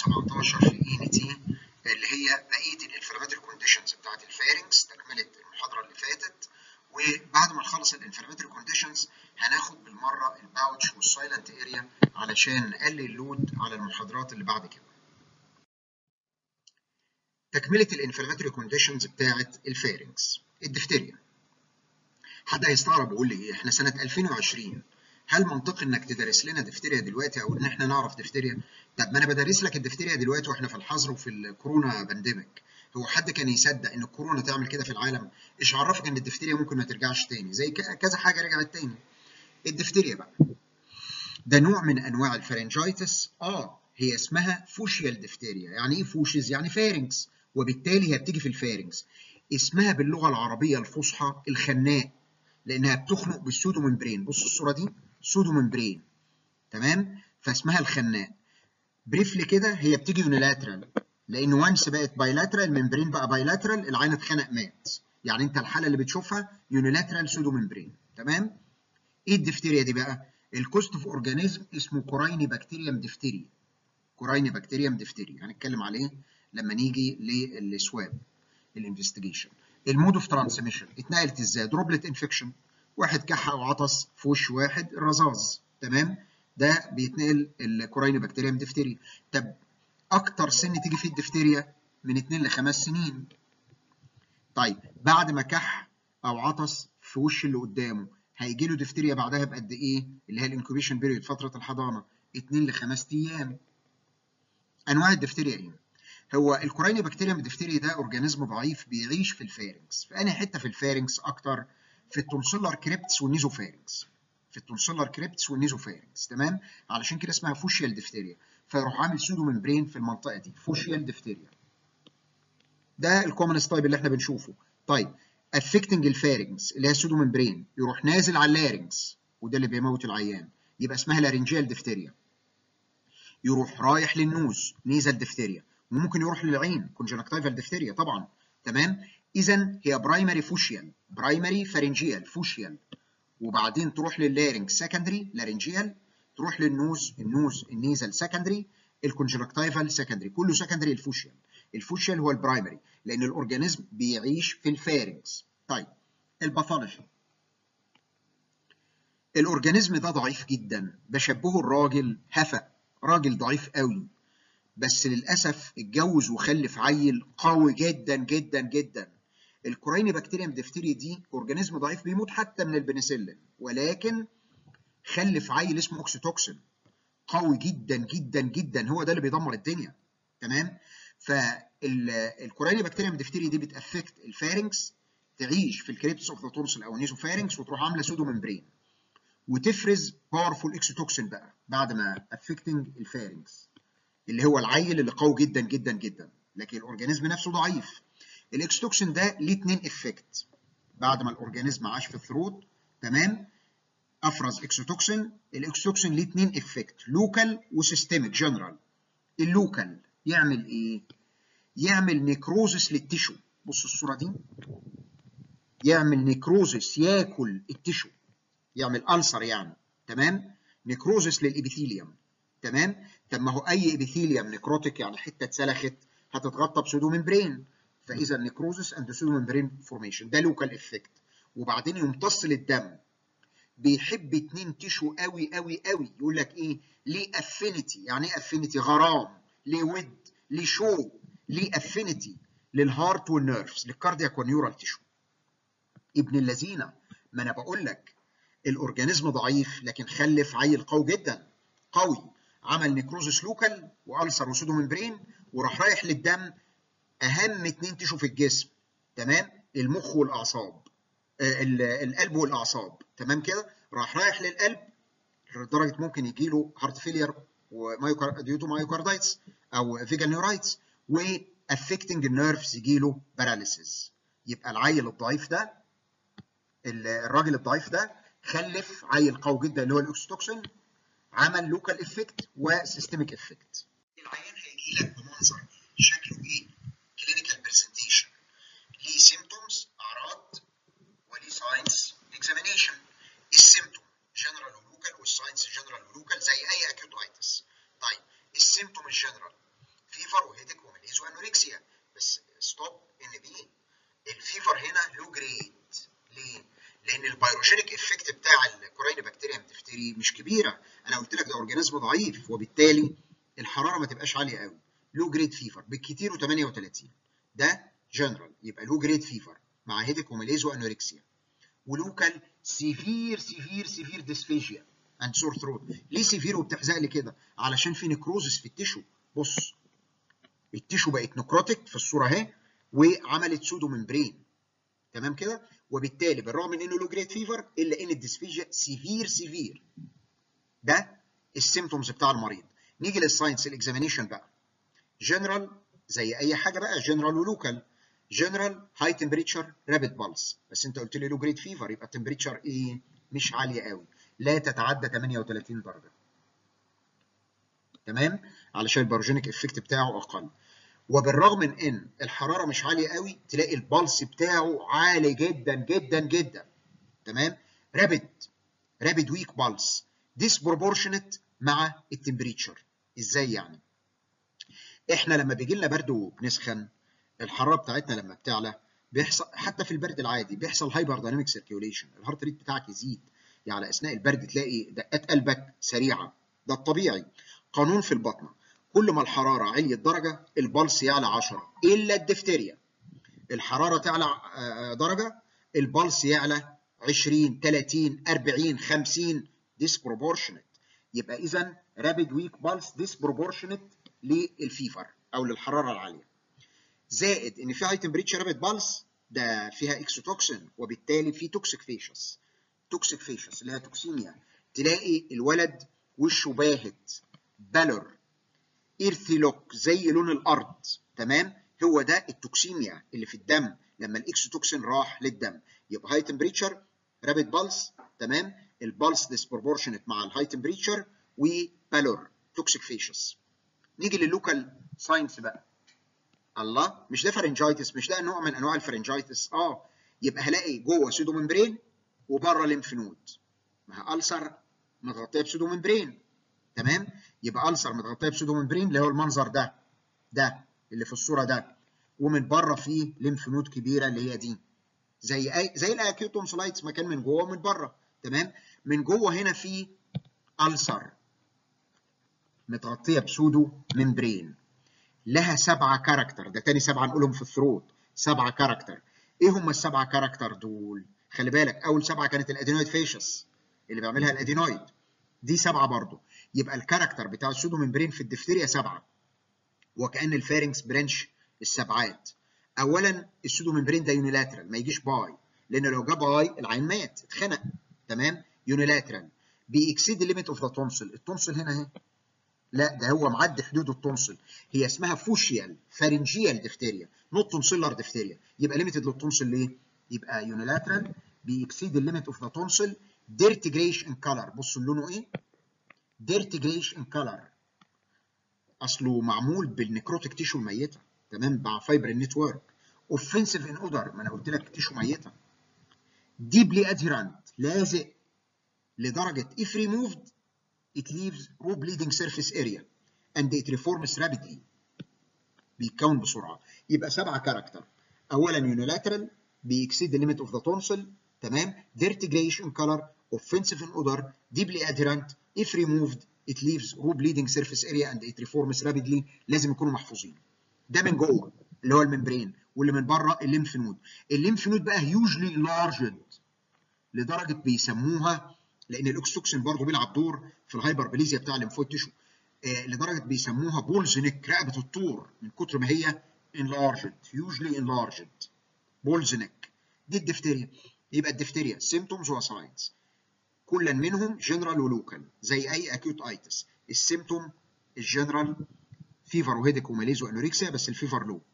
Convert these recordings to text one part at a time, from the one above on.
17 في اي ان تي اللي هي بقيه الانفلاماتوري كونديشنز بتاعت الفارنكس تكمله المحاضره اللي فاتت وبعد ما نخلص الانفلاماتوري كونديشنز هناخد بالمره الباوتش والسايلنت اريا علشان نقلل اللود على المحاضرات اللي بعد كده. تكمله الانفلاماتوري كونديشنز بتاعت الفارنكس الدفتيريا. حد هيستغرب ويقول لي ايه احنا سنه 2020 هل منطقي انك تدرس لنا دفتيريا دلوقتي او ان احنا نعرف دفتيريا؟ طب ما انا بدرس لك الدفتيريا دلوقتي واحنا في الحظر وفي الكورونا بانديميك. هو حد كان يصدق ان الكورونا تعمل كده في العالم؟ ايش عرفك ان الدفتيريا ممكن ما ترجعش تاني؟ زي كذا حاجه رجعت تاني. الدفتيريا بقى. ده نوع من انواع الفرنجايتس اه هي اسمها فوشيال دفتيريا، يعني ايه فوشيز؟ يعني فارنكس وبالتالي هي بتيجي في الفارنكس. اسمها باللغه العربيه الفصحى الخناق لانها بتخنق بالسودو ممبرين، بص الصوره دي سودو ممبرين تمام؟ فاسمها الخناق. بريفلي كده هي بتيجي يونيلاترال لان وانس بقت بايلاترال ممبرين بقى بايلاترال العين اتخنق مات يعني انت الحاله اللي بتشوفها يونيلاترال سودو ممبرين تمام ايه الدفتيريا دي بقى الكوست اوف اورجانيزم اسمه كورايني بكتيريوم دفتيريا كورايني بكتيريوم دفتيريا هنتكلم عليه لما نيجي للسواب الانفستيجيشن المود اوف ترانسميشن اتنقلت ازاي دروبلت انفكشن واحد كح او عطس في وش واحد الرذاذ تمام ده بيتنقل الكورايني بكتيريوم دفتيريا طب اكتر سن تيجي فيه الدفتيريا من 2 ل 5 سنين طيب بعد ما كح او عطس في وش اللي قدامه هيجي له دفتيريا بعدها بقد ايه اللي هي الانكوبيشن بيريود فتره الحضانه 2 ل 5 ايام انواع الدفتيريا ايه هو الكورايني بكتيريوم دفتيريا ده اورجانيزم ضعيف بيعيش في الفارنكس في انهي حته في الفارنكس اكتر في التونسيلر كريبتس والنيزوفارنكس في التونسيلر كريبتس والنيزوفارنكس تمام علشان كده اسمها فوشيال دفتيريا فيروح عامل سودو ممبرين في المنطقه دي فوشيال دفتيريا ده الكومنست تايب اللي احنا بنشوفه طيب افكتنج الفارنكس اللي هي السودو ممبرين يروح نازل على اللارنكس وده اللي بيموت العيان يبقى اسمها لارنجيال دفتيريا يروح رايح للنوز نيزل دفتيريا وممكن يروح للعين كونجنكتيفال دفتيريا طبعا تمام اذا هي برايمري فوشيال برايمري فارنجيال فوشيال وبعدين تروح لللارنج سكندري لارنجيال تروح للنوز النوز النيزل سكندري الكونجنكتيفال سكندري كله سكندري الفوشيال الفوشيال هو البرايمري لان الاورجانيزم بيعيش في الفارنكس طيب الباثولوجي الاورجانيزم ده ضعيف جدا بشبهه الراجل هفا راجل ضعيف قوي بس للاسف اتجوز وخلف عيل قوي جدا جدا جدا الكوريني بكتيريم دفتيري دي اورجانيزم ضعيف بيموت حتى من البنسلين ولكن خلف عيل اسمه اوكسيتوكسين قوي جدا جدا جدا هو ده اللي بيدمر الدنيا تمام فالكوريني بكتيريم دفتيري دي بتافكت الفارنكس تعيش في الكريبتس اوف ذا تونسل او النيزوفارنكس وتروح عامله سودو ممبرين وتفرز باورفول اكسيتوكسين بقى بعد ما افكتنج الفارنكس اللي هو العيل اللي قوي جدا جدا جدا لكن الاورجانيزم نفسه ضعيف الاكستوكسين ده ليه اتنين افكت بعد ما الاورجانيزم عاش في الثروت تمام افرز اكسوتوكسين الاكسوتوكسين ليه اتنين افكت لوكال وسيستميك جنرال اللوكال يعمل ايه يعمل نيكروزس للتيشو بص الصوره دي يعمل نيكروزس ياكل التيشو يعمل ألسر يعني تمام نيكروزس للإبيثيليوم تمام طب ما هو أي إبيثيليوم نيكروتيك يعني حتة اتسلخت هتتغطى بسودو ممبرين فإذا نيكروزس أند سودو ممبرين فورميشن ده لوكال إفكت وبعدين يمتص للدم بيحب اتنين تيشو قوي قوي قوي يقول لك ايه ليه افينيتي يعني ايه افينيتي غرام ليه ود ليه شو ليه افينيتي للهارت والنيرفز للكاردياك والنيورال تيشو ابن اللذينه ما انا بقول لك الاورجانيزم ضعيف لكن خلف عيل قوي جدا قوي عمل نيكروزس لوكال والسر وسودو ممبرين وراح رايح للدم اهم اتنين تيشو في الجسم تمام المخ والاعصاب القلب والاعصاب تمام كده راح رايح للقلب لدرجه ممكن يجي له هارت فيلير ديوتو مايوكاردايتس او فيجال نيورايتس وافكتنج النيرفز يجي له باراليسيس يبقى العيل الضعيف ده الراجل الضعيف ده خلف عيل قوي جدا اللي هو الاكستوكسين عمل لوكال افكت وسيستميك افكت العيان هيجي لك بمنظر شكله ايه كلينيكال برزنتيشن ليه سيمتومز اعراض وليه ساينس اكزامينيشن السيمتوم جنرال ولوكال والساينس جنرال ولوكال زي اي اكيوت ايتس طيب السيمتوم الجنرال دي مش كبيره انا قلت لك ده اورجانيزم ضعيف وبالتالي الحراره ما تبقاش عاليه قوي لو جريد فيفر بالكتير و38 ده جنرال يبقى لو جريد فيفر مع هيدك وماليز وانوركسيا ولوكال سيفير سيفير سيفير ديسفيجيا اند سور ثروت ليه سيفير وبتحزق لي كده علشان في نكروزس في التيشو بص التيشو بقت نكروتيك في الصوره اهي وعملت سودو ممبرين تمام كده وبالتالي بالرغم من انه لو جريد فيفر الا ان الديسفيجيا سيفير سيفير ده السيمتومز بتاع المريض نيجي للساينس الاكزامينيشن بقى جنرال زي اي حاجه بقى جنرال ولوكال جنرال هاي تمبريتشر رابيد بالس بس انت قلت لي لو جريد فيفر يبقى التمبريتشر ايه مش عاليه قوي لا تتعدى 38 درجه تمام علشان الباروجينيك افكت بتاعه اقل وبالرغم من ان الحراره مش عاليه قوي تلاقي البلس بتاعه عالي جدا جدا جدا تمام رابيد رابيد ويك بالس ديسبروبورشنت مع التمبريتشر ازاي يعني احنا لما بيجي لنا برد وبنسخن الحراره بتاعتنا لما بتعلى بيحصل حتى في البرد العادي بيحصل هايبر دايناميك سيركيوليشن الهارت ريت بتاعك يزيد يعني اثناء البرد تلاقي دقات قلبك سريعه ده الطبيعي قانون في البطنه كل ما الحراره عليت درجه البلس يعلى 10 الا الدفتيريا الحراره تعلى درجه البلس يعلى 20 30 40 50 ديسبروبورشنت يبقى اذا رابيد ويك بالس ديسبروبورشنت للفيفر او للحراره العاليه زائد ان في هاي تمبريتشر رابيد بالس ده فيها اكسوتوكسين وبالتالي في توكسيك فيشس توكسيك فيشس اللي هي توكسيميا تلاقي الولد وشه باهت بالور ايرثيلوك زي لون الارض تمام هو ده التوكسيميا اللي في الدم لما الاكسوتوكسين راح للدم يبقى هاي تمبريتشر رابيد بالس تمام البلس ديسبروبورشنت مع الهاي تمبريتشر وبالور توكسيك فيشس نيجي لللوكال ساينس بقى الله مش ده فرنجايتس مش ده نوع من انواع الفرنجايتس اه يبقى هلاقي جوه سودو ممبرين وبره ليمف نود ما هي ألسر متغطيه بسودو ممبرين تمام يبقى ألسر متغطيه بسودو ممبرين اللي هو المنظر ده ده اللي في الصوره ده ومن بره فيه ليمف نود كبيره اللي هي دي زي اي زي الاكيوت تونسلايتس مكان من جوه ومن بره تمام من جوه هنا في ألسر متغطيه بسودو ممبرين لها سبعه كاركتر ده تاني سبعه نقولهم في الثروت سبعه كاركتر ايه هم السبعه كاركتر دول خلي بالك اول سبعه كانت الادينويد فيشس اللي بيعملها الادينويد دي سبعه برضو يبقى الكاركتر بتاع السودو ممبرين في الدفتيريا سبعه وكان الفارنكس برانش السبعات اولا السودو ممبرين ده يونيلاترال ما يجيش باي لان لو جه باي العين مات اتخنق تمام يونيلاترال بيكسيد الليميت اوف ذا تونسل التونسل هنا اهي لا ده هو معدي حدود التونسل هي اسمها فوشيال فارنجيال دفتيريا نوت تونسيلر دفتيريا يبقى ليميتد للتونسل ليه؟ يبقى يونيلاترال بيكسيد الليميت اوف ذا تونسل ديرتي جريش ان كلر بصوا لونه ايه؟ ديرتي جريش ان كلر اصله معمول بالنكروتيك تيشو الميته تمام مع فايبر نتورك اوفنسيف ان اودر ما انا قلت لك تيشو ميته ديبلي ادهيرنت لازق لدرجه if removed it leaves raw bleeding surface area and it reforms rapidly بيتكون بسرعه يبقى سبعه كاركتر اولا يونيلاترال بيكسيد the limit of the tonsil تمام dirty grayish in color offensive in odor deeply adherent if removed it leaves raw bleeding surface area and it reforms rapidly لازم يكونوا محفوظين ده من جوه اللي هو الممبرين واللي من بره الليمف نود الليمف نود بقى هيوجلي لارجد لدرجه بيسموها لان الاكسوكسين برضه بيلعب دور في الهايبربليزيا بتاع الليمفويد تيشو آه لدرجه بيسموها بولز نيك رقبه الطور من كتر ما هي انلارجد هيوجلي انلارجد بولز نيك دي الدفتيريا يبقى الدفتيريا سيمتومز وساينز كلا منهم جنرال ولوكال زي اي اكيوت ايتس السيمتوم الجنرال فيفر وهيدك وماليز وانوركسيا بس الفيفر لو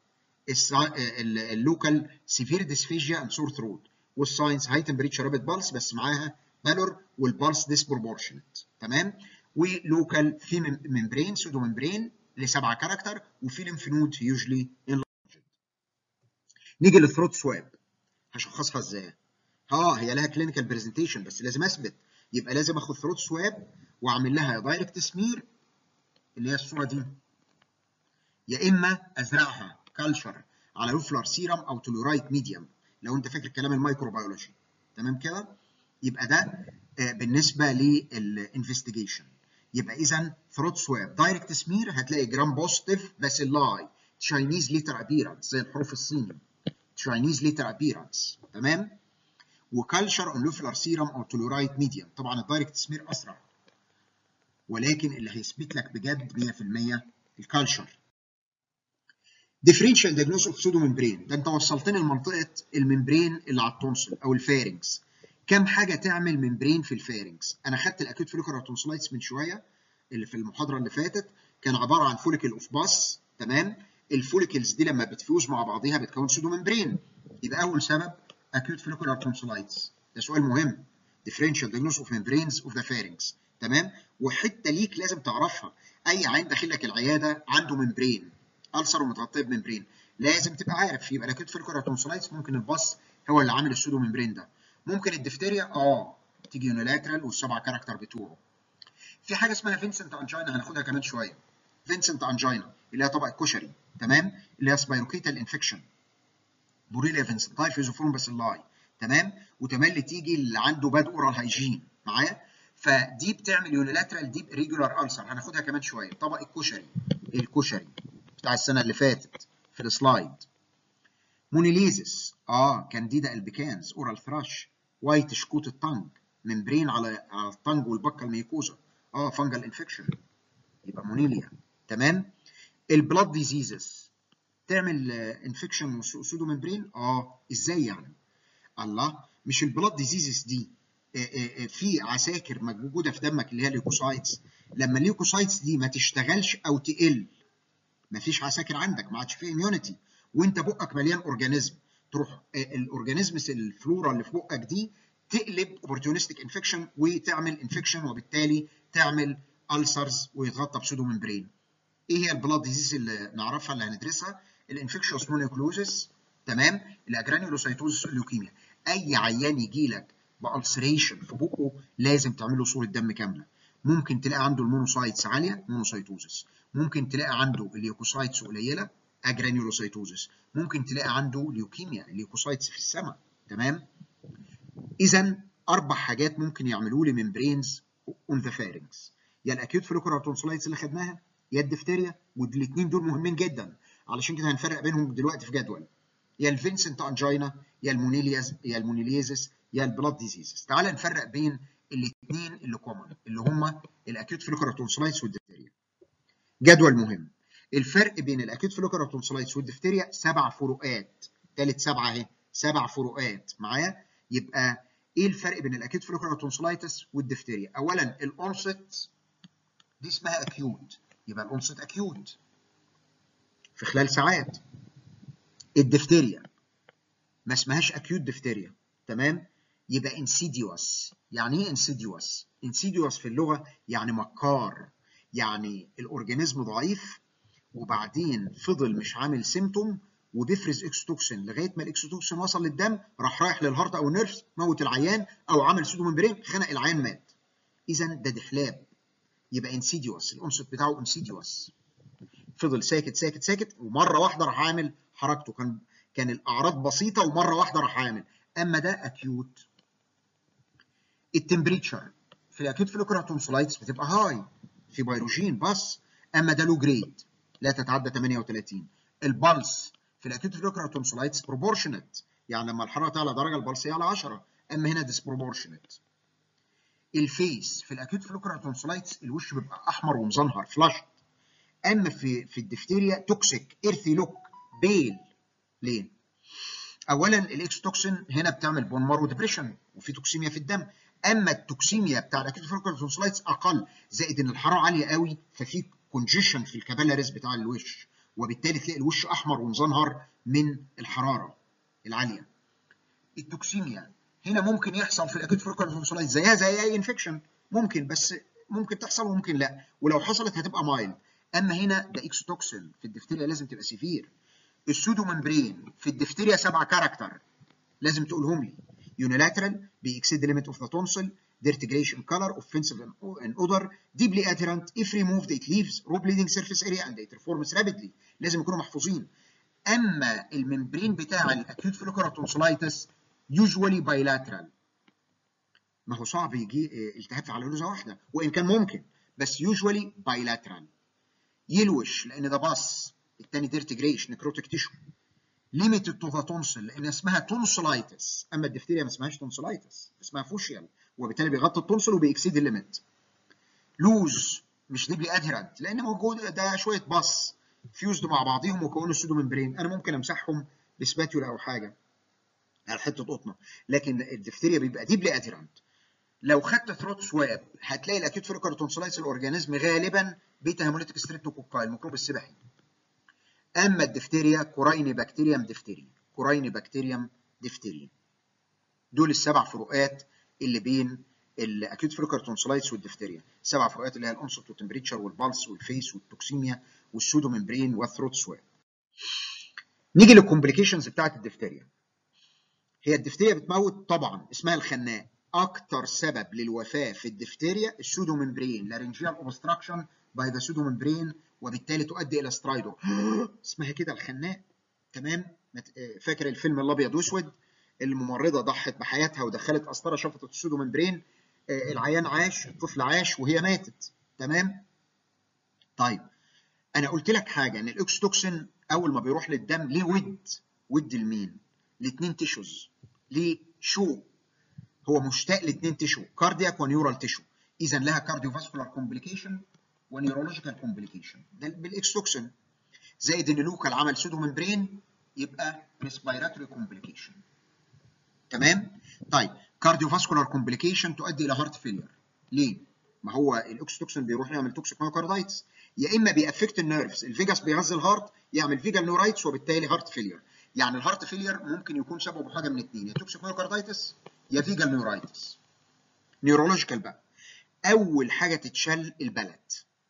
اللوكال سيفير ديسفيجيا اند سور ثروت والساينس هاي تمبريتشر رابيد بالس بس معاها بالور والبالس ديسبروبورشنت تمام ولوكال في ممبرين سودو ممبرين لسبعه كاركتر وفي ليمف نود يوجلي انلارجد نيجي للثروت سواب هشخصها ازاي؟ اه هي لها كلينيكال برزنتيشن بس لازم اثبت يبقى لازم اخد ثروت سواب واعمل لها دايركت سمير اللي هي الصوره دي يا اما ازرعها كالشر على لوفلر سيرم او تولورايت ميديوم لو انت فاكر كلام الميكروبيولوجي تمام كده؟ يبقى ده بالنسبه للانفستيجيشن يبقى اذا ثروت سواب دايركت سمير هتلاقي جرام بوزيتيف بس اللاي تشاينيز ليتر ابيرنس زي الحروف الصيني تشاينيز ليتر ابيرنس تمام وكالشر اونلوفيلر سيرم او تولورايت ميديم طبعا الدايركت سمير اسرع ولكن اللي هيثبت لك بجد 100% الكالشر ديفرنشال دياجنوز اوف سودو ممبرين ده انت وصلتني لمنطقه الممبرين اللي على التونسل او الفارنكس كم حاجه تعمل ممبرين في الفارنكس انا خدت الاكيوت فوليكولار تونسلايتس من شويه اللي في المحاضره اللي فاتت كان عباره عن فوليكل اوف باس تمام الفوليكلز دي لما بتفيوز مع بعضيها بتكون سودو ممبرين يبقى اول سبب acute follicular tonsillitis ده سؤال مهم differential diagnosis of membranes of the pharynx تمام وحته ليك لازم تعرفها اي عين داخل لك العياده عنده ممبرين ألسر ومتغطيه بممبرين لازم تبقى عارف يبقى الاكيوت follicular tonsillitis ممكن الباص هو اللي عامل السودو ممبرين ده ممكن الدفتيريا اه تيجي يونيلاترال والسبع كاركتر بتوعه في حاجه اسمها فينسنت انجينا هناخدها كمان شويه فينسنت انجينا اللي هي طبق الكشري تمام اللي هي سبايروكيتال انفكشن بوريليا فينسنتاي فيزوفورم باسيلاي تمام وتملي تيجي اللي عنده باد اورال هايجين معايا فدي بتعمل يونيلاترال ديب ريجولار ألسر هناخدها كمان شويه طبق الكشري الكشري بتاع السنه اللي فاتت في السلايد مونيليزس اه كانديدا البيكانز اورال ثراش وايت شكوت التنج ممبرين على على التنج والبكه الميكوزا اه فانجل انفكشن يبقى مونيليا تمام البلاد ديزيزز تعمل انفكشن سودو ممبرين اه ازاي يعني الله مش البلاد ديزيزز دي في عساكر موجوده في دمك اللي هي الليوكوسايتس لما الليوكوسايتس دي ما تشتغلش او تقل ما فيش عساكر عندك ما عادش فيه اميونيتي وانت بقك مليان اورجانيزم تروح الاورجانيزمز الفلورا اللي في بقك دي تقلب اوبورتيونستيك انفكشن وتعمل انفكشن وبالتالي تعمل ألسرز ويتغطى بسودو ممبرين ايه هي البلاد ديزيز اللي نعرفها اللي هندرسها الانفكشوس مونيوكلوزس تمام الاجرانيولوسايتوزس الليوكيميا اي عيان يجي لك بالسريشن في بقه لازم تعمل له صوره دم كامله ممكن تلاقي عنده المونوسايتس عاليه مونوسايتوزس ممكن تلاقي عنده الليوكوسايتس قليله اجرانيولوسايتوزس ممكن تلاقي عنده ليوكيميا الليوكوسايتس في السماء تمام اذا اربع حاجات ممكن يعملوا لي ممبرينز اون ذا فارنكس يا الاكيوت فوليكولار تونسلايتس اللي خدناها يا الدفتيريا والاثنين دول مهمين جدا علشان كده هنفرق بينهم دلوقتي في جدول يا الفينسنت انجينا يا المونيلياز يا المونيليزس يا البلاد ديزيزز تعال نفرق بين الاثنين اللي كومن اللي هم الاكيوت فوليكولار تونسلايتس والدفتيريا جدول مهم الفرق بين الاكيوت فوليكولار تونسلايتس والدفتيريا سبع فروقات ثالث سبعه اهي سبع فروقات معايا يبقى ايه الفرق بين الاكيوت فوليكولار تونسلايتس والدفتيريا اولا الاونست دي اسمها اكيوت يبقى الاونست اكيوت في خلال ساعات الدفتيريا ما اسمهاش اكيوت دفتيريا تمام يبقى انسيديوس يعني ايه انسيديوس انسيديوس في اللغه يعني مكار يعني الاورجانيزم ضعيف وبعدين فضل مش عامل سيمتوم وبيفرز اكستوكسين لغايه ما الاكستوكسين وصل للدم راح رايح للهارت او النيرفز موت العيان او عمل سودو ممبرين خنق العيان مات اذا ده دحلاب يبقى انسيديوس الانصت بتاعه انسيديوس فضل ساكت ساكت ساكت ومره واحده راح عامل حركته كان كان الاعراض بسيطه ومره واحده راح عامل اما ده اكيوت التمبريتشر في الاكيوت فلوكرا تونسلايتس بتبقى هاي في بيروجين بس اما ده لو جريد لا تتعدى 38 البلس في الاكيوت فلوكرا تونسلايتس بروبورشنت يعني لما الحراره تعلى درجه البلس يعلى 10 اما هنا ديسبروبورشنت الفيس في الاكيوت فلوكرا تونسلايتس الوش بيبقى احمر ومزنهر فلاشت اما في في الدفتيريا توكسيك ايرثي لوك بيل ليه؟ اولا الاكستوكسين هنا بتعمل بون مارو ديبريشن وفي توكسيميا في الدم اما التوكسيميا بتاع الاكيوت فلوكرا تونسلايتس اقل زائد ان الحراره عاليه قوي ففي كونجيشن في الكابيلاريز بتاع الوش وبالتالي تلاقي الوش احمر ومزنهر من الحراره العاليه التوكسيميا هنا ممكن يحصل في الاكيوت فلوكرا تونسلايتس زيها زي اي انفكشن ممكن بس ممكن تحصل وممكن لا ولو حصلت هتبقى مايلد اما هنا ده اكستوكسين في الدفتيريا لازم تبقى سيفير السودو ممبرين في الدفتيريا سبعة كاركتر لازم تقولهم لي يونيلاترال بيكسيد ليميت اوف ذا تونسل dirtigration color offensive and odor deeply adherent if removed it leaves raw bleeding surface area and it reforms rapidly لازم يكونوا محفوظين اما الممبرين بتاع الاكيوت فلوكرا تونسلايتس usually bilateral ما هو صعب يجي التهاب في على لوزه واحده وان كان ممكن بس يوجوالي بايلاترال يلوش لان ده باص الثاني ديرتي جريش نكروتيك تيشو ليميتد تو ذا تونسل لان اسمها تونسلايتس اما الدفتيريا ما اسمهاش تونسلايتس اسمها فوشيال وبالتالي بيغطي التونسل وبيكسيد الليميت لوز مش ديبلي ادهيرنت لان موجود ده شويه باص فيوزد مع بعضهم وكونوا السودو ممبرين انا ممكن امسحهم بسباتيولا او حاجه على حته قطنه لكن الدفتيريا بيبقى ديبلي ادهيرنت لو خدت ثروت سواب هتلاقي الاكيوت فيريكار تونسلايتس الاورجانيزم غالبا بيتا هيموليتيك ستريبتوكوكاي الميكروب السباحي اما الدفتيريا كورايني بكتيريم دفتيري كورايني بكتيريم دفتيري دول السبع فروقات اللي بين الاكيوت فيريكار تونسلايتس والدفتيريا سبع فروقات اللي هي الانسط والتمبريتشر والبلس والفيس والتوكسيميا والسودو ممبرين والثروت سواب نيجي للكومبليكيشنز بتاعت الدفتيريا هي الدفتيريا بتموت طبعا اسمها الخناق اكتر سبب للوفاه في الدفتيريا السودو ممبرين لارنجيال اوبستراكشن باي ذا سودو ممبرين وبالتالي تؤدي الى سترايدو اسمها كده الخناق تمام فاكر الفيلم الابيض واسود الممرضه ضحت بحياتها ودخلت قسطره شفطت السودو ممبرين العيان عاش الطفل عاش وهي ماتت تمام طيب انا قلت لك حاجه ان الاكستوكسين اول ما بيروح للدم ليه ود ود لمين لاثنين تيشوز ليه شو هو مشتاق لاثنين تيشو كاردياك ونيورال تيشو اذا لها كارديوفاسكولار كومبليكيشن ونيورولوجيكال كومبليكيشن ده بالاكستوكسين زائد ان لوكال عمل سودو ممبرين يبقى ريسبيراتوري كومبليكيشن تمام طيب كارديوفاسكولار كومبليكيشن تؤدي الى هارت فيلير ليه ما هو الاكستوكسين بيروح يعمل توكسيك مايوكاردايتس يا اما بيأفكت النيرفز الفيجاس بيغذي الهارت يعمل فيجال نورايتس وبالتالي هارت فيلير يعني الهارت فيلير ممكن يكون سببه حاجه من اثنين يا توكسيك مايوكاردايتس يا فيجال نورايتس نيورولوجيكال بقى اول حاجه تتشل البلد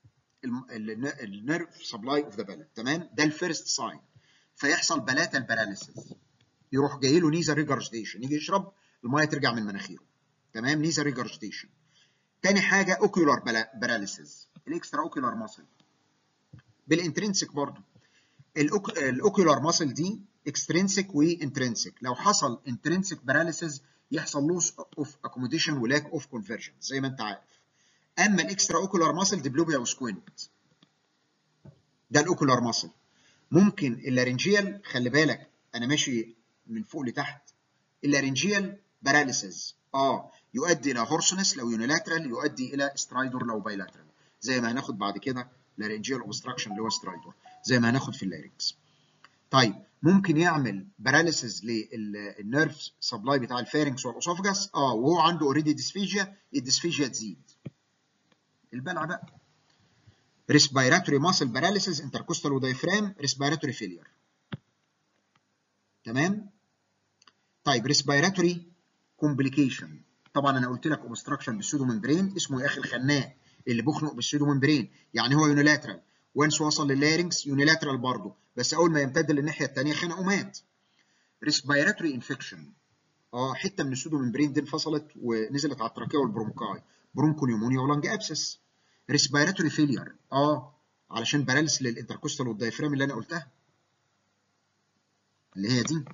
النيرف سبلاي اوف ذا بلد تمام ده الفيرست ساين فيحصل بلاتال باراليسيس يروح جاي له نيزا ريجرجيتيشن يجي يشرب الميه ترجع من مناخيره تمام نيزا ريجرجيتيشن تاني حاجه اوكيولار باراليسيس الاكسترا اوكيولار ماسل بالانترنسك برضو الاوكيولار ماسل دي اكسترنسك وانترنسك لو حصل انترنسك باراليسيس يحصل لوس اوف اكوموديشن ولاك اوف كونفرجن زي ما انت عارف اما الاكسترا اوكولار ماسل ديبلوبيا وسكوينت ده الاوكولار ماسل ممكن اللارنجيال خلي بالك انا ماشي من فوق لتحت اللارنجيال باراليسيس اه يؤدي الى هورسونس لو يونيلاترال يؤدي الى سترايدور لو بايلاترال زي ما هناخد بعد كده لارنجيال اوبستراكشن اللي هو سترايدور زي ما هناخد في اللارنكس طيب ممكن يعمل باراليسيس للنيرف سبلاي بتاع الفارنكس والاسوفجاس اه وهو عنده اوريدي ديسفيجيا الديسفيجيا تزيد البلع بقى ريسبيراتوري ماسل باراليسيس انتركوستال ودايفرام ريسبيراتوري فيلير تمام طيب ريسبيراتوري كومبليكيشن طبعا انا قلت لك اوبستراكشن بالسودو ممبرين اسمه يا اخي الخناق اللي بيخنق بالسودو ممبرين يعني هو يونيلاترال وانس وصل لللارنكس يونيلاترال برضه بس اول ما يمتد للناحيه الثانيه خنق ومات ريسبيراتوري انفكشن اه حته من السودو ممبرين دي انفصلت ونزلت على التراكيه والبرونكاي برونكو نيومونيا ولانج ابسس ريسبيراتوري فيلير اه علشان باراليس للانتركوستال والدايفرام اللي انا قلتها اللي هي دي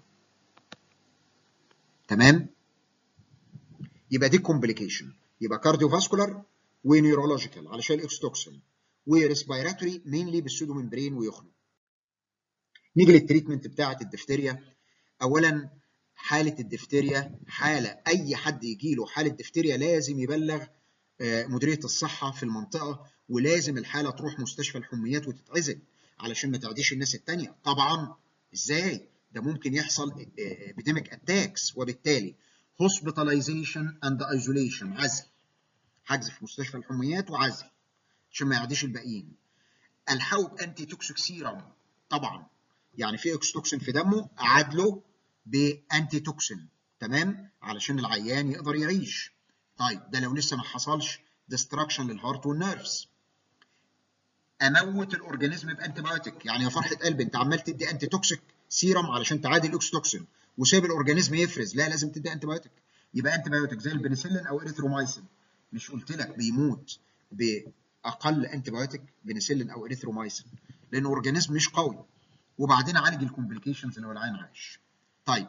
تمام يبقى دي كومبليكيشن يبقى كارديو فاسكولار ونيورولوجيكال علشان الاكستوكسين وريسبيراتوري مينلي بالسودو ممبرين ويخنق نيجي للتريتمنت بتاعه الدفتيريا اولا حاله الدفتيريا حاله اي حد يجي له حاله دفتيريا لازم يبلغ مديريه الصحه في المنطقه ولازم الحاله تروح مستشفى الحميات وتتعزل علشان ما تعديش الناس الثانيه طبعا ازاي ده ممكن يحصل ابيديميك اتاكس وبالتالي هوسبيتاليزيشن اند ايزوليشن عزل حجز في مستشفى الحميات وعزل عشان ما يعديش الباقيين الحقوا بانتي توكسيك سيرم طبعا يعني في اكستوكسين في دمه عادله بانتي توكسين تمام علشان العيان يقدر يعيش طيب ده لو لسه ما حصلش ديستراكشن للهارت والنيرفز اموت الاورجانيزم بانتي بايوتيك يعني يا فرحه قلبي انت عمال تدي انتي توكسيك سيرم علشان تعادل الاكستوكسين وسايب الاورجانيزم يفرز لا لازم تدي انتي بايوتيك يبقى انتي بايوتيك زي البنسلين او اريثرومايسين مش قلت لك بيموت باقل انتي بايوتيك بنسلين او اريثرومايسين لان الاورجانيزم مش قوي وبعدين عالج الكومبليكيشنز لو العين عايش طيب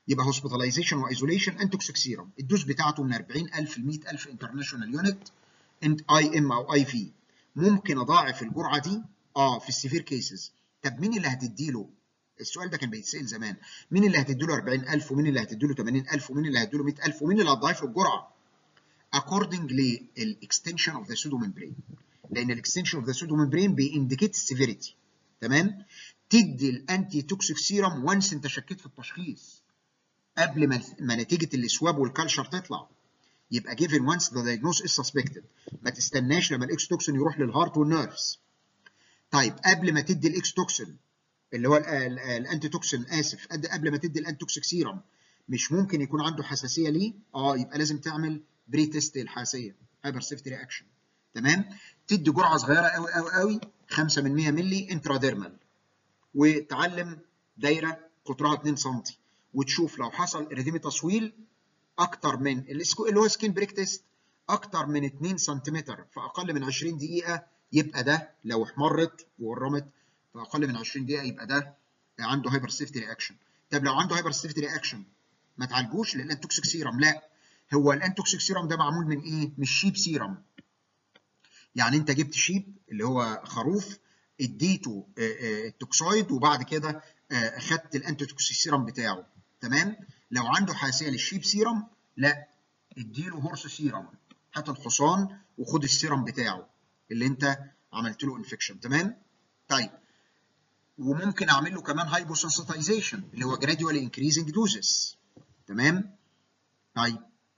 يبقى هوسبيتاليزيشن وايزوليشن انتوكسيك سيرم الدوز بتاعته من 40000 ل 100000 انترناشونال يونت اي ام او اي في ممكن اضاعف الجرعه دي اه في السيفير كيسز طب مين اللي هتديله السؤال ده كان بيتسال زمان مين اللي هتديله 40000 ومين اللي هتديله 80000 ومين اللي هتديله 100000 ومين اللي هتضاعف له الجرعه according للاكستنشن اوف ذا سودو ممبرين لان الاكستنشن اوف ذا سودو ممبرين بينديكيت السيفيريتي تمام تدي الانتي توكسيك سيرم وانس انت شكيت في التشخيص قبل ما ما نتيجه الاسواب والكالشر تطلع يبقى given once the diagnosis is suspected ما تستناش لما الاكس توكسين يروح للهارت والنيرفز طيب قبل ما تدي الاكس توكسين اللي هو الانتي توكسين اسف قبل ما تدي الانتي توكسيك سيرم مش ممكن يكون عنده حساسيه ليه اه يبقى لازم تعمل بري تيست الحساسيه هايبر سيفتي رياكشن تمام تدي جرعه صغيره قوي قوي قوي 5 من 100 مللي انتراديرمال وتعلم دايره قطرها 2 سم وتشوف لو حصل اريديمي تصويل اكتر من اللي هو سكين بريك تيست اكتر من 2 سنتيمتر في اقل من 20 دقيقه يبقى ده لو احمرت وورمت في اقل من 20 دقيقه يبقى ده عنده هايبر سيفتي رياكشن طب لو عنده هايبر سيفتي رياكشن ما تعالجوش للانتوكسيك سيرم لا هو الانتوكسيك سيرم ده معمول من ايه مش شيب سيرم يعني انت جبت شيب اللي هو خروف اديته التوكسايد وبعد كده خدت الانتوكسيك سيرم بتاعه تمام لو عنده حساسيه للشيب سيرم لا اديله هورس سيرم هات الحصان وخد السيرم بتاعه اللي انت عملت له انفكشن تمام طيب وممكن اعمل له كمان هايبوسنسيتايزيشن اللي هو جراديوال انكريزنج دوزز تمام طيب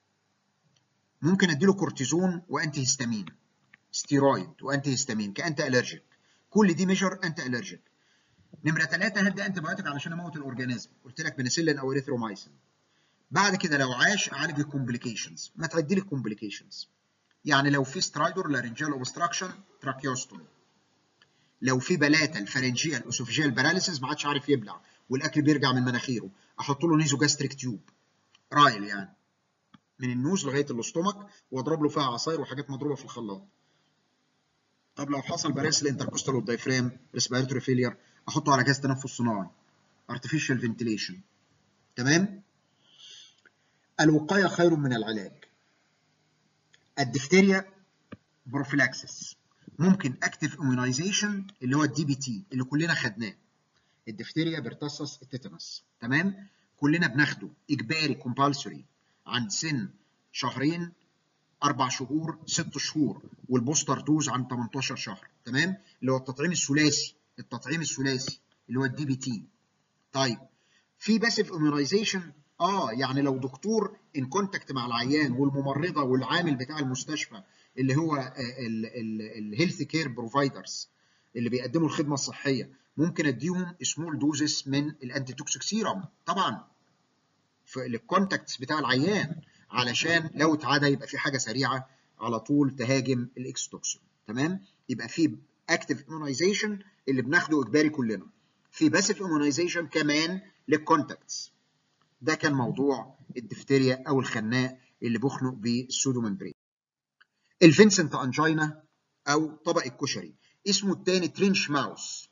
ممكن اديله كورتيزون وانتي هيستامين ستيرويد وانتي هيستامين كانتي الرجيك كل دي ميجر انتي الرجيك نمره ثلاثه هدي انتي بايوتيك علشان اموت الاورجانيزم قلت لك بنسلين او اريثرومايسين بعد كده لو عاش اعالج الكومبليكيشنز ما تعدي لي الكومبليكيشنز يعني لو في سترايدور لارنجال اوبستراكشن تراكيوستومي لو في بلاتا الفارنجيال اسوفيجيال باراليسيس ما عادش عارف يبلع والاكل بيرجع من مناخيره احط له نيزو جاستريك تيوب رايل يعني من النوز لغايه الاستومك واضرب له فيها عصاير وحاجات مضروبه في الخلاط طب لو حصل باراليس الانتركوستال والدايفرام ريسبيرتوري فيلير احطه على جهاز تنفس صناعي artificial ventilation تمام الوقايه خير من العلاج الدفتيريا بروفيلاكسس ممكن اكتف اميونايزيشن اللي هو الدي بي تي اللي كلنا خدناه الدفتيريا بيرتصص التيتانوس تمام كلنا بناخده اجباري كومبالسوري عند سن شهرين اربع شهور ست شهور والبوستر دوز عن 18 شهر تمام اللي هو التطعيم الثلاثي التطعيم الثلاثي اللي هو الدي بي تي طيب في باسيف اميونايزيشن اه يعني لو دكتور ان كونتاكت مع العيان والممرضه والعامل بتاع المستشفى اللي هو الهيلث كير بروفايدرز اللي بيقدموا الخدمه الصحيه ممكن اديهم سمول دوزز من الانتي توكسيك سيرم طبعا في الكونتاكتس بتاع العيان علشان لو اتعدى يبقى في حاجه سريعه على طول تهاجم الاكس توكسين تمام يبقى في اكتيف اميونايزيشن اللي بناخده اجباري كلنا في باسيف اميونايزيشن كمان للكونتاكتس ده كان موضوع الدفتيريا او الخناق اللي بخنق بالسودو ممبرين الفينسنت انجينا او طبق الكشري اسمه الثاني ترينش ماوس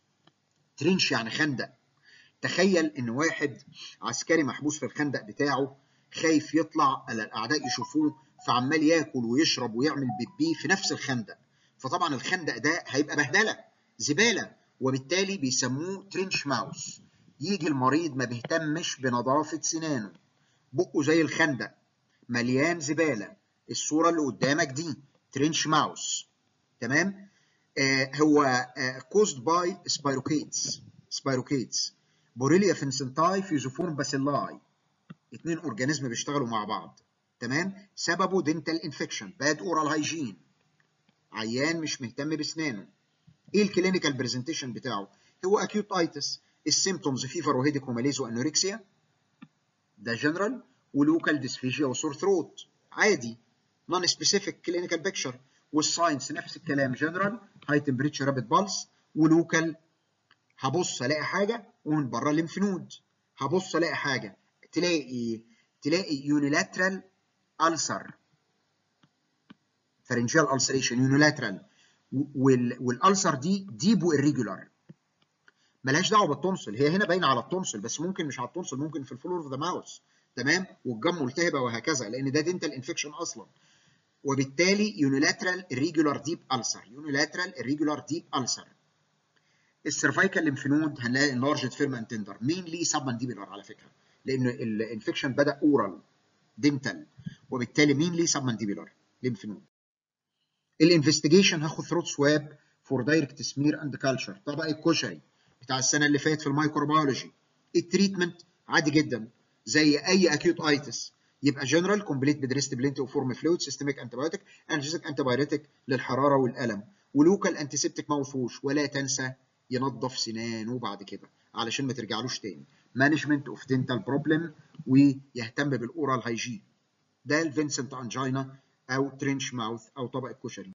ترينش يعني خندق تخيل ان واحد عسكري محبوس في الخندق بتاعه خايف يطلع على الاعداء يشوفوه فعمال ياكل ويشرب ويعمل بيبي في نفس الخندق فطبعا الخندق ده هيبقى بهدله زباله وبالتالي بيسموه ترينش ماوس يجي المريض ما بيهتمش بنظافه سنانه بقه زي الخندق مليان زباله الصوره اللي قدامك دي ترينش ماوس تمام آه هو كوزد باي سبايروكيتس سبايروكيتس بوريليا فينسنتاي فيزوفورم باسيلاي اتنين اورجانيزم بيشتغلوا مع بعض تمام سببه دنتال انفكشن باد اورال هايجين عيان مش مهتم باسنانه ايه الكلينيكال برزنتيشن بتاعه هو اكيوت ايتس السيمتومز فيفر وهيديك وماليز وانوركسيا ده جنرال ولوكال ديسفيجيا وسور ثروت عادي نون سبيسيفيك كلينيكال بيكتشر والساينس نفس الكلام جنرال هاي تمبريتشر رابيد بالس ولوكال هبص الاقي حاجه ومن بره الليمف نود هبص الاقي حاجه تلاقي تلاقي يونيلاترال ألسر فارنجيال ألسريشن يونيلاترال والألسر دي ديبو irregular ملهاش دعوه بالتونسل هي هنا باينه على التونسل بس ممكن مش على التونسل ممكن في الفلور اوف ذا ماوس تمام والجم ملتهبه وهكذا لان ده دينتال انفكشن اصلا وبالتالي يونيلاترال irregular deep ulcer يونيلاترال irregular deep ulcer السيرفايكال ليمفنود هنلاقي انلارجد فيرم اند تندر مين ليه سب مانديبيولار على فكره لان الانفكشن بدا اورال دينتال وبالتالي مين ليه سب مانديبيولار ليمفنود الانفستيجيشن هاخد ثروت سواب فور دايركت سمير اند كلتشر طبق الكشري بتاع السنه اللي فاتت في الميكروبيولوجي التريتمنت عادي جدا زي اي اكيوت ايتس يبقى جنرال كومبليت بدريست بلينتي وفورم فلويد سيستميك انتبايوتيك انالجيزيك انتبايوتيك للحراره والالم ولوكال انتيسبتيك ماوث ووش ولا تنسى ينظف سنانه بعد كده علشان ما ترجعلوش تاني مانجمنت اوف دينتال بروبلم ويهتم بالاورال هايجين ده الفينسنت انجينا او ترنش ماوث او طبق الكشري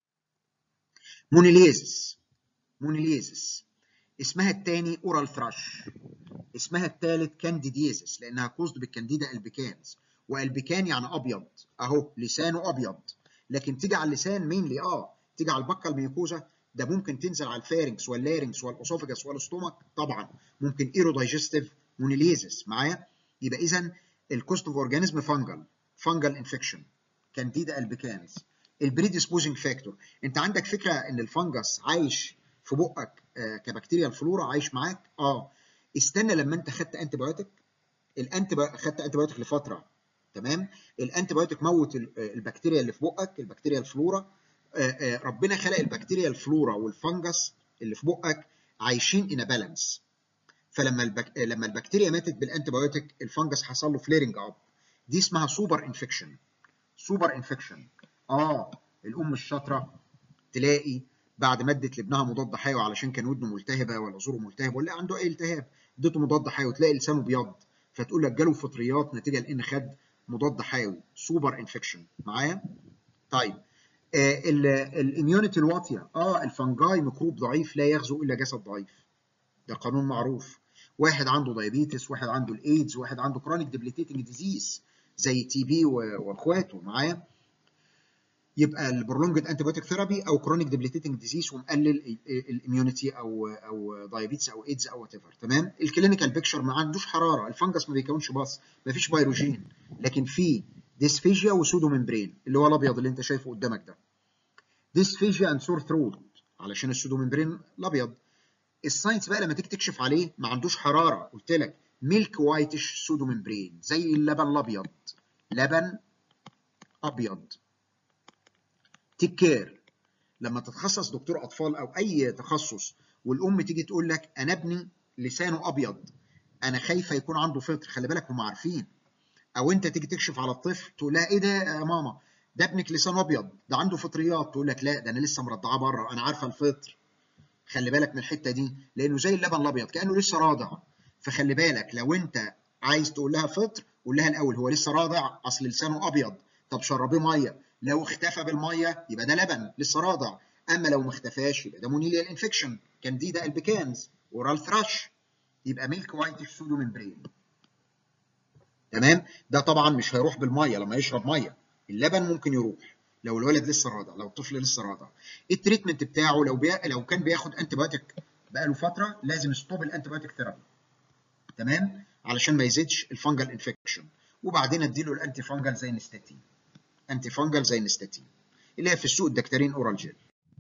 مونيليزس مونيليزس اسمها الثاني اورال ثراش اسمها الثالث كانديديزس لانها كوزد بالكانديدا البيكانز والبيكان يعني ابيض اهو لسانه ابيض لكن تيجي على اللسان مينلي اه تيجي على البكه الميوكوزا ده ممكن تنزل على الفارنكس واللارنكس والاسوفجس والاستومك طبعا ممكن ايرو دايجستيف مونيليزس معايا يبقى اذا الكوست اوف اورجانيزم فانجل فانجل انفكشن كانديدا البيكانز البريديسبوزنج فاكتور انت عندك فكره ان الفنجس عايش في بقك آه كبكتيريا الفلورا عايش معاك اه استنى لما انت خدت انتي بايوتيك الانتي خدت انتي بايوتيك لفتره تمام الانتي بايوتيك موت البكتيريا اللي في بقك البكتيريا الفلورا آه آه ربنا خلق البكتيريا الفلورا والفنجس اللي في بقك عايشين ان بالانس فلما البك... لما البكتيريا ماتت بالانتي بايوتيك الفنجس حصل له فليرنج اب دي اسمها سوبر انفكشن سوبر انفكشن اه الام الشاطره تلاقي بعد ما ادت لابنها مضاد حيوي علشان كان ودنه ملتهبه ولا زوره ملتهب ولا عنده اي التهاب اديته مضاد حيوي تلاقي لسانه ابيض فتقول لك جاله فطريات نتيجه لان خد مضاد حيوي سوبر انفكشن معايا طيب آه الاميونيتي الواطيه اه الفنجاي ميكروب ضعيف لا يغزو الا جسد ضعيف ده قانون معروف واحد عنده دايابيتس واحد عنده الايدز واحد عنده كرونيك ديبليتيتنج ديزيز زي تي بي واخواته معايا يبقى البرولونجد انتي بايوتيك ثيرابي او كرونيك ديبليتيتنج ديزيز ومقلل الاميونيتي او او دايابيتس او ايدز او وات ايفر تمام الكلينيكال بيكتشر ما عندوش حراره الفنجس ما بيكونش باص ما فيش فيروجين لكن في ديسفيجيا وسودو ممبرين اللي هو الابيض اللي انت شايفه قدامك ده ديسفيجيا اند سور ثروت علشان السودو ممبرين الابيض الساينس بقى لما تيجي تكشف عليه ما عندوش حراره قلت لك ميلك وايتش سودو ممبرين زي اللبن الابيض لبن ابيض تيك كير لما تتخصص دكتور اطفال او اي تخصص والام تيجي تقول لك انا ابني لسانه ابيض انا خايفه يكون عنده فطر خلي بالك هم عارفين او انت تيجي تكشف على الطفل تقول لها ايه ده يا ماما ده ابنك لسانه ابيض ده عنده فطريات تقول لك لا ده انا لسه مرضعاه بره انا عارفه الفطر خلي بالك من الحته دي لانه زي اللبن الابيض كانه لسه راضع فخلي بالك لو انت عايز تقول لها فطر قول لها الاول هو لسه راضع اصل لسانه ابيض طب شربيه ميه لو اختفى بالميه يبقى ده لبن لسه راضع اما لو ما اختفاش يبقى ده مونيليال انفكشن كانديدا البيكانز اورال ثراش يبقى ميلك وايت سودو ممبرين تمام ده طبعا مش هيروح بالميه لما يشرب ميه اللبن ممكن يروح لو الولد لسه راضع لو الطفل لسه راضع التريتمنت بتاعه لو بي... لو كان بياخد انتي بايوتيك بقاله فتره لازم ستوب الانتي بايوتيك ثيرابي تمام علشان ما يزيدش الفنجل انفكشن وبعدين اديله الانتي فانجل زي النستاتين انتي فانجل زي النستاتين اللي هي في السوق الدكتورين اورال جيل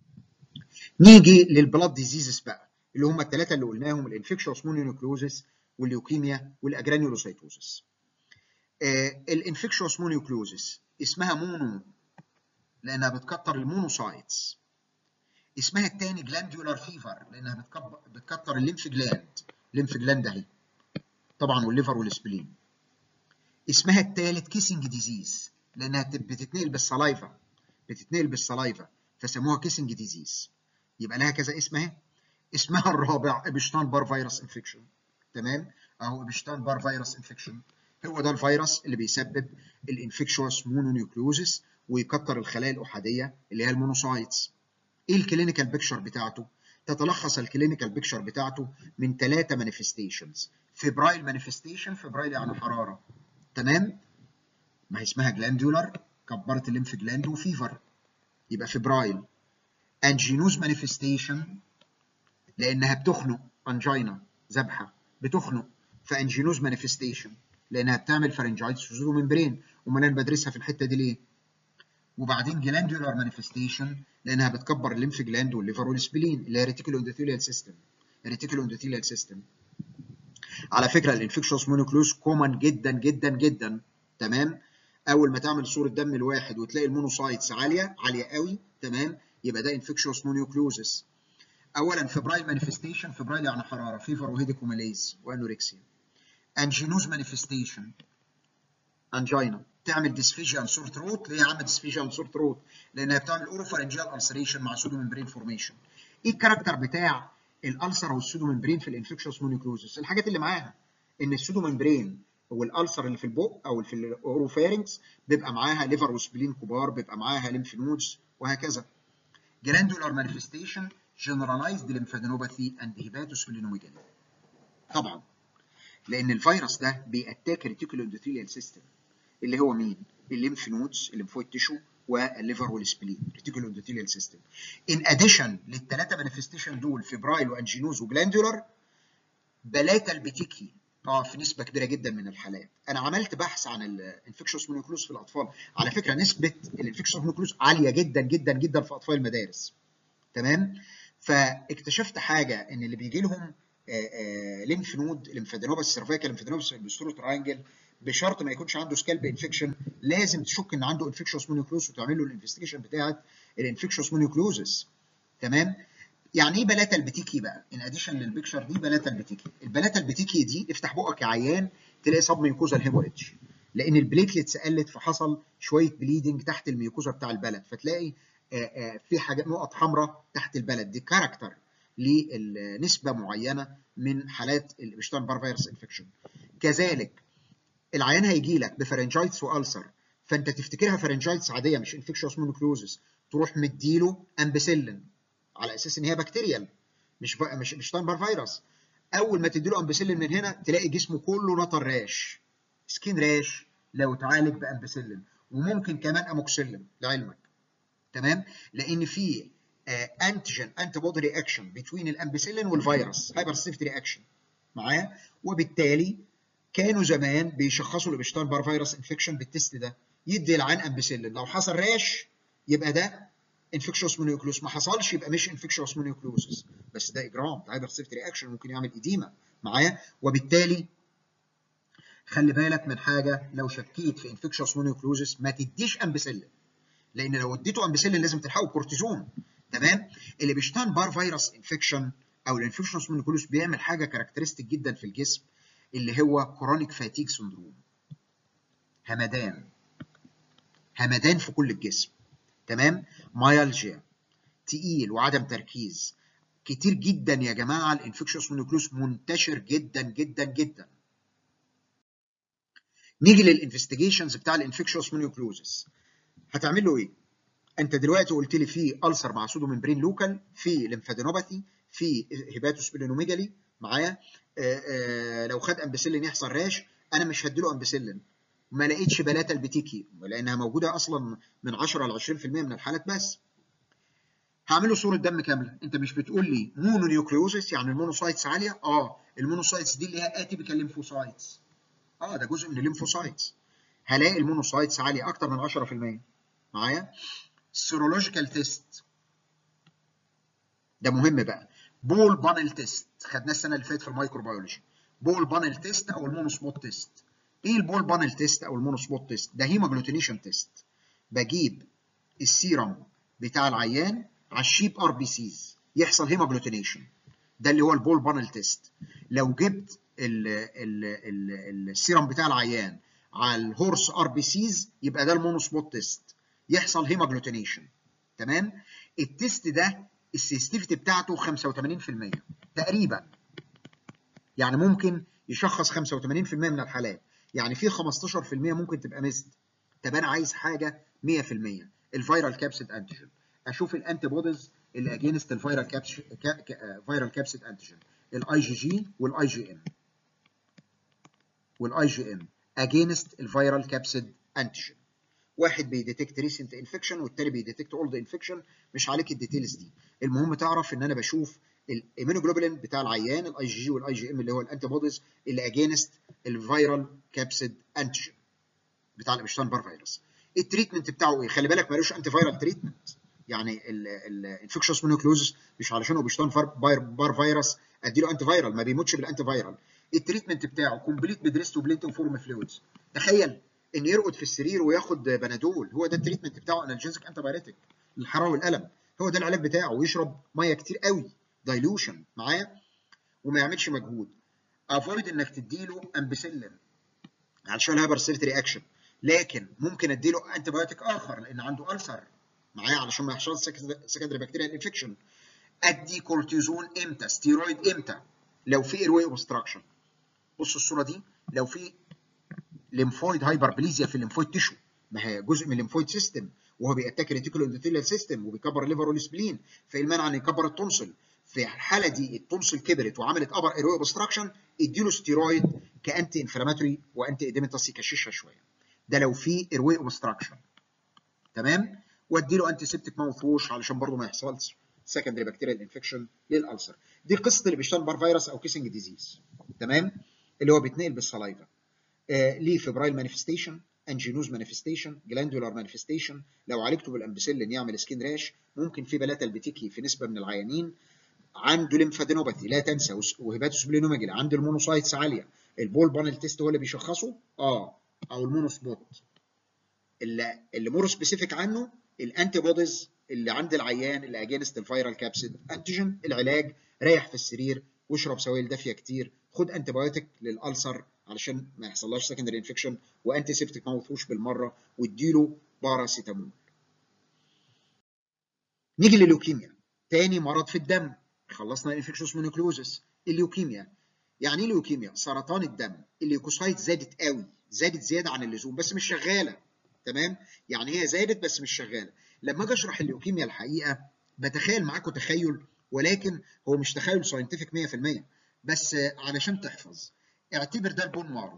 نيجي للبلاد ديزيزز بقى اللي هم الثلاثه اللي قلناهم الانفكشوس مونونيوكلوزس والليوكيميا والاجرانيولوسيتوزس آه الانفكشوس مونونيوكلوزس اسمها مونو لانها بتكتر المونوسايتس اسمها الثاني جلاندولار فيفر لانها بتكتر الليمف جلاند الليمف جلاند اهي طبعا والليفر والسبلين اسمها الثالث كيسنج ديزيز لانها بتتنقل بالسلايفا بتتنقل بالسلايفا فسموها كيسنج ديزيز يبقى لها كذا اسم اهي اسمها الرابع ابشتان بار فيروس انفكشن تمام اهو ابشتان بار فيروس انفكشن هو ده الفيروس اللي بيسبب الانفكشوس مونونيوكليوزس ويكتر الخلايا الاحاديه اللي هي المونوسايتس ايه الكلينيكال بيكشر بتاعته تتلخص الكلينيكال بيكشر بتاعته من ثلاثه مانيفستيشنز فيبرايل مانيفستيشن فيبرايل يعني حراره تمام ما هي اسمها جلاندولار كبرت الليمف جلاند وفيفر يبقى فيبرايل انجينوز مانيفستيشن لانها بتخنق انجينا ذبحه بتخنق فانجينوز مانيفستيشن لانها بتعمل فارنجايتس وزودو ممبرين امال انا بدرسها في الحته دي ليه؟ وبعدين جلاندولار مانيفستيشن لانها بتكبر الليمف جلاند والليفر والسبلين اللي هي ريتيكولو اندوثيليال سيستم ريتيكولو اندوثيليال سيستم على فكره الانفكشوس مونوكلوز كومن جدا جدا جدا تمام اول ما تعمل صوره دم الواحد وتلاقي المونوسايتس عاليه عاليه قوي تمام يبقى ده انفكشوس مونوكلوزس اولا فبرايل مانيفستيشن فبرايل يعني حراره فيفر وهيديكوماليز وانوركسيا انجينوز مانيفستيشن انجينا تعمل ديسفيجيا سور ثروت ليه يا عم ديسفيجيا سور ثروت لانها بتعمل اوروفارنجيال السريشن مع سودو ممبرين فورميشن ايه الكاركتر بتاع الالسر والسودو ممبرين في الانفكشوس مونوكلوزس الحاجات اللي معاها ان السودو ممبرين والالسر اللي في البق او في الاوروفارنكس بيبقى معاها ليفر وسبلين كبار بيبقى معاها ليمف نودز وهكذا جلاندولار مانيفستيشن generalized lymphadenopathy and hepatosplenomegaly طبعا لان الفيروس ده بيأتاك ريتيكولو اندوثيليال سيستم اللي هو مين؟ الليمف نودز الليمفويد تيشو والليفر والسبلين ريتيكولو اندوثيليال سيستم ان اديشن للثلاثه مانيفستيشن دول فيبرايل وانجينوز وجلاندولار بلاتا البتيكي اه في نسبه كبيره جدا من الحالات انا عملت بحث عن الانفكشوس مونوكلوز في الاطفال على فكره نسبه الانفكشوس مونوكلوز عاليه جدا جدا جدا في اطفال المدارس تمام فاكتشفت حاجه ان اللي بيجي لهم ليمف نود ليمفادينوباس سيرفيكال ليمفادينوباس بسترو تراينجل بشرط ما يكونش عنده سكالب انفكشن لازم تشك ان عنده انفكشوس مونوكلوز وتعمل له الانفستيجيشن بتاعت الانفكشوس مونوكلوزس تمام يعني ايه بلاتا البتيكي بقى ان اديشن للبيكشر دي بلاتا البتيكي البلاتا البتيكي دي افتح بقك يا عيان تلاقي سب ميوكوزا هيموريدج لان البليتلتس قلت فحصل شويه بليدنج تحت الميوكوزا بتاع البلد فتلاقي في حاجات نقط حمراء تحت البلد دي كاركتر لنسبه معينه من حالات الابشتاين بار فيروس انفكشن كذلك العيان هيجي لك بفرنجايتس والسر فانت تفتكرها فرنجايتس عاديه مش انفكشوس مونوكلوزس تروح مديله امبسيلين على اساس ان هي بكتيريال مش مش ابشتاين بار فيروس اول ما تديله امبسيلين من هنا تلاقي جسمه كله نطر راش سكين راش لو اتعالج بامبسيلين وممكن كمان اموكسيلين لعلمك تمام لان في انتيجين انتي بودي رياكشن بين الامبسيلين والفيروس هايبر سيفتي رياكشن معايا وبالتالي كانوا زمان بيشخصوا الابشتاين بار فيروس انفكشن بالتست ده يدي العين امبسيلين لو حصل راش يبقى ده انفكشوس مونيوكلوز ما حصلش يبقى مش انفكشوس مونيوكلوزس بس ده اجرام ده هايبر سيفتي رياكشن ممكن يعمل اديمه معايا وبالتالي خلي بالك من حاجه لو شكيت في انفكشوس مونيوكلوزس ما تديش امبسيلين لان لو اديته امبسيلين لازم تلحقه كورتيزون تمام اللي بيشتان بار فيروس انفكشن او الانفكشنس مونوكلوز بيعمل حاجه كاركترستيك جدا في الجسم اللي هو كرونيك فاتيج سندروم همدان همدان في كل الجسم تمام مايالجيا تقيل وعدم تركيز كتير جدا يا جماعه الانفكشنس مونوكلوز منتشر جدا جدا جدا نيجي للانفستيجيشنز بتاع الانفكشنس مونوكلوزس هتعمل له ايه انت دلوقتي قلت لي في ألسر مع سودو ممبرين لوكال في ليمفادينوباثي في هيباتوسبلينوميجالي معايا لو خد امبسيلين يحصل راش انا مش هديله امبسيلين ما لقيتش بلاتا البتيكي لانها موجوده اصلا من 10 ل 20% من الحالات بس هعمل له صوره دم كامله انت مش بتقول لي مونو نيوكليوزس يعني المونوسايتس عاليه اه المونوسايتس دي اللي هي اتيبيكال ليمفوسايتس اه ده جزء من الليمفوسايتس هلاقي المونوسايتس عاليه اكتر من 10% معايا سيرولوجيكال تيست ده مهم بقى بول بانل تيست خدناه السنه اللي فاتت في الميكروبيولوجي بول بانل تيست او المونو سبوت تيست ايه البول بانل تيست او المونو سبوت تيست ده هيموجلوتينيشن تيست بجيب السيرم بتاع العيان على الشيب ار بي سيز يحصل هيموجلوتينيشن ده اللي هو البول بانل تيست لو جبت ال ال ال السيرم بتاع العيان على الهورس ار بي سيز يبقى ده المونو سبوت تيست يحصل هيموجلوتينيشن تمام التيست ده السيستيفيتي بتاعته 85% تقريبا يعني ممكن يشخص 85% من الحالات يعني في 15% ممكن تبقى ميزد طب انا عايز حاجه 100% الفيرال كابسيد انتيجين اشوف الانتي بوديز اللي اجينست الفيرال كابسيد فيرال كابسيد انتيجين الاي جي جي والاي جي ام والاي جي ام اجينست الفيرال كابسيد انتيجين واحد بيديتكت ريسنت انفكشن والتاني بيديتكت اولد انفكشن مش عليك الديتيلز دي المهم تعرف ان انا بشوف الايمينوجلوبولين بتاع العيان الاي جي جي والاي جي ام اللي هو الانتي بوديز اللي اجينست الفيرال كابسيد انتيجين بتاع الابشتاين بار فيروس التريتمنت بتاعه ايه خلي بالك ملوش انتي فيرال تريتمنت يعني الانفكشوس مونوكلوزس مش علشان اوبشتاين بار, بار فيروس اديله انتي فيرال ما بيموتش بالانتي فيرال التريتمنت بتاعه كومبليت بدريست وبلينتنج فورم فلويدز تخيل ان يرقد في السرير وياخد بنادول هو ده التريتمنت بتاعه انالجيزك انتي بايريتك للحراره والالم هو ده العلاج بتاعه ويشرب ميه كتير قوي دايلوشن معايا وما يعملش مجهود افويد انك تديله امبسلين علشان هايبر سيرت رياكشن لكن ممكن اديله انتي بايوتيك اخر لان عنده ألسر معايا علشان ما يحصلش سكندري بكتيريال انفكشن ادي كورتيزون امتى ستيرويد امتى لو في ايرواي اوبستراكشن بص الصوره دي لو في ليمفويد هايبربليزيا في الليمفويد تيشو ما هي جزء من الليمفويد سيستم وهو بيأتاك الريتيكولو اندوثيليال سيستم وبيكبر الليفر والسبلين فالمانع ان يكبر التونسل في الحاله دي التونسل كبرت وعملت ابر ايروي اوبستراكشن اديله ستيرويد كانتي انفلاماتوري وانتي اديمنتس يكششها شويه ده لو في ايروي اوبستراكشن تمام واديله انتي سيبتيك ماوث ووش علشان برضه ما يحصلش سكندري بكتيريال انفكشن للالسر دي قصه الابشتاين بار فيروس او كيسنج ديزيز تمام اللي هو بيتنقل بالسلايفا آه ليه فبرايل مانيفستيشن انجينوز مانيفستيشن جلاندولار مانيفستيشن لو عالجته بالامبسلين يعمل سكين راش ممكن في بلاتا البتيكي في نسبه من العيانين عنده ليمفادينوباثي لا تنسى وهيباتوسبلينوميجالي عنده المونوسايتس عاليه البول بانل تيست هو اللي بيشخصه اه او المونوسبوت اللي اللي مور سبيسيفيك عنه الانتي بوديز اللي عند العيان اللي اجينست الفيرال كابسيد انتيجين العلاج ريح في السرير واشرب سوائل دافيه كتير خد انتي بايوتيك للالسر علشان ما يحصلهاش سكندري انفكشن وانتي سيبتيك ماوث ووش بالمره واديله باراسيتامول نيجي لللوكيميا تاني مرض في الدم خلصنا الانفكشوس مونوكلوزس الليوكيميا يعني ايه ليوكيميا سرطان الدم الليوكوسايت زادت قوي زادت زياده عن اللزوم بس مش شغاله تمام يعني هي زادت بس مش شغاله لما اجي اشرح الليوكيميا الحقيقه بتخيل معاكم تخيل ولكن هو مش تخيل ساينتفك 100% بس علشان تحفظ اعتبر ده البون مارو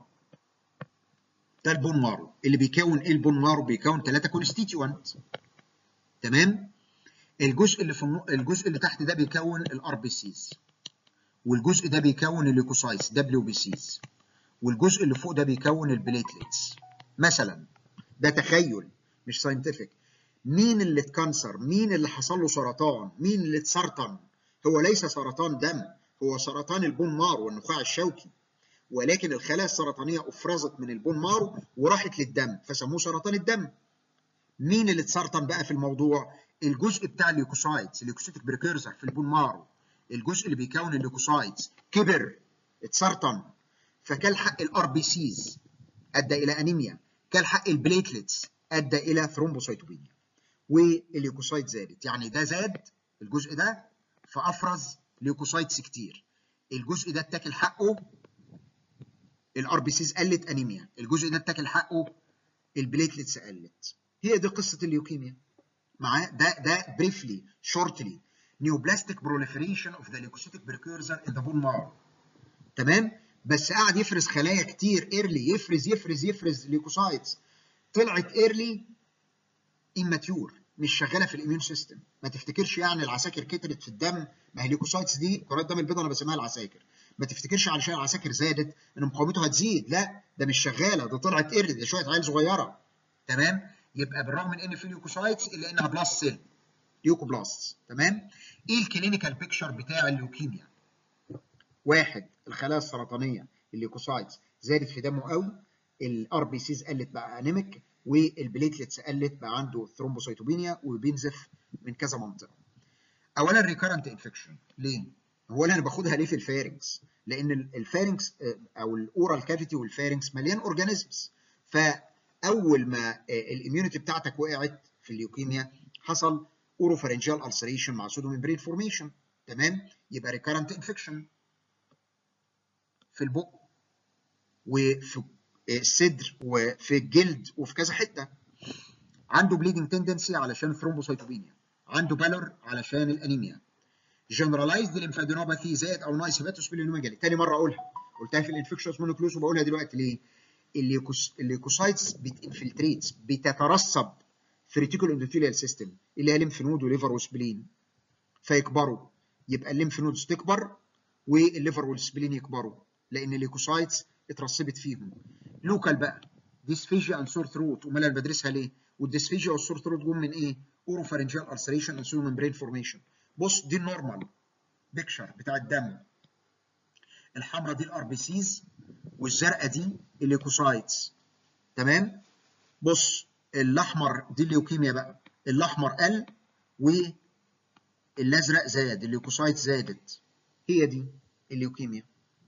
ده البون مارو اللي بيكون ايه البون مارو بيكون ثلاثه كونستيتيوانت تمام الجزء اللي في النو... الجزء اللي تحت ده بيكون الار بي سيز والجزء ده بيكون الليوكوسايتس دبليو بي سيز والجزء اللي فوق ده بيكون البليتلتس مثلا ده تخيل مش ساينتفك مين اللي اتكنسر مين اللي حصل له سرطان مين اللي اتسرطن هو ليس سرطان دم هو سرطان البون مارو والنخاع الشوكي ولكن الخلايا السرطانيه افرزت من البون مارو وراحت للدم فسموه سرطان الدم مين اللي اتسرطن بقى في الموضوع الجزء بتاع الليوكوسايتس الليوكوسيتك بريكيرسر في البون مارو الجزء اللي بيكون الليوكوسايتس كبر اتسرطن فكل حق الار بي سيز ادى الى انيميا كل حق البليتلتس ادى الى ثرومبوسيتوبينيا والليوكوسايت زادت يعني ده زاد الجزء ده فافرز ليوكوسايتس كتير الجزء ده اتاكل حقه الار بي سيز قلت انيميا الجزء ده اتاكل حقه البليتلتس قلت هي دي قصه الليوكيميا معاه ده ده بريفلي شورتلي neoplastic proliferation of the leukocytic precursor in the bone marrow تمام بس قعد يفرز خلايا كتير ايرلي يفرز يفرز يفرز ليوكوسايتس طلعت ايرلي immature مش شغاله في الاميون سيستم ما تفتكرش يعني العساكر كترت في الدم ما هي الليوكوسايتس دي كرات دم البيضاء انا بسميها العساكر ما تفتكرش علشان العساكر زادت ان مقاومته هتزيد لا ده مش شغاله ده طلعت ايرلي ده شويه عيال صغيره تمام يبقى بالرغم من ان في ليوكوسايتس الا انها بلاست سيل ليوكوبلاست تمام ايه الكلينيكال بيكتشر بتاع الليوكيميا واحد الخلايا السرطانيه الليوكوسايتس زادت في دمه قوي الار بي سيز قلت بقى انيميك والبليتلتس قلت بقى عنده ثرومبوسيتوبينيا وبينزف من كذا منطقه اولا ريكارنت انفكشن ليه هو انا باخدها ليه في الفارنكس لان الفارنكس او الاورال كافيتي والفارنكس مليان اورجانيزمز فاول ما الاميونيتي بتاعتك وقعت في الليوكيميا حصل اوروفارنجيال السريشن مع سودو ميمبرين فورميشن تمام يبقى ريكارنت انفكشن في البق وفي الصدر وفي الجلد وفي كذا حته عنده بليدنج تندنسي علشان ثرومبوسيتوبينيا عنده بالور علشان الانيميا جنرالايزد ليمفادينوباثي زائد او نايس هيباتوسبلينوميجالي تاني مره اقولها قلتها في الانفكشوس مونوكلوز وبقولها دلوقتي ليه الليوكوسايتس بتنفلتريتس بتترسب في ريتيكول اندوثيليال سيستم اللي هي ليمف نود وليفر وسبلين فيكبروا يبقى الليمف نودز تكبر والليفر والسبلين يكبروا لان الليكوسايتس اترسبت فيهم لوكال بقى ديسفيجيا اند سور ثروت امال انا بدرسها ليه والديسفيجيا والسور ثروت جم من ايه اوروفارنجيال السريشن اند سودو ممبرين فورميشن بص دي النورمال بيكشر بتاع الدم الحمراء دي الار بي سيز والزرقاء دي الليكوسايتس تمام بص الاحمر دي الليوكيميا بقى الاحمر قل والازرق زاد الليوكوسايت زادت هي دي الليوكيميا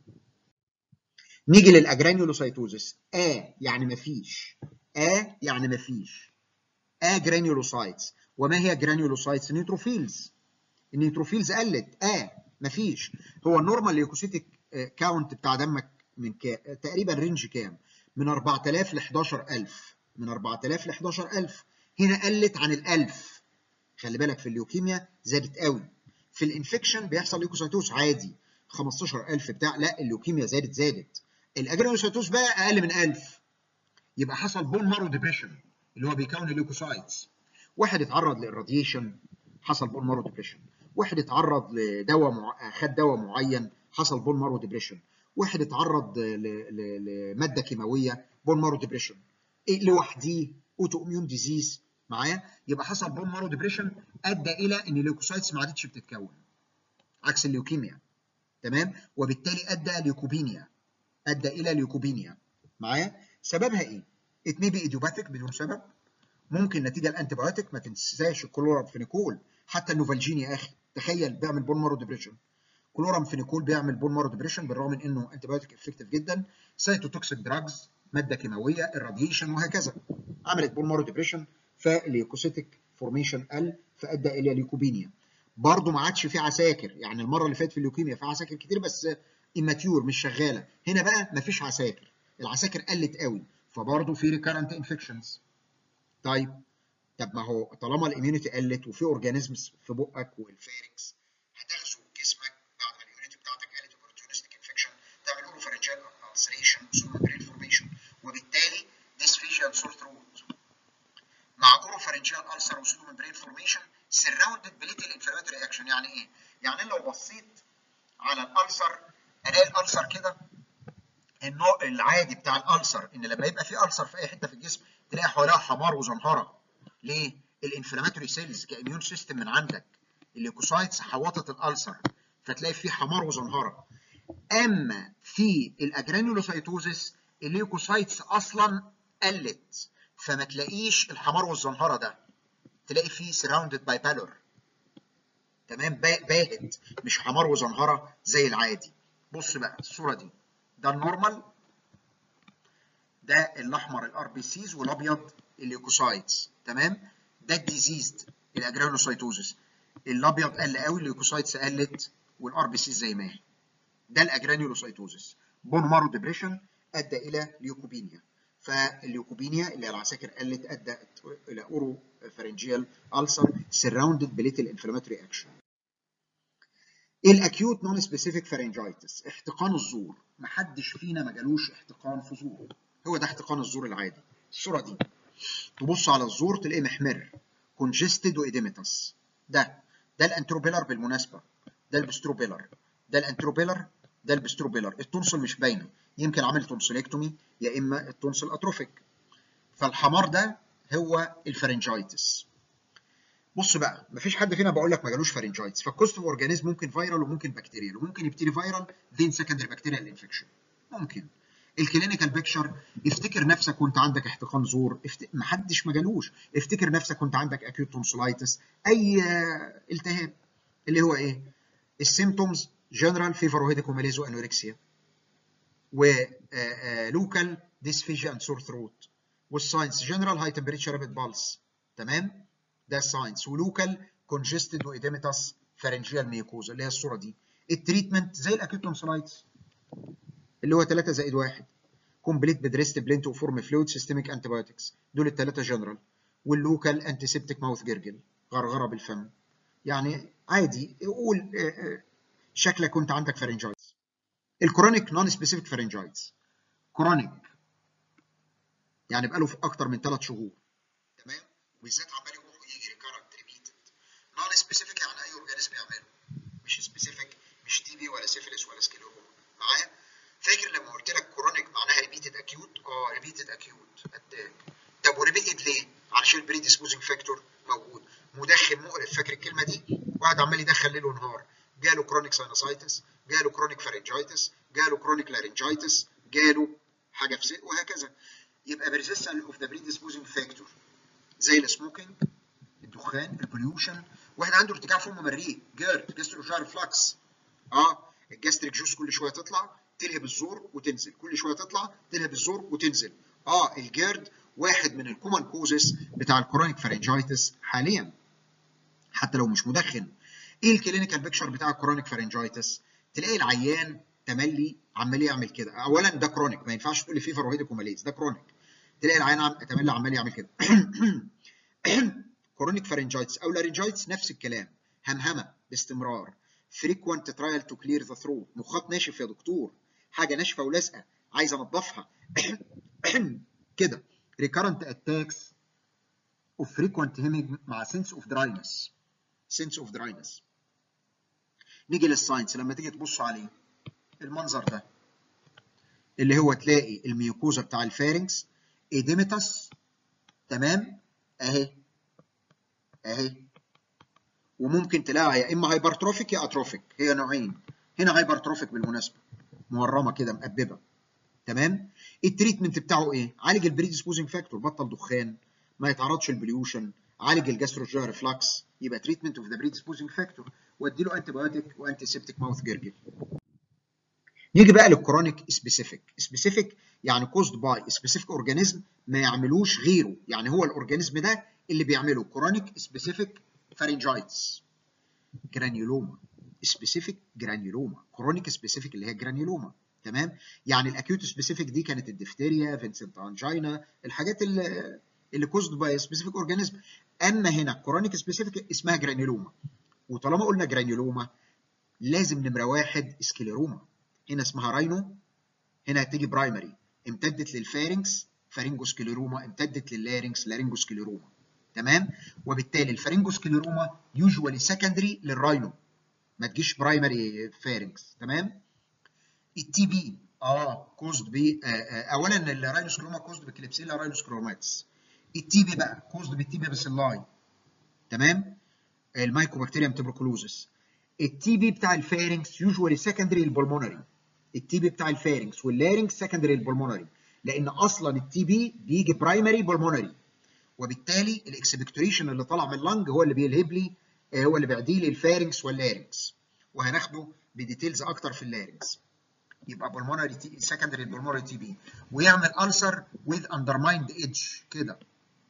نيجي للاجرانيولوسايتوزس ا يعني مفيش ا يعني مفيش ا جرانيولوسايتس وما هي جرانيولوسايتس نيوتروفيلز النيوتروفيلز قلت ا مفيش هو النورمال ليوكوسيتيك كاونت بتاع دمك من كام تقريبا رينج كام من 4000 ل 11000 من 4000 ل 11000 هنا قلت عن ال 1000 خلي بالك في الليوكيميا زادت قوي في الانفكشن بيحصل ليوكوسايتوز عادي 15000 بتاع لا الليوكيميا زادت زادت الاجرانيولوسايتوز بقى اقل من 1000 يبقى حصل بون مارو ديبريشن اللي هو بيكون الليوكوسايتس واحد اتعرض للراديشن حصل بون مارو ديبريشن واحد اتعرض لدواء مع... خد دواء معين حصل بون مارو ديبريشن واحد اتعرض ل... ل... لماده كيماويه بون مارو ديبريشن إيه لوحديه اوتو اميون ديزيز معايا يبقى حصل بون مارو ديبريشن ادى الى ان الليوكوسايتس ما عادتش بتتكون عكس الليوكيميا تمام وبالتالي ادى ليوكوبينيا ادى الى ليوكوبينيا معايا سببها ايه ات مي بي ايديوباثيك بدون سبب ممكن نتيجه الانتيبيوتيك ما تنساش الكلورامفينيكول حتى النوفالجين يا اخي تخيل بيعمل بون مارو ديبريشن كلورامفينيكول بيعمل بون مارو ديبريشن بالرغم من انه انتيبيوتيك افكتيف جدا سايتوتوكسيك دراجز ماده كيماويه الراديشن وهكذا عملت بون مارو ديبريشن فالليوكوسيتيك فورميشن قل فادى الى ليوكوبينيا برضه ما عادش في عساكر يعني المره اللي فاتت في الليوكيميا في عساكر كتير بس اماتيور مش شغاله هنا بقى ما فيش عساكر العساكر قلت قوي فبرضه في ريكارنت انفكشنز طيب طب ما هو طالما الاميونيتي قلت وفي اورجانيزمز في بقك والفارنكس هتغزو جسمك بعد ما الاميونيتي بتاعتك قلت اوبورتونستيك انفكشن تعمل اوروفارنجيال السريشن سومبرين فورميشن وبالتالي ديسفيجيال سور ثروت مع اوروفارنجيال السر وسودوممبرين فورميشن سراوندد بليتل انفلاماتوري اكشن يعني ايه؟ يعني لو بصيت على الالسر الاقي الالسر كده النوع العادي بتاع الالسر ان لما يبقى في السر في اي حته في الجسم تلاقي حواليها حمار وزمهره ليه؟ الانفلاماتوري سيلز كاميون سيستم من عندك الليكوسايتس حوطت الالسر فتلاقي في حمار وزمهره اما في الاجرانيولوسايتوزس الليكوسايتس اصلا قلت فما تلاقيش الحمار والزنهره ده تلاقي فيه سراوندد باي بالور تمام باهت مش حمار وزنهره زي العادي بص بقى الصوره دي ده النورمال ده الاحمر الار بي سيز والابيض الليوكوسايتس تمام ده الديزيزد الاجرانوسايتوزس الابيض قل قوي الليوكوسايتس قلت والار بي سيز زي ما هي ده الاجرانيولوسايتوزس بون مارو ديبريشن ادى الى ليوكوبينيا فالليوكوبينيا اللي العساكر قلت ادت الى اورو فارنجيال السر سراوندد بليتل انفلاماتوري اكشن الاكيوت نون سبيسيفيك فارنجايتس احتقان الزور محدش فينا ما جالوش احتقان في زوره هو ده احتقان الزور العادي الصوره دي تبص على الزور تلاقيه محمر كونجستد وايديمتس ده ده الانتروبيلر بالمناسبه ده البستروبيلر ده الانتروبيلر ده البستروبيلر التونسل مش باينه يمكن عامل تونسلكتومي يا اما التونسل اتروفيك فالحمار ده هو الفارنجايتس بص بقى مفيش حد فينا بقول لك ما جالوش فارنجايتس فالكوست اورجانيزم ممكن فيرال وممكن بكتيريال وممكن يبتدي فيرال ذين سكندري بكتيريال انفكشن ممكن الكلينيكال بيكشر افتكر نفسك وانت عندك احتقان زور افت... محدش ما جالوش افتكر نفسك وانت عندك اكيوت تونسلايتس اي التهاب اللي هو ايه السيمتومز جنرال فيفر وهيديكوماليز وانوركسيا ولوكال ديسفيجيا اند سور ثروت والساينس جنرال هاي تمبريتشر رابيد بالس تمام ده الساينس ولوكال كونجستد وايديمتاس فارنجيال ميوكوزا اللي هي الصوره دي التريتمنت زي الاكيوت تونسلايتس اللي هو 3 زائد 1 كومبليت بدريست بلينت وفورم فلويد سيستميك انتي بايوتكس دول الثلاثه جنرال واللوكال انتيسبتيك ماوث جرجل غرغره بالفم يعني عادي قول شكلك كنت عندك فارنجايتس الكرونيك نون سبيسيفيك فارنجايتس كرونيك يعني بقاله في اكتر من ثلاث شهور تمام وبالذات عمال يروح ويجي ريكارنت ريبيتد نون سبيسيفيك يعني اي اورجانيزم يعمله مش سيفيلس ولا سكليروما معايا فاكر لما قلت لك كرونيك معناها ريبيتد اكيوت اه ريبيتد اكيوت اتاك طب وريبيتد ليه عشان البري ديسبوزنج فاكتور موجود مدخن مقرف فاكر الكلمه دي واحد عمال يدخل ليل ونهار جاله كرونيك ساينوسايتس جاله كرونيك فارنجايتس جاله كرونيك لارنجايتس جاله حاجه في زي وهكذا يبقى بريزيستنت اوف ذا بري ديسبوزنج فاكتور زي السموكينج الدخان البوليوشن واحد عنده ارتجاع فم مريء جيرد جاستروجار فلاكس اه الجاستريك جوس كل شويه تطلع تلهب الزور وتنزل كل شويه تطلع تلهب الزور وتنزل اه الجيرد واحد من الكومن كوزز بتاع الكرونيك فارنجايتس حاليا حتى لو مش مدخن ايه الكلينيكال بيكشر بتاع الكرونيك فارنجايتس تلاقي العيان تملي عمال يعمل كده اولا ده كرونيك ما ينفعش تقول لي فيفر وهيديكوماليز ده كرونيك تلاقي العيان عم... تملي عمال يعمل كده كرونيك فارنجايتس او لارنجايتس نفس الكلام همهمه باستمرار frequent trial to clear the throat مخاط ناشف يا دكتور حاجه ناشفه ولازقه عايز انضفها كده recurrent attacks of frequent heming مع sense of dryness sense of dryness نيجي للساينس لما تيجي تبص عليه المنظر ده اللي هو تلاقي الميوكوزا بتاع الفارنكس ايديمتس تمام اهي اهي وممكن تلاقيها يا اما هايبرتروفيك يا اتروفيك هي نوعين هنا هايبرتروفيك بالمناسبه مورمه كده مقببه تمام التريتمنت بتاعه ايه عالج البريديسبوزنج فاكتور بطل دخان ما يتعرضش البليوشن عالج الجاستروجيا ريفلاكس يبقى تريتمنت اوف ذا بريديسبوزنج فاكتور وادي له انتي بايوتيك وانتي سيبتيك ماوث جرجل نيجي بقى للكرونيك سبيسيفيك سبيسيفيك يعني كوزد باي سبيسيفيك اورجانيزم ما يعملوش غيره يعني هو الاورجانيزم ده اللي بيعمله كرونيك سبيسيفيك فارنجايتس جرانيولوما سبيسيفيك جرانيولوما كرونيك سبيسيفيك اللي هي جرانيولوما تمام يعني الاكيوت سبيسيفيك دي كانت الدفتيريا فينسنت انجينا الحاجات اللي اللي كوزد باي سبيسيفيك اورجانيزم اما هنا كرونيك سبيسيفيك اسمها جرانيولوما وطالما قلنا جرانيولوما لازم نمره واحد سكليروما هنا اسمها راينو هنا هتيجي برايمري امتدت للفارنكس فارنجوسكليروما امتدت لللارنكس لارنجوسكليروما تمام وبالتالي الفارنجوسكليروما يوجوالي سكندري للراينو ما تجيش برايمري فارنكس تمام التي بي اه كوزد بي آه آه اولا الراينوسكليروما كوزد بكليبسيلا راينوسكليروماتس التي بي بقى كوزد بالتي بي باسيلاي تمام المايكوبكتيريم تبركلوزس التي بي بتاع الفارنكس يوجوالي سكندري للبلمونري التي بي بتاع الفارنكس واللارنكس سكندري للبلمونري لان اصلا التي بي بيجي برايمري بلمونري وبالتالي الاكسبكتوريشن اللي طالع من اللنج هو اللي بيلهب لي هو اللي بيعدي لي الفارنكس واللارنكس وهناخده بديتيلز اكتر في اللارنكس يبقى pulmonary تي secondary pulmonary تي بي ويعمل ulcer with undermined edge كده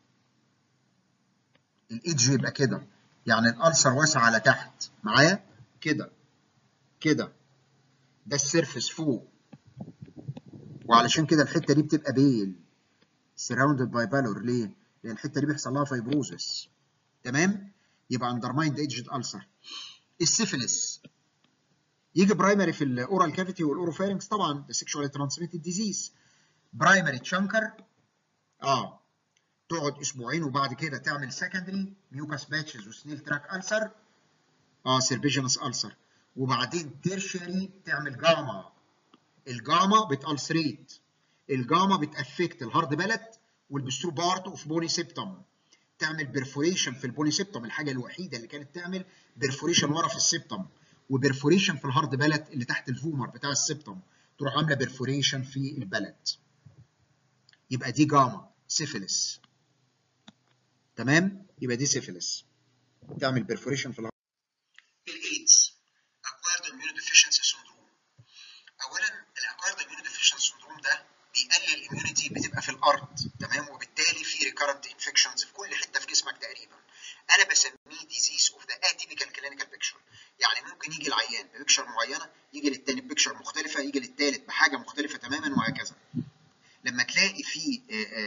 الايدج يبقى كده يعني الالسر واسع على تحت معايا كده كده ده السيرفس فوق وعلشان كده الحته دي بتبقى بيل surrounded by pallor ليه؟ لان الحته دي بيحصل لها فايبروزس تمام؟ يبقى undermined edged ulcer السيفلس يجي برايمري في الاورال كافيتي والاوروفارنكس طبعا ده سيكشوالي ترانسميتد ديزيز برايمري تشانكر اه تقعد اسبوعين وبعد كده تعمل سكندري ميوكاس باتشز وسنيل تراك ألسر اه سيربيجنس ألسر وبعدين تيرشري تعمل جاما الجاما بتألسريت الجاما بتأفكت الهارد بلت والبسترو بارت اوف بوني سيبتم تعمل بيرفوريشن في البوني سيبتم الحاجه الوحيده اللي كانت تعمل بيرفوريشن ورا في السيبتم وبرفوريشن في الهارد بلت اللي تحت الفومر بتاع السيبتم تروح عامله بيرفوريشن في البلت يبقى دي جاما سيفيلس تمام يبقى دي سيفيلس تعمل بيرفوريشن في الهارد الايدز اكوايرد اميون ديفيشنسي سندروم اولا الاكوايرد اميون ديفيشنسي سندروم ده بيقلل الاميونيتي بتبقى في الارض تمام وبالتالي في ريكارنت انفكشنز في كل حته في جسمك تقريبا انا بسميه ديزيز اوف ذا اتيبيكال كلينيكال بيكشر يعني ممكن يجي العيان ببيكشر معينه يجي للتاني ببيكشر مختلفه يجي للتالت بحاجه مختلفه تماما وهكذا لما تلاقي في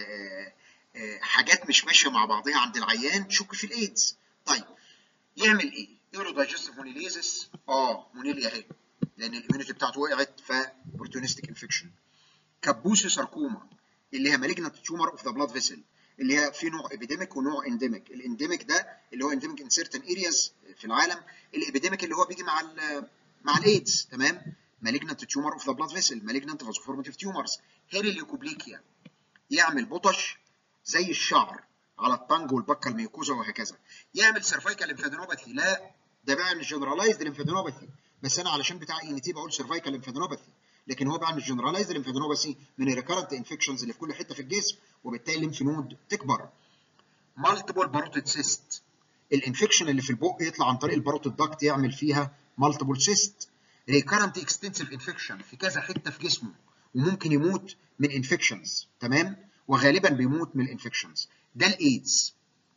حاجات مش ماشيه مع بعضها عند العيان شك في الايدز طيب يعمل ايه يورو دايجستيف مونيليزس اه مونيليا اهي لان الاميونيتي بتاعته وقعت فبورتونستيك انفكشن كابوسي ساركوما اللي هي مالجنت تيومر اوف ذا بلاد فيسل اللي هي في نوع ابيديميك ونوع انديميك الانديميك ده اللي هو انديميك ان سيرتن ارياز في العالم الابيديميك اللي هو بيجي مع مع الايدز تمام malignant tumor of the blood vessel malignant vasoformative tumors هيريليوكوبليكيا يعمل بطش زي الشعر على الطنج والبكه الميوكوزا وهكذا يعمل سيرفايكال ليمفادينوباثي لا ده بيعمل جنرالايزد ليمفادينوباثي بس انا علشان بتاع اي ان تي بقول سيرفايكال ليمفادينوباثي لكن هو بيعمل جنرالايزد ليمفادينوباثي من الريكارنت انفكشنز اللي في كل حته في الجسم وبالتالي الليمف نود تكبر مالتيبل باروتيد سيست الانفكشن اللي في البق يطلع عن طريق الباروتيد داكت يعمل فيها مالتيبل سيست ريكارنت اكستنسيف انفكشن في كذا حته في جسمه وممكن يموت من انفكشنز تمام وغالبا بيموت من الانفكشنز ده الايدز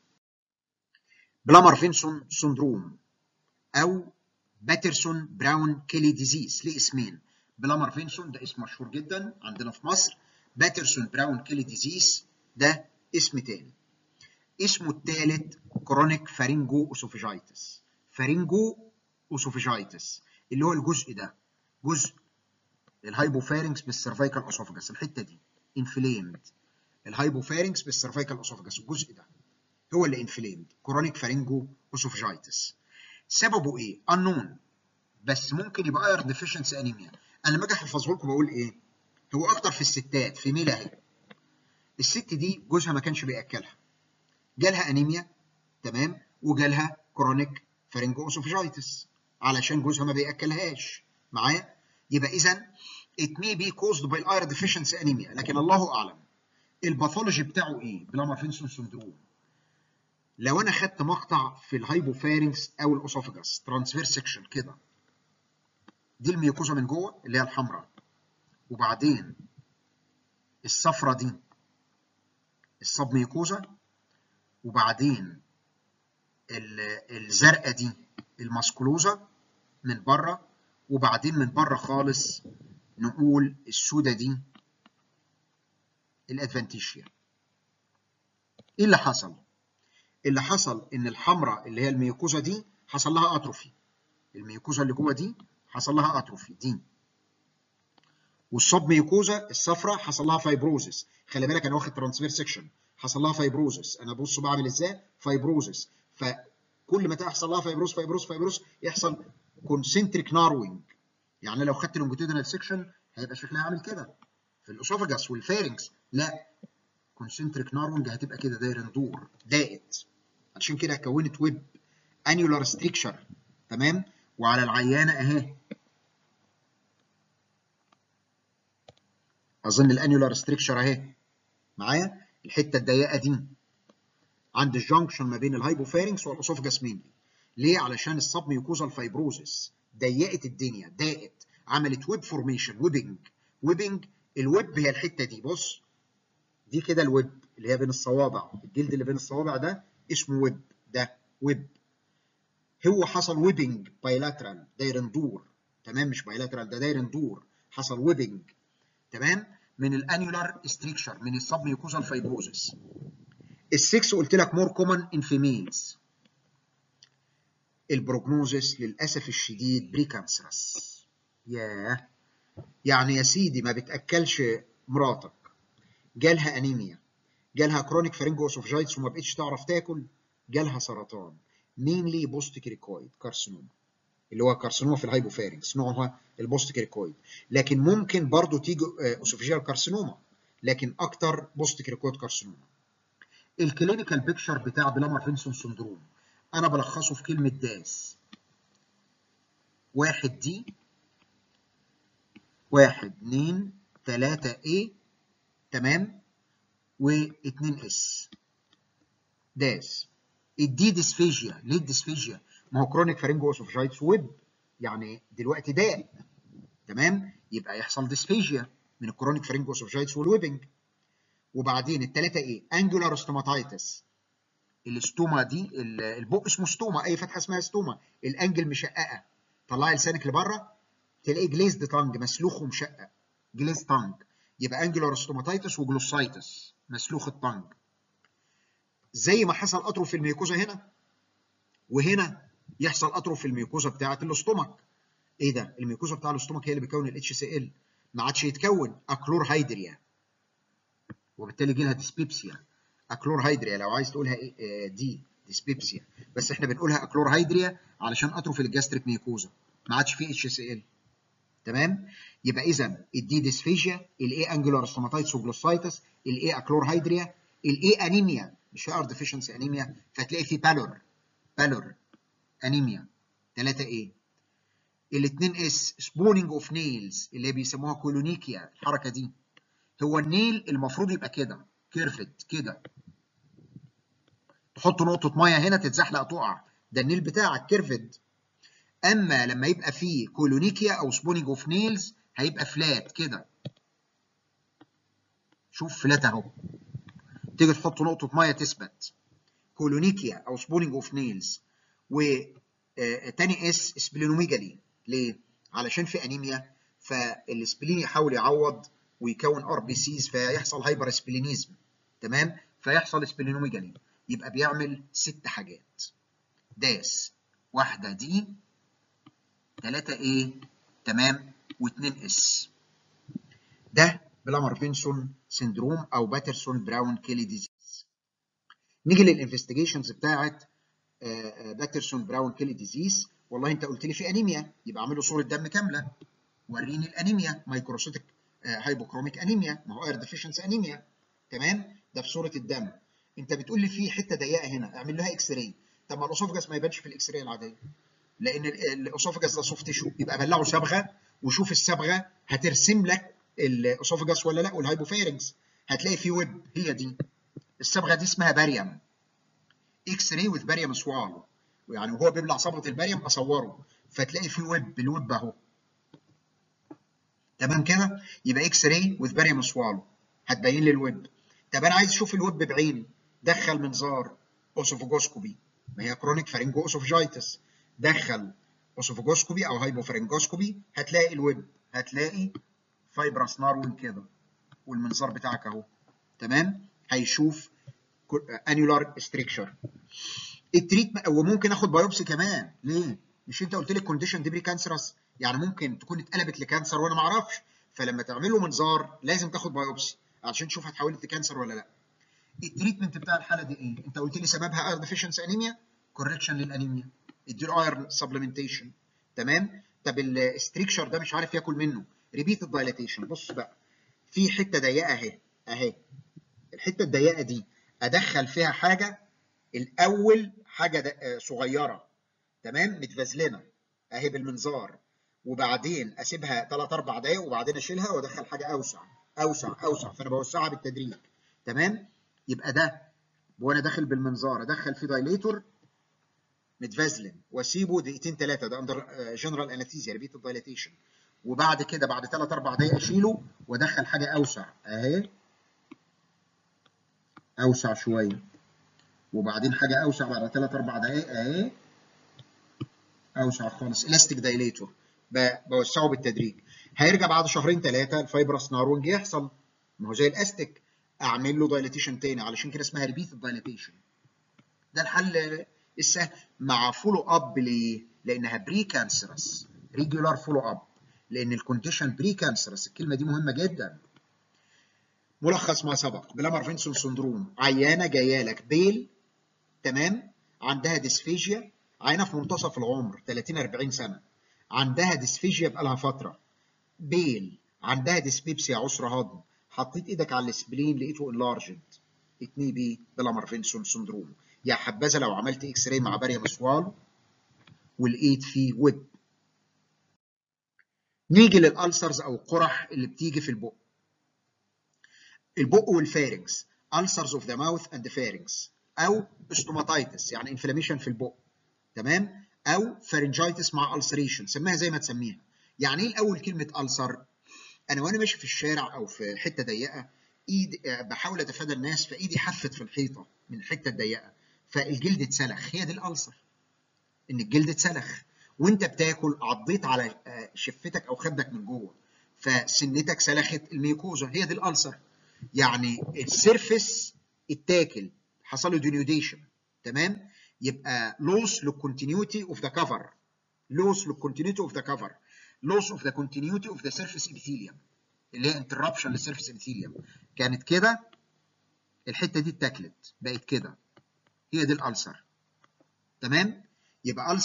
بلامر فينسون سندروم او باترسون براون كيلي ديزيز ليه اسمين بلامر فينسون ده اسم مشهور جدا عندنا في مصر باترسون براون كيلي ديزيز ده اسم تاني اسمه الثالث كرونيك فارينجو اوسوفيجايتس فارينجو اوسوفيجايتس اللي هو الجزء ده جزء الهايبوفارينكس بالسيرفايكال اوسوفاجس الحته دي انفليمد الهايبوفارينكس بالسيرفايكال اوسوفاجس الجزء ده هو اللي انفليمد كرونيك فارينجو اوسوفيجايتس سببه ايه؟ unknown بس ممكن يبقى ايرن ديفيشنسي انيميا انا لما اجي احفظه لكم بقول ايه؟ هو اكتر في الستات في ميل اهي الست دي جوزها ما كانش بياكلها جالها انيميا تمام وجالها كرونيك فارينجو اوسوفيجايتس علشان جوزها ما بياكلهاش معايا يبقى اذا it may be caused by iron deficiency anemia لكن الله اعلم الباثولوجي بتاعه ايه بلامر فينسون سندروم لو انا خدت مقطع في الهايبوفارينكس او الاسوفجاس ترانسفير سكشن كده دي الميوكوزا من جوه اللي هي الحمراء وبعدين الصفرة دي الصب ميوكوزا وبعدين الزرقاء دي الماسكولوزا من بره وبعدين من بره خالص نقول السودة دي الادفانتيشيا ايه اللي حصل اللي حصل ان الحمراء اللي هي الميوكوزا دي حصل لها اتروفي الميوكوزا اللي جوه دي حصل لها اتروفي دي والصب ميوكوزا الصفراء حصل لها فايبروزس خلي بالك انا واخد ترانسفير سكشن حصل لها فايبروزس انا بص بعمل ازاي فايبروزس فكل ما تحصل لها فايبروز فايبروز فايبروز يحصل كونسنتريك ناروينج يعني لو خدت لونجيتودينال سكشن هيبقى شكلها عامل كده في الاسوفاجاس والفارنكس لا كونسنتريك ناروينج هتبقى كده دايره ندور دائت عشان كده كونت ويب انيولار ستريكشر تمام وعلى العيانه اهي اظن الانيولار ستريكشر اهي معايا الحته الضيقه دي عند الجنكشن ما بين الهايبوفارنكس والاسوفجاس مينلي ليه علشان السب ميوكوزال فايبروزس ضيقت الدنيا ضاقت عملت ويب فورميشن ويبنج ويبنج الويب هي الحته دي بص دي كده الويب اللي هي بين الصوابع الجلد اللي بين الصوابع ده اسمه ويب ده ويب هو حصل ويبنج بايلاترال داير ندور تمام مش بايلاترال ده داير ندور حصل ويبنج تمام من الانيولار ستريكشر من السب ميوكوزال فايبروزس السكس قلت لك مور كومن ان فيميلز البروجنوزس للاسف الشديد بريكانسرس ياه يعني يا سيدي ما بتاكلش مراتك جالها انيميا جالها كرونيك فارينجو اسوفجايتس وما بقتش تعرف تاكل جالها سرطان مينلي بوست كريكويد كارسينوما اللي هو كارسينوما في الهايبوفارينكس نوعها البوست كريكويد لكن ممكن برضو تيجي اسوفيجيال كارسينوما لكن اكتر بوست كريكويد كارسينوما الكلينيكال بيكتشر بتاع بلامر فينسون سندروم انا بلخصه في كلمه داس واحد دي واحد اتنين تلاتة ايه تمام واتنين اس داس الدي ديسفيجيا ليه الديسفيجيا ما هو كرونيك فارينجو اسوفجايتس ويب يعني دلوقتي داء تمام يبقى يحصل ديسفيجيا من الكرونيك فارينجو اسوفجايتس والويبنج وبعدين الثلاثه ايه انجولار ستوماتايتس الاستوما دي البق اسمه ستوما اي فتحه اسمها ستوما الانجل مشققه طلعي لسانك لبره تلاقي جليزد تانج مسلوخ ومشقق جليز تانج يبقى انجولار ستوماتايتس وجلوسايتس مسلوخ التانج زي ما حصل اطرف في الميوكوزا هنا وهنا يحصل اطرف في الميوكوزا بتاعه الاستومك ايه ده الميوكوزا بتاع الاستومك هي اللي بيكون الاتش سي ال ما عادش يتكون اكلور هيدريا وبالتالي يجي لها ديسبيبسيا اكلور هيدريا لو عايز تقولها إيه دي ديسبيبسيا بس احنا بنقولها اكلور هيدريا علشان اطرف الجاستريك ميوكوزا ما عادش فيه اتش سي ال تمام يبقى اذا الدي ديسفيجيا الاي انجولار ستوماتايتس وجلوسايتس الاي اكلور هيدريا الاي انيميا مش اير ديفيشنسي انيميا فتلاقي في بالور بالور انيميا 3 ايه الاثنين اس سبونينج اوف نيلز اللي بيسموها كولونيكيا الحركه دي هو النيل المفروض يبقى كده كيرفت كده تحط نقطه ميه هنا تتزحلق تقع ده النيل بتاعك كيرفد اما لما يبقى فيه كولونيكيا او سبونينج اوف نيلز هيبقى فلات كده شوف فلات اهو تيجي تحط نقطه ميه تثبت كولونيكيا او سبونينج اوف نيلز وتاني اس سبلينوميجالي ليه؟ علشان في انيميا فالسبلين يحاول يعوض ويكون ار بي سيز فيحصل هايبر سبلينيزم تمام؟ فيحصل سبلينوميجالي يبقى بيعمل ست حاجات داس واحده دي ثلاثة ايه تمام واثنين اس ده بلامر بينسون سندروم او باترسون براون كيلي ديزيز نيجي للانفستيجيشنز بتاعت باترسون براون كيلي ديزيز والله انت قلت لي في انيميا يبقى اعمل له صوره دم كامله وريني الانيميا مايكروسيتك هايبوكروميك انيميا ما هو اير ديفيشنس انيميا تمام ده في صوره الدم انت بتقول لي في حته ضيقه هنا اعمل لها اكس راي طب ما الاسوفجاس ما يبانش في الاكس راي العاديه لان الاسوفجاس ده سوفت تيشو يبقى بلعه صبغه وشوف الصبغه هترسم لك الاسوفجاس ولا لا والهايبوفيرنكس هتلاقي في ويب هي دي الصبغه دي اسمها باريوم اكس راي وذ باريوم سوال يعني وهو بيبلع صبغه الباريوم اصوره فتلاقي في ويب الويب اهو تمام كده يبقى اكس راي وذ باريوم سوالو هتبين لي الويب طب انا عايز اشوف الويب بعيني دخل منظار اوسوفوجوسكوبي ما هي كرونيك فارنجو اوسوفجايتس دخل اوسوفوجوسكوبي او هايبوفرنجوسكوبي هتلاقي الويب هتلاقي فايبرس نارون كده والمنظار بتاعك اهو تمام هيشوف انيولار ستريكشر التريتمنت وممكن اخد بايوبسي كمان ليه مش انت قلت لي الكونديشن دي بري كانسرس يعني ممكن تكون اتقلبت لكانسر وانا ما اعرفش فلما تعمل له منظار لازم تاخد بايوبسي عشان تشوف هتحولت لكانسر ولا لا التريتمنت بتاع الحاله دي ايه انت قلت لي سببها اير ديفيشنسي انيميا كوركشن للانيميا اديله ايرن سبلمنتيشن تمام طب الستريكشر ده مش عارف ياكل منه ريبيت الدايلاتيشن بص بقى في حته ضيقه اهي اهي الحته الضيقه دي ادخل فيها حاجه الاول حاجه صغيره تمام متفزلنه اهي بالمنظار وبعدين اسيبها 3 4 دقائق وبعدين اشيلها وادخل حاجه اوسع اوسع اوسع فانا بوسعها بالتدريج تمام يبقى ده وانا داخل بالمنظار ادخل فيه دايليتور متفازلن واسيبه دقيقتين ثلاثه ده اندر جنرال انستيزيا ريبيت دايليتيشن وبعد كده بعد 3 4 دقائق اشيله وادخل حاجه اوسع اهي اوسع شويه وبعدين حاجه اوسع بعد 3 4 دقائق اهي اوسع خالص الاستيك دايليتور بوسعه بالتدريج هيرجع بعد شهرين ثلاثه الفايبرس نارونج يحصل ما هو زي الاستيك اعمل له دايليتيشن تاني علشان كده اسمها ريبيت دايليتيشن ده الحل السهل مع فولو اب ليه؟ لانها بري كانسرس ريجولار فولو اب لان الكونديشن بري كانسرس الكلمه دي مهمه جدا ملخص ما سبق بلامر فينسون سندروم عيانه جايه لك بيل تمام عندها ديسفيجيا عينه في منتصف العمر 30 40 سنه عندها ديسفيجيا بقالها فتره بيل عندها ديسبيبسيا عسر هضم حطيت ايدك على السبلين لقيته انلارجد اتني بي بلامر فينسون سندروم يا حبذا لو عملت اكس راي مع باريا مسوال ولقيت فيه ويب نيجي للالسرز او القرح اللي بتيجي في البق البق والفارنكس ulcers of the mouth and the pharynx او استوماتيتس يعني انفلاميشن في البق تمام او فارنجايتس مع ulceration سميها زي ما تسميها يعني ايه الاول كلمه ulcer انا وانا ماشي في الشارع او في حته ضيقه ايد بحاول اتفادى الناس فايدي حفت في الحيطه من الحته الضيقه فالجلد اتسلخ هي دي الالسر ان الجلد اتسلخ وانت بتاكل عضيت على شفتك او خدك من جوه فسنتك سلخت الميكوزا هي دي الالسر يعني السيرفس اتاكل حصل له دينيوديشن تمام يبقى لوس للكونتينيوتي اوف ذا كفر لوس للكونتينيوتي اوف ذا كفر لوس اوف ذا كونتينيوتي اوف ذا سيرفيس ابيثيليوم اللي هي انتربشن للسيرفيس ابيثيليوم كانت كده الحته دي اتاكلت بقت كده هي دي الالسر تمام يبقى السر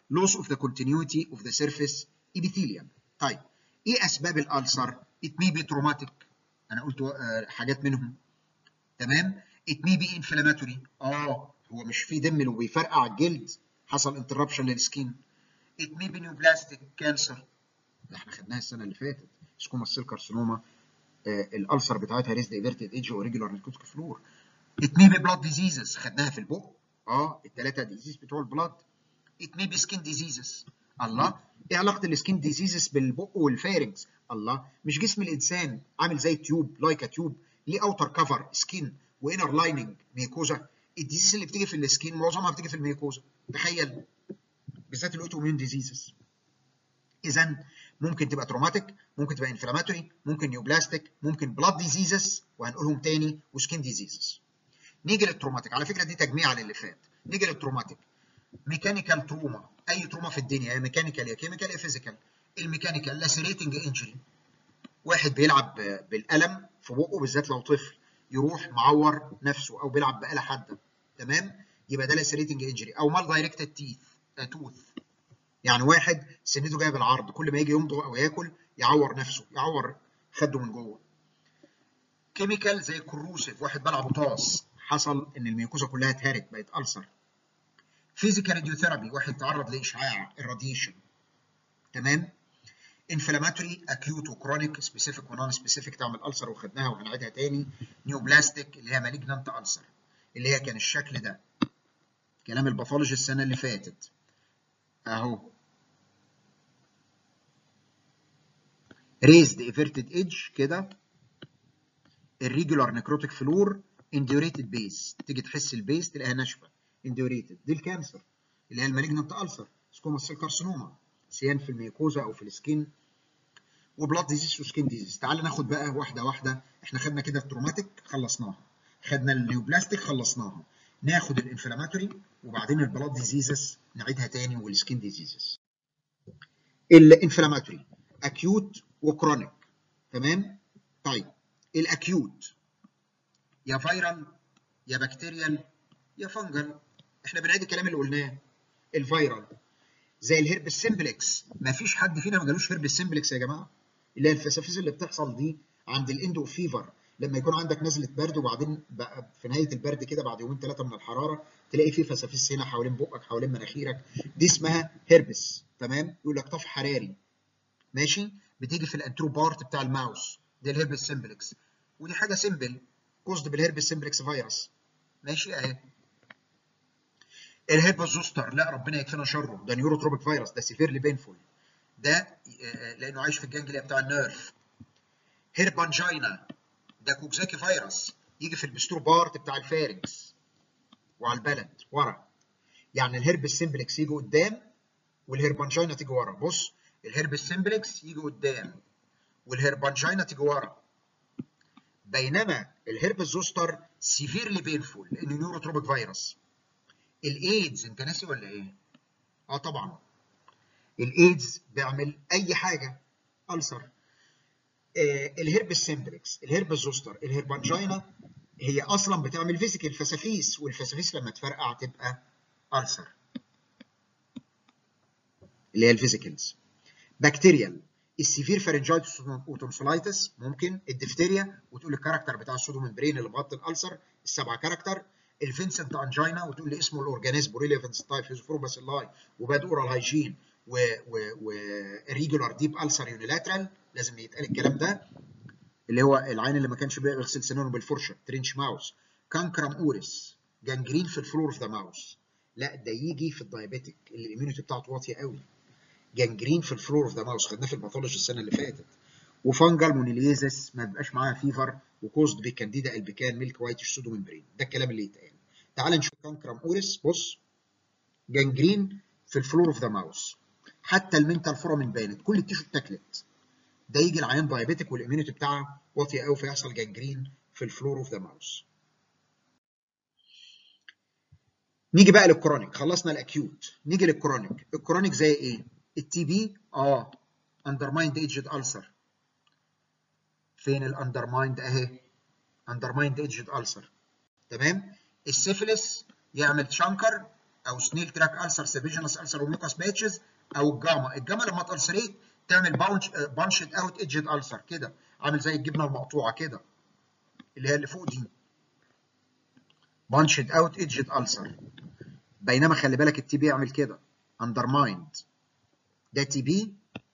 loss of the continuity of the surface epithelium طيب ايه اسباب الالسر it may be traumatic انا قلت آه حاجات منهم تمام it may be inflammatory اه هو مش في دم وبيفرقع الجلد حصل interruption للسكين it may be neoplastic cancer ده احنا خدناها السنه اللي فاتت سكوما سيل كارسينوما آه الالسر بتاعتها ريزد ايفيرتد ايدج وريجولار نيكوتيك فلور it may be blood diseases خدناها في البق اه الثلاثه ديزيز بتوع البلاد it may be skin diseases الله ايه علاقه السكين ديزيزز بالبق والفارنكس الله مش جسم الانسان عامل زي تيوب لايكا تيوب ليه اوتر كفر سكين وانر لايننج ميكوزا الديزيز اللي بتيجي في السكين معظمها بتيجي في الميكوزا تخيل بالذات الاوتو اميون ديزيزز اذا ممكن تبقى تروماتيك ممكن تبقى انفلاماتوري ممكن نيوبلاستيك ممكن بلاد ديزيزز وهنقولهم تاني وسكين ديزيزز نيجي للتروماتيك على فكره دي تجميع للي فات نيجي للتروماتيك ميكانيكال تروما اي تروما في الدنيا يا ميكانيكال يا كيميكال يا فيزيكال الميكانيكال لاسيريتنج انجري واحد بيلعب بالقلم في بقه بالذات لو طفل يروح معور نفسه او بيلعب بآلة حاده تمام يبقى ده لاسيريتنج انجري او مال دايركتد تيث توث يعني واحد سنته جايه بالعرض كل ما يجي يمضغ او ياكل يعور نفسه يعور خده من جوه كيميكال زي الكروسيف واحد بلع بطاس حصل ان الميوكوزا كلها اتهرت بقت ألسر فيزيكال راديوثيرابي واحد تعرض لاشعاع الراديشن تمام انفلاماتوري اكيوت وكرونيك سبيسيفيك ونون سبيسيفيك تعمل ألسر وخدناها وهنعيدها تاني نيوبلاستيك اللي هي مالجنانت ألسر اللي هي كان الشكل ده كلام الباثولوجي السنه اللي فاتت اهو raised everted edge كده الريجولار نيكروتيك فلور انديوريتد بيس تيجي تحس البيس تلاقيها ناشفه انديوريتد دي الكانسر اللي هي المالجنت ألسر سكوما سيل كارسينوما سيان في الميكوزا او في السكين وبلاد ديزيز وسكين ديزيز تعال ناخد بقى واحده واحده احنا خدنا كده التروماتيك خلصناها خدنا النيوبلاستيك خلصناها ناخد الانفلاماتوري وبعدين البلاد ديزيزز نعيدها تاني والسكين ديزيزز الانفلاماتوري اكيوت وكرونيك تمام طيب الاكيوت يا فيرال يا بكتيريال يا فنجل احنا بنعيد الكلام اللي قلناه الفيرال زي الهرب سيمبلكس ما فيش حد فينا ما جالوش هرب سيمبلكس يا جماعه اللي هي الفسافيس اللي بتحصل دي عند الاندو فيفر لما يكون عندك نزله برد وبعدين بقى في نهايه البرد كده بعد يومين ثلاثه من الحراره تلاقي في فسافيس هنا حوالين بقك حوالين مناخيرك دي اسمها هربس تمام يقول لك طف حراري ماشي بتيجي في الانترو بارت بتاع الماوس دي الهربس سيمبلكس ودي حاجه سيمبل كوزد بالهربس سيمبلكس فيروس ماشي اهي الهربس زوستر لا ربنا يكفينا شره ده نيوروتروبيك فيروس ده سيفيرلي بينفول ده لانه عايش في الجانجليا بتاع النيرف هيربانجينا ده كوكزاكي فيروس يجي في البستور بارت بتاع الفارنكس وعلى البلد ورا يعني الهربس سيمبلكس يجي قدام والهيربانجينا تيجي ورا بص الهربس سيمبلكس يجي قدام والهيربانجينا تيجي ورا بينما الهربس زوستر سيفيرلي بينفول لانه نيوروتروبيك فيروس الايدز انت ناسي ولا ايه؟ اه طبعا الايدز بيعمل اي حاجه ألسر آه الهربس سيمبلكس الهربس زوستر الهربانجينا هي اصلا بتعمل فيزيكال فسافيس والفسافيس لما تفرقع تبقى ألسر اللي هي الفيزيكالز بكتيريال السيفير فارنجايتس وتونسولايتس ممكن الدفتيريا وتقول الكاركتر بتاع السودوممبرين اللي مغطي الألسر السبعه كاركتر الفينسنت انجينا وتقول لي اسمه الاورجانيزم بوريليا فينستاي فيزوفورم باسيلاي وباد اورال هايجين وريجولار ديب ألسر يونيلاترال لازم يتقال الكلام ده اللي هو العين اللي ما كانش بيغسل سنانه بالفرشه ترينش ماوس كانكرام اوريس جانجرين في الفلور اوف ذا ماوس لا ده يجي في الدايابيتيك اللي الاميونيتي بتاعته واطيه قوي جانجرين في الفلور اوف ذا ماوس خدناه في الباثولوجي السنه اللي فاتت وفانجل مونيليزس ما بيبقاش معاها فيفر وكوزد بكانديدا البيكان ميلك وايت سودو ممبرين ده الكلام اللي يتقال تعال نشوف كانكرام اوريس بص جانجرين في الفلور اوف ذا ماوس حتى المنتال فورامين بانت كل التيشو اتاكلت ده يجي العيان دايابيتيك والاميونيتي بتاعه واطيه قوي فيحصل جانجرين في الفلور اوف ذا ماوس نيجي بقى للكرونيك خلصنا الاكيوت نيجي للكرونيك الكرونيك زي ايه التي بي اه اندرمايند ايجد ألسر فين الاندرمايند اهي اندرمايند ايجد ألسر تمام السيفلس يعمل شنكر او سنيل تراك السر سيرفيجنس السر وميكوس باتشز او الجاما الجاما لما تالسريت تعمل باونش بانشد اوت ايدجد السر كده عامل زي الجبنه المقطوعه كده اللي هي اللي فوق دي بانشد اوت ايدجد السر بينما خلي بالك التي بي يعمل كده اندرمايند ده تي بي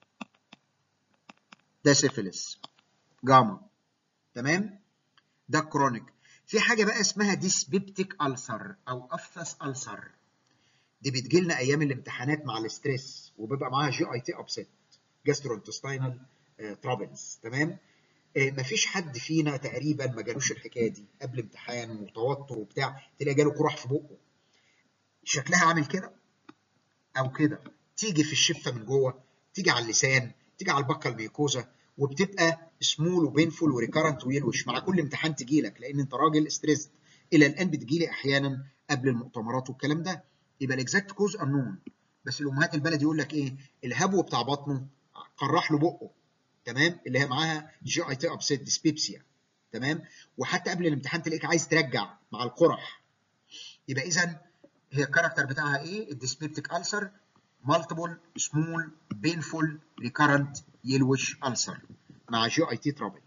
ده سيفيلس جاما تمام ده كرونيك في حاجه بقى اسمها ديسبيبتيك ألسر او افثس ألسر دي بتجي لنا ايام الامتحانات مع الاستريس وبيبقى معاها جي اي تي ابسيت جاسترونتستينال ترابلز تمام آه مفيش حد فينا تقريبا ما جالوش الحكايه دي قبل امتحان وتوتر وبتاع تلاقي جاله قرح في بقه شكلها عامل كده او كده تيجي في الشفه من جوه تيجي على اللسان تيجي على البكه الميكوزا وبتبقى سمول وبينفول وريكارنت ويلوش مع كل امتحان تجي لك لان انت راجل ستريسد الى الان بتجي لي احيانا قبل المؤتمرات والكلام ده يبقى الاكزاكت كوز انون بس الامهات البلد يقول لك ايه الهبو بتاع بطنه قرح له بقه تمام اللي هي معاها جي اي تي ابسيت ديسبيبسيا تمام وحتى قبل الامتحان تلاقيك عايز ترجع مع القرح يبقى اذا هي الكاركتر بتاعها ايه الديسبيبتيك ألسر مالتيبل سمول بينفول ريكارنت يلوش ألسر مع جي اي تي ترابل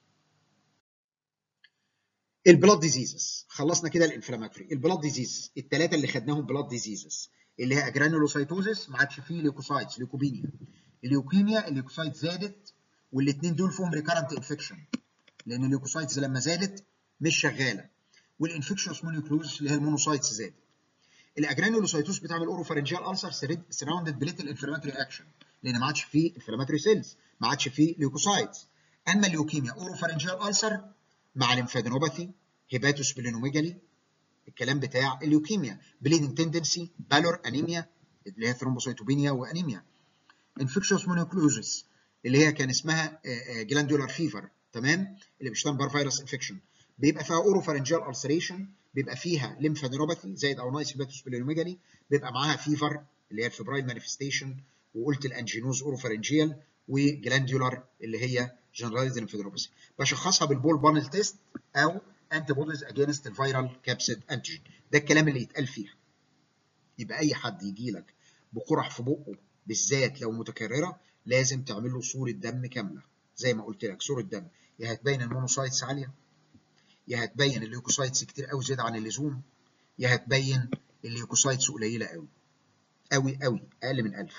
البلاد ديزيزز خلصنا كده الانفلاماتوري البلاد ديزيز الثلاثه اللي خدناهم بلاد ديزيزز اللي هي اجرانولوسايتوزس ما عادش فيه ليوكوسايتس ليوكوبينيا الليوكيميا الليوكوسايت زادت والاثنين دول فيهم ريكارنت انفكشن لان الليوكوسايتس لما زادت مش شغاله والانفكشنس مونيوكلوز اللي هي المونوسايتس زادت الاجرانولوسايتوس بتعمل اوروفارنجيال السر سراوندد بليتل انفلاماتوري اكشن لان ما عادش فيه انفلاماتوري سيلز ما عادش فيه ليوكوسايتس اما الليوكيميا اوروفارنجيال السر مع ليمفادينوباثي هيباتوسبلينوميجالي الكلام بتاع الليوكيميا بليدنج تندنسي بالور انيميا اللي هي ثرومبوسيتوبينيا وانيميا انفكشوس مونوكلوزس اللي هي كان اسمها جلاندولار فيفر تمام اللي بيشتغل فيروس انفكشن بيبقى فيها اوروفارنجيال السريشن بيبقى فيها ليمفادينوباثي زائد او نايس هيباتوسبلينوميجالي بيبقى معاها فيفر اللي هي الفبرايل مانيفستيشن وقلت الانجينوز اوروفارنجيال وجلاندولار اللي هي جنرالايزد ليمفادينوباثي بشخصها بالبول بانل تيست او انتي بوديز اجينست الفيرال كابسيد انتيجين ده الكلام اللي يتقال فيها يبقى اي حد يجي لك بقرح في بقه بالذات لو متكرره لازم تعمل له صوره دم كامله زي ما قلت لك صوره دم يا هتبين المونوسايتس عاليه يا هتبين الليوكوسايتس كتير قوي زياده عن اللزوم يا هتبين الليوكوسايتس قليله قوي قوي قوي اقل من 1000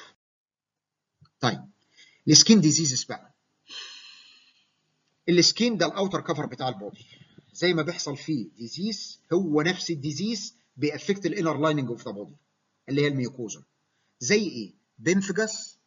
طيب السكين ديزيزز بقى السكين ده الاوتر كفر بتاع البودي زي ما بيحصل فيه ديزيز هو نفس الديزيز بيأفكت الانر لايننج اوف ذا بودي اللي هي الميوكوزا زي ايه بنفجس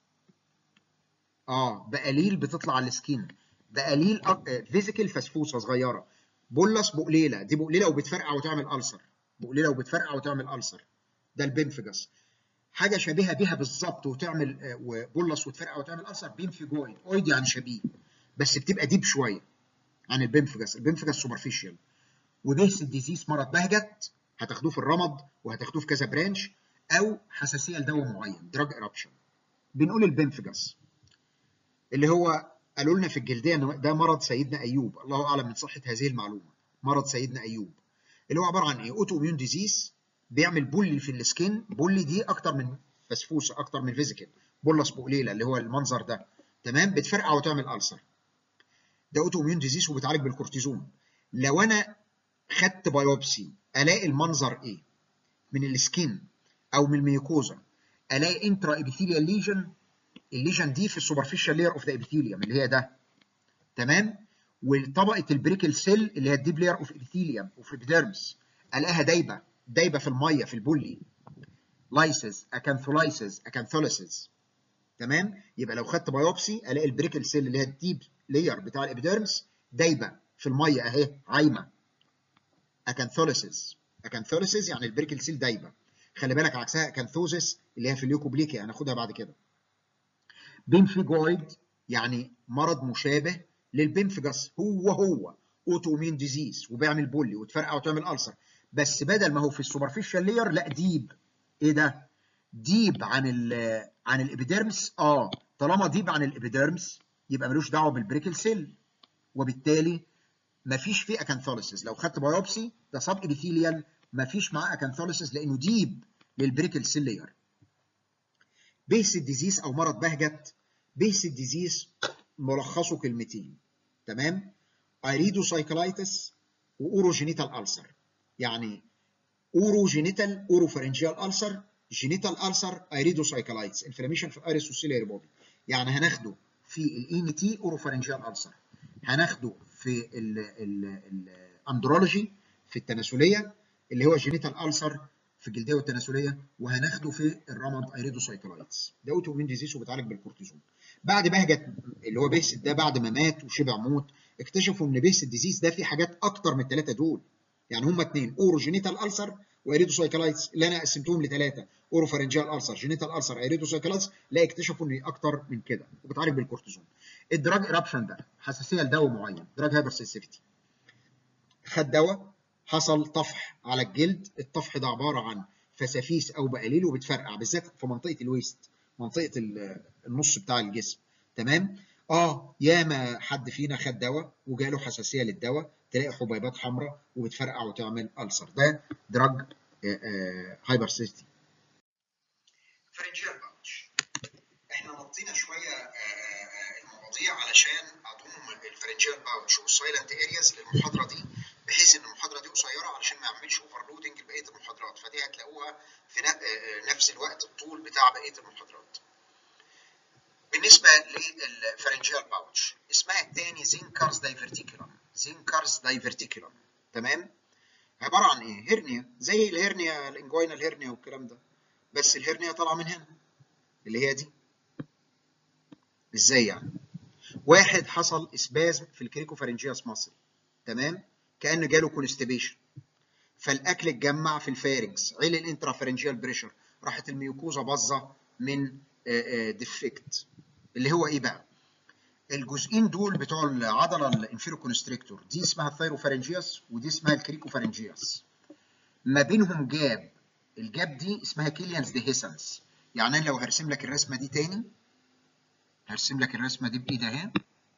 اه بقليل بتطلع على السكين بقليل فيزيكال فسفوسه صغيره بولس بقليله دي بقليله وبتفرقع وتعمل ألسر بقليله وبتفرقع وتعمل ألسر ده البنفجس حاجه شبيهه بيها بالظبط وتعمل بولس وتفرقع وتعمل ألسر بينفجويد اويد يعني شبيه بس بتبقى ديب شويه عن البنفجس البنفجس سوبرفيشال وبيس الديزيز مرض بهجت هتاخدوه في الرمد وهتاخدوه في كذا برانش او حساسيه لدواء معين دراج ايربشن بنقول البنفجس اللي هو قالوا لنا في الجلديه ان ده مرض سيدنا ايوب الله اعلم من صحه هذه المعلومه مرض سيدنا ايوب اللي هو عباره عن ايه اوتو اميون ديزيز بيعمل بولي في السكين بولي دي اكتر من فسفوسه اكتر من فيزيكال بولس بقليله اللي هو المنظر ده تمام بتفرقع وتعمل ألسر ده اوتو اميون ديزيز وبيتعالج بالكورتيزون لو انا خدت بايوبسي الاقي المنظر ايه من السكين او من الميوكوزا الاقي انترا ابيثيليال ليجن الليجن دي في السوبرفيشال لير اوف ذا ابيثيليوم اللي هي ده تمام وطبقه البريكل سيل اللي هي الديب لير اوف ابيثيليوم اوف ابيديرمس الاقيها دايبه دايبه في الميه في البولي لايسز اكانثولايسز اكانثوليسز تمام يبقى لو خدت بايوبسي الاقي البريكل سيل اللي هي الديب لير بتاع الابيديرمس دايبه في الميه اهي عايمه اكانثوليسز اكانثوليسز يعني البريكل سيل دايبه خلي بالك عكسها اكانثوزس اللي هي في الليوكوبليكيا هناخدها بعد كده بنفيجويد يعني مرض مشابه للبنفجس هو هو اوتو مين ديزيز وبيعمل بولي وتفرقع وتعمل ألسر بس بدل ما هو في السوبرفيشال لير لا ديب ايه ده ديب عن ال عن الابيديرمس اه طالما ديب عن الابيديرمس يبقى ملوش دعوه بالبريكل سيل وبالتالي مفيش فيه اكانثوليسيس لو خدت بايوبسي ده سب ابيثيليال مفيش معاه اكانثوليسيس لانه ديب للبريكل سيل لاير بيس الديزيز او مرض بهجت بيس الديزيز ملخصه كلمتين تمام ايريدوسايكلايتس واوروجينيتال ألسر يعني اوروجينيتال اوروفارنجيال ألسر جينيتال ألسر ايريدوسايكلايتس انفلاميشن في الايريس والسيلياري بودي يعني هناخده في الاي تي اوروفارنجيال ألسر هناخده في الاندرولوجي في التناسليه اللي هو جينيتال ألسر في الجلديه والتناسليه وهناخده في الرمد ايريدوسايكلايتس ده اوتومين ديزيز وبيتعالج بالكورتيزون بعد بهجت اللي هو بيس ده بعد ما مات وشبع موت اكتشفوا ان بيس الديزيز ده فيه حاجات اكتر من الثلاثه دول يعني هم اثنين اوروجينيتال ألسر وايريدوسايكلايتس اللي انا قسمتهم لثلاثه اوروفارنجيال ألسر جينيتال ألسر ايريدوسايكلايتس لا اكتشفوا ان اكتر من كده وبتعالج بالكورتيزون الدراج ايرابشن ده حساسيه لدواء معين دراج هايبر سنسيفيتي خد دواء حصل طفح على الجلد الطفح ده عباره عن فسافيس او بقاليل وبتفرقع بالذات في منطقه الويست منطقه النص بتاع الجسم تمام اه ياما حد فينا خد دواء وجاله حساسيه للدواء تلاقي حبيبات حمراء وبتفرقع وتعمل ألسر ده دراج هايبر سيستي فرنجيال باوتش احنا نطينا شويه المواضيع علشان اضم الفرنجيال باوتش والسايلنت ارياز للمحاضره دي بحيث ان المحاضره دي قصيره علشان ما اعملش اوفرلودنج لبقيه المحاضرات فدي هتلاقوها في نفس الوقت الطول بتاع بقيه المحاضرات بالنسبه للفرنجيال باوتش اسمها الثاني زينكارز دايفرتيكولم زينكارز دايفرتيكولم تمام عباره عن ايه هرنيا زي الهرنيا الانجوينال هرنيا والكلام ده بس الهرنيا طالعه من هنا اللي هي دي ازاي يعني واحد حصل اسبازم في الكريكوفارنجياس ماسل تمام كانه جاله كونستيبيشن فالاكل اتجمع في الفارنكس عيل الانترافارنجيال بريشر راحت الميوكوزا باظه من ديفكت اللي هو ايه بقى الجزئين دول بتوع العضله الانفيرو كونستريكتور دي اسمها الثايروفارنجياس ودي اسمها الكريكوفارنجياس ما بينهم جاب الجاب دي اسمها كيليانز ديهيسنس يعني انا لو هرسم لك الرسمه دي تاني هرسم لك الرسمه دي بايدي اهي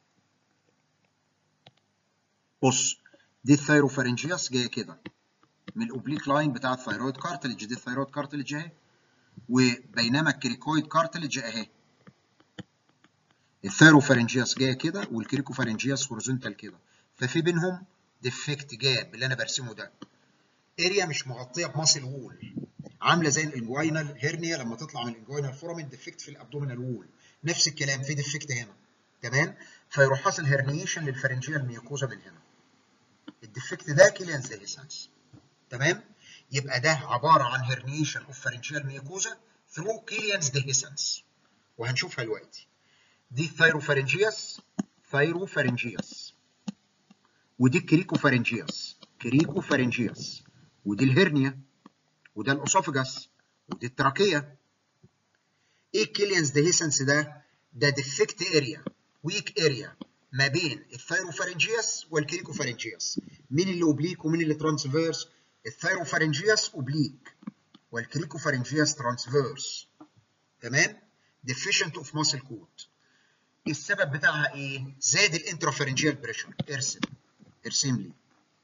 بص دي الثايروفارنجياس جايه كده من الاوبليك لاين بتاع الثايرويد كارتلج دي الثايرويد كارتلج اهي وبينما الكريكويد كارتلج اهي الثايروفارنجياس جايه كده والكريكوفارنجياس هوريزونتال كده ففي بينهم ديفكت جاب اللي انا برسمه ده اريا مش مغطيه بماسل وول عامله زي الانجوينال هيرنيا لما تطلع من الانجوينال فورامين ديفكت في الابدومينال وول نفس الكلام في ديفكت هنا تمام فيروح حاصل هيرنيشن للفارنجيال ميوكوزا من هنا الديفكت ده كيليانز ديهيسانس تمام يبقى ده عباره عن هيرنيشن اوف فارنجيال ميوكوزا ثرو كيليانز ديهيسانس وهنشوفها دلوقتي دي الثايروفارنجياس ثايروفارنجياس ودي الكريكوفارنجياس كريكوفارنجياس ودي الهرنيا وده الاسوفجاس ودي التراكيه ايه الكيليانز ديهيسنس ده ده ديفكت اريا ويك اريا ما بين الثايروفارنجياس والكريكوفارنجياس مين اللي اوبليك ومين اللي ترانسفيرس الثايروفارنجياس اوبليك والكريكوفارنجياس ترانسفيرس تمام deficient of muscle coat السبب بتاعها ايه زاد الانترافارنجيال بريشر ارسم ارسم لي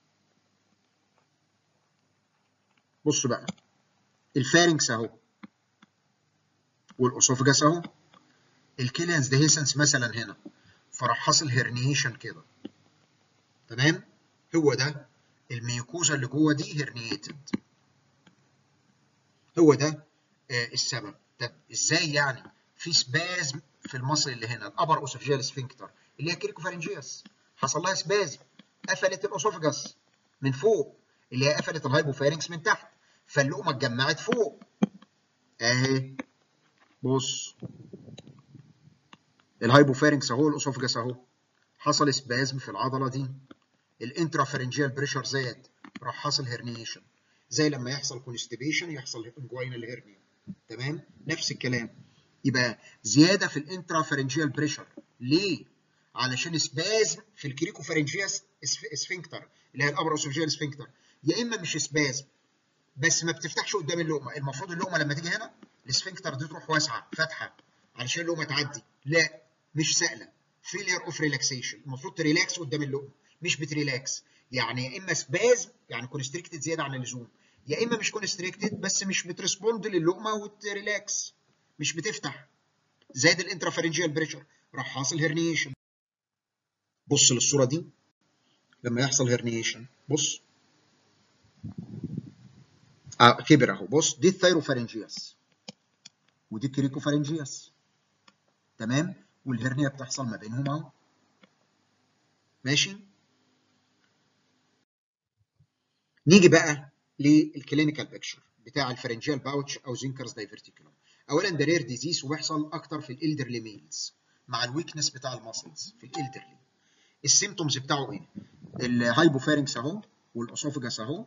بص بقى الفارنكس اهو والاسوفجاس اهو الكيليانز ديهيسنس مثلا هنا فراح حاصل هيرنيشن كده تمام هو ده الميوكوزا اللي جوه دي هيرنيتد هو ده آه السبب طب ازاي يعني في سبازم في المصل اللي هنا الابر اوسوفجيال سفنكتر اللي هي كريكوفارنجياس حصل لها سبازم قفلت الاسوفجاس من فوق اللي هي قفلت الهايبوفارنكس من تحت فاللقمه اتجمعت فوق اهي بص الهايبوفارنكس اهو الاسوفجاس اهو حصل سبازم في العضله دي الانترافارنجيال بريشر زاد راح حصل هيرنيشن زي لما يحصل كونستيبيشن يحصل انجوينال هيرنيا تمام نفس الكلام يبقى زياده في الانترافارنجيال بريشر ليه علشان سبازم في الكريكوفارنجياس سفنكتر اللي هي الابر اوسوفجيال سفنكتر يا اما مش سبازم بس ما بتفتحش قدام اللقمه المفروض اللقمه لما تيجي هنا السفنكتر دي تروح واسعه فاتحه علشان اللقمه تعدي لا مش سائله فيلير اوف ريلاكسيشن المفروض تريلاكس قدام اللقمه مش بتريلاكس يعني يا اما سبازم يعني كونستريكتد زياده عن اللزوم يا اما مش كونستريكتد بس مش بتريسبوند للقمه وتريلاكس مش بتفتح زائد الانترافرنجيال بريشر راح حاصل هرنيشن بص للصوره دي لما يحصل هرنيشن بص اه كبر اهو بص دي الثيروفارنجياس ودي الكريكوفارنجياس تمام والهرنيا بتحصل ما بينهم اهو ماشي نيجي بقى للكلينيكال بيكتشر بتاع الفرنجيال باوتش او زينكرز دايفرتيكولوم اولا ده رير ديزيز وبيحصل اكتر في الالدرلي ميلز مع الويكنس بتاع الماسلز في الالدرلي السيمتومز بتاعه ايه الهايبوفارنكس اهو والاسوفجاس اهو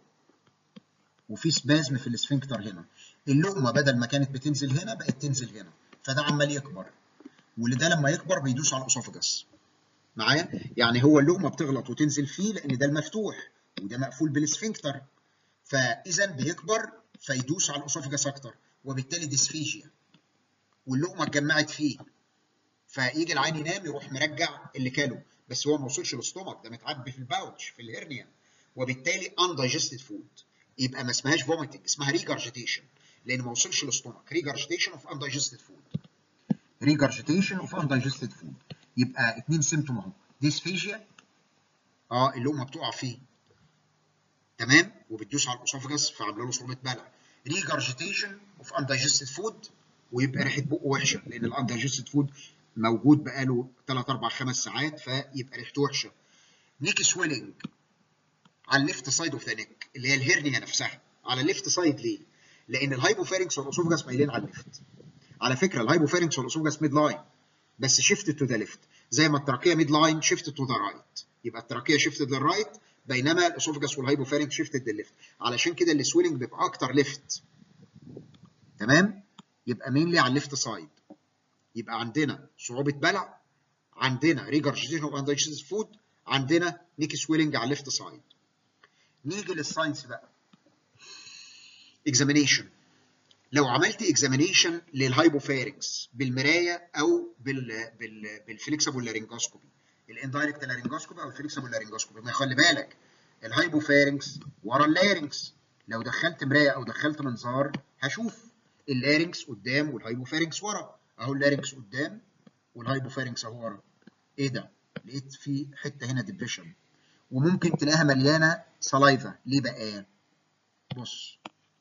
وفي سبازم في الاسفنكتر هنا اللقمه بدل ما كانت بتنزل هنا بقت تنزل هنا فده عمال يكبر واللي ده لما يكبر بيدوس على الاسوفجاس معايا يعني هو اللقمه بتغلط وتنزل فيه لان ده المفتوح وده مقفول بالاسفنكتر فاذا بيكبر فيدوس على الاسوفجاس اكتر وبالتالي ديسفيجيا واللقمه اتجمعت فيه فيجي العين ينام يروح مرجع اللي كاله بس هو ما وصلش للاستومك ده متعبي في الباوتش في الهرنيا وبالتالي undigested food يبقى ما اسمهاش فوميتنج اسمها ريجارجيتيشن لان ما وصلش للاستومك ريجارجيتيشن اوف undigested food ريجارجيتيشن اوف undigested food يبقى اتنين سيمتوم اهو ديسفيجيا اه اللقمه بتقع فيه تمام وبتدوس على الاسوفجاس فعامله له صوره بلع ريجارجيتيشن اوف undigested food ويبقى ريحه بقه وحشه لان الاندايجستد فود موجود بقاله 3 4 5 ساعات فيبقى ريحته وحشه نيك سويلنج على الليفت سايد اوف ذا نيك اللي هي الهرنيا نفسها على الليفت سايد ليه؟ لان الهايبوفارنكس والاسوفجاس مايلين على الليفت على فكره الهايبوفارنكس والاسوفجاس ميد لاين بس شيفت تو ذا ليفت زي ما التراكيه ميد لاين شيفت تو ذا رايت يبقى التراكيه شيفتد للرايت بينما الاسوفجاس والهايبوفارنكس شيفتد للليفت علشان كده السويلنج بيبقى اكتر ليفت تمام يبقى مينلي على الليفت سايد يبقى عندنا صعوبه بلع عندنا ريجرجيتيشن اوف اندايجستد فود عندنا نيك سويلنج على الليفت سايد نيجي للساينس بقى اكزامينيشن لو عملت اكزامينيشن للهايبوفارنكس بالمرايه او بال بال بالفليكسبل لارنجوسكوبي الاندايركت لارنجوسكوبي او الفليكسبل لارنجوسكوبي ما خلي بالك الهايبوفارنكس ورا اللارنكس لو دخلت مرايه او دخلت منظار هشوف اللارنكس قدام والهايبوفارنكس ورا اهو اللارنكس قدام والهايبوفارنكس اهو ورا ايه ده لقيت في حته هنا ديبريشن وممكن تلاقيها مليانه سلايفا ليه بقى بص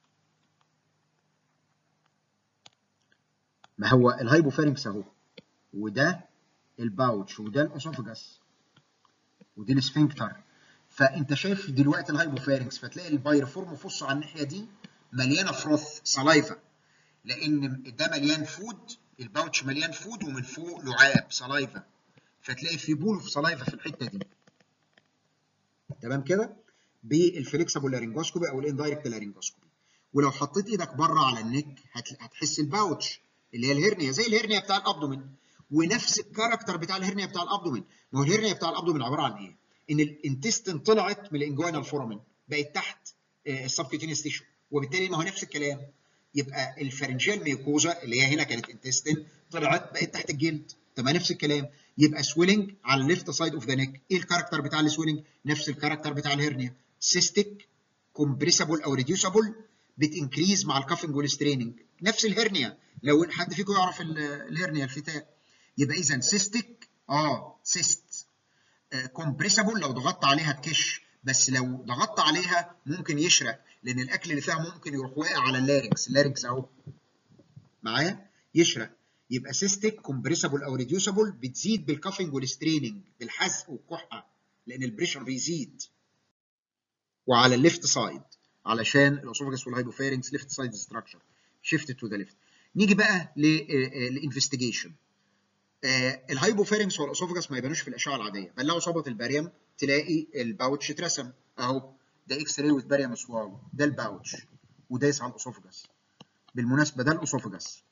ما هو الهايبوفارنكس اهو وده الباوتش وده الاسوفجاس ودي السفنكتر فانت شايف دلوقتي الهايبوفارنكس فتلاقي البايرفورم فص على الناحيه دي مليانه فروث سلايفا لان ده مليان فود الباوتش مليان فود ومن فوق لعاب سلايفا فتلاقي في بول في سلايفا في الحته دي تمام كده بالفليكسبل لارنجوسكوبي او الاندايركت لارنجوسكوبي ولو حطيت ايدك بره على النك هتحس الباوتش اللي هي الهرنيا زي الهرنيا بتاع الابدومين ونفس الكاركتر بتاع الهرنيا بتاع الابدومين ما هو الهرنيا بتاع الابدومين عباره عن ايه؟ ان الانتستين طلعت من الانجوينال فورامين بقت تحت السبكيوتينيوس تيشو وبالتالي ما هو نفس الكلام يبقى الفرنجيال ميوكوزا اللي هي هنا كانت انتستين طلعت بقت تحت الجلد تمام نفس الكلام يبقى سويلنج على الليفت سايد اوف ذا نيك ايه الكاركتر بتاع السويلنج نفس الكاركتر بتاع الهرنيا سيستيك كومبريسبل او ريديوسبل بتنكريز مع الكافنج والستريننج نفس الهرنيا لو حد فيكم يعرف الهرنيا الفتاء يبقى اذا سيستيك اه سيست كومبريسبل لو ضغطت عليها تكش بس لو ضغطت عليها ممكن يشرق لان الاكل اللي فيها ممكن يروح واقع على اللارنكس اللارنكس اهو معايا يشرق يبقى سيستيك كومبريسبل او ريديوسبل بتزيد بالكافنج والستريننج بالحزق والكحه لان البريشر بيزيد وعلى الليفت سايد علشان الاسوفجس والهايبوفارنكس ليفت سايد ستراكشر شيفت تو ذا ليفت نيجي بقى للانفستيجيشن الهايبوفارنكس والاسوفجس ما يبانوش في الاشعه العاديه بل لو صبت الباريوم تلاقي الباوتش اترسم اهو ده اكس راي وذ باريوم سوال ده الباوتش ودايس على الاسوفجس بالمناسبه ده الاسوفجس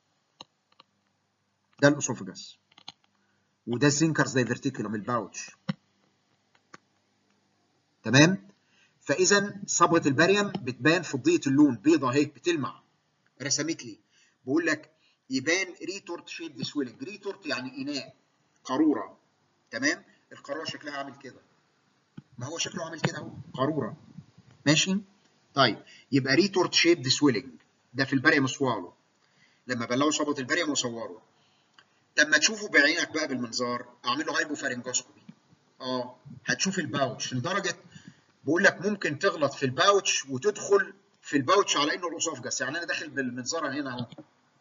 ده الاسوفجس وده الزنكرز دايفرتيكولوم الباوتش تمام فاذا صبغه الباريوم بتبان فضيه اللون بيضه هيك بتلمع رسمت لي بقول لك يبان ريتورت شيب سويلنج ريتورت يعني اناء قاروره تمام القاروره شكلها عامل كده ما هو شكله عامل كده اهو قاروره ماشي طيب يبقى ريتورت شيبد سويلنج ده في البريم سوالو لما بلعوا صبت البريم وصوروا لما تشوفه بعينك بقى بالمنظار اعمل له هايبوفارنجوسكوبي اه هتشوف الباوتش لدرجه بقول لك ممكن تغلط في الباوتش وتدخل في الباوتش على انه الاسوفجس يعني انا داخل بالمنظار هنا اهو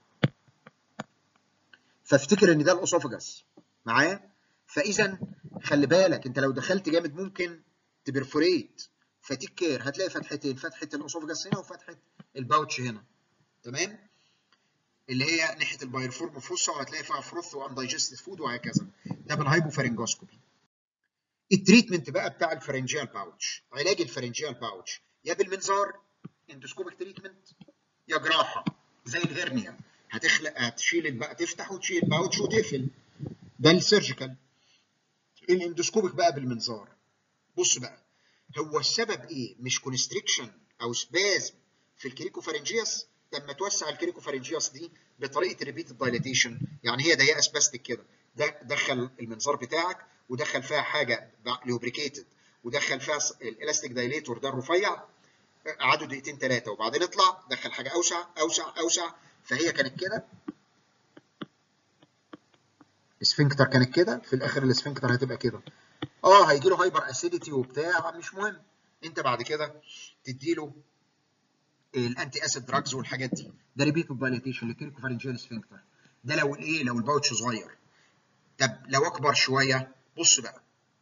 فافتكر ان ده الاسوفجس معايا فاذا خلي بالك انت لو دخلت جامد ممكن تبرفوريت فتيك كير هتلاقي فتحتين فتحه الاسوفجس هنا وفتحه الباوتش هنا تمام اللي هي ناحيه البايرفورم فوسا وهتلاقي فيها فروث واندايجستد فود وهكذا ده بالهايبوفارنجوسكوبي التريتمنت بقى بتاع الفرنجيال باوتش علاج الفرنجيال باوتش يا بالمنظار اندوسكوبيك تريتمنت يا جراحه زي الهرنيا هتخلق هتشيل بقى تفتح وتشيل الباوتش وتقفل ده السيرجيكال الاندوسكوبيك بقى بالمنظار بص بقى هو السبب ايه مش كونستريكشن او سبازم في الكريكوفارنجياس لما توسع الكريكوفارنجياس دي بطريقه الريبيت دايليتيشن يعني هي ضيقه سباستيك كده ده دخل المنظار بتاعك ودخل فيها حاجه لوبريكيتد ودخل فيها الالاستيك دايليتور ده الرفيع قعدوا دقيقتين ثلاثه وبعدين اطلع دخل حاجه اوسع اوسع اوسع فهي كانت كده السفنكتر كانت كده في الاخر السفنكتر هتبقى كده اه هيجي له هايبر اسيديتي وبتاع مش مهم انت بعد كده تدي له الانتي اسيد دراجز والحاجات دي ده ريبيت دايليتيشن للكيركوفارنجيال سفنكتر ده لو الايه لو الباوتش صغير طب لو اكبر شويه بص بقى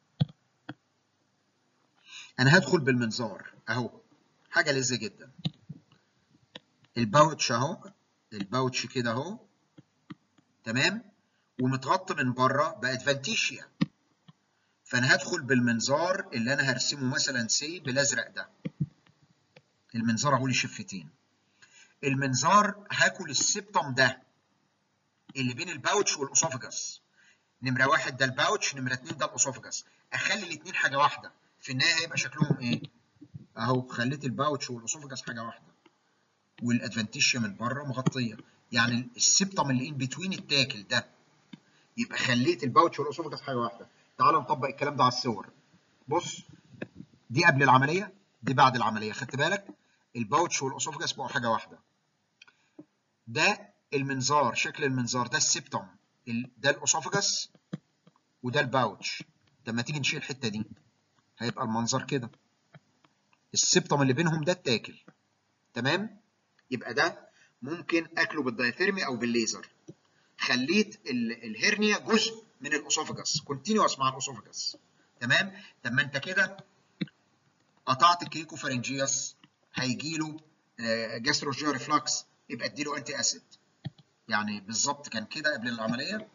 انا هدخل بالمنظار اهو حاجه لذة جدا الباوتش اهو الباوتش كده اهو تمام ومتغطى من بره بادفانتيشيا فانا هدخل بالمنظار اللي انا هرسمه مثلا سي بالازرق ده المنظار اهو لي شفتين المنظار هاكل السبتم ده اللي بين الباوتش والاسوفجس نمره واحد ده الباوتش نمره اتنين ده الاسوفجس اخلي الاثنين حاجه واحده في النهايه هيبقى شكلهم ايه اهو خليت الباوتش والاسوفجس حاجه واحده والادفانتيشيا من بره مغطيه يعني السبتم اللي ان بتوين التاكل ده يبقى خليت الباوتش والاسوفجس حاجه واحده تعال نطبق الكلام ده على الصور بص دي قبل العمليه دي بعد العمليه خدت بالك الباوتش والاسوفجس بقوا حاجه واحده ده المنظار شكل المنظار ده السبتم ده الاسوفجس وده الباوتش لما تيجي نشيل الحته دي هيبقى المنظر كده السبتم اللي بينهم ده التاكل تمام يبقى ده ممكن اكله بالدايثيرمي او بالليزر خليت الهرنيا جزء من الاسوفجس كونتينوس مع الاسوفجس تمام طب ما انت كده قطعت الكريكوفارنجياس هيجي له جاستروجيا ريفلكس يبقى اديله انتي اسيد يعني بالظبط كان كده قبل العمليه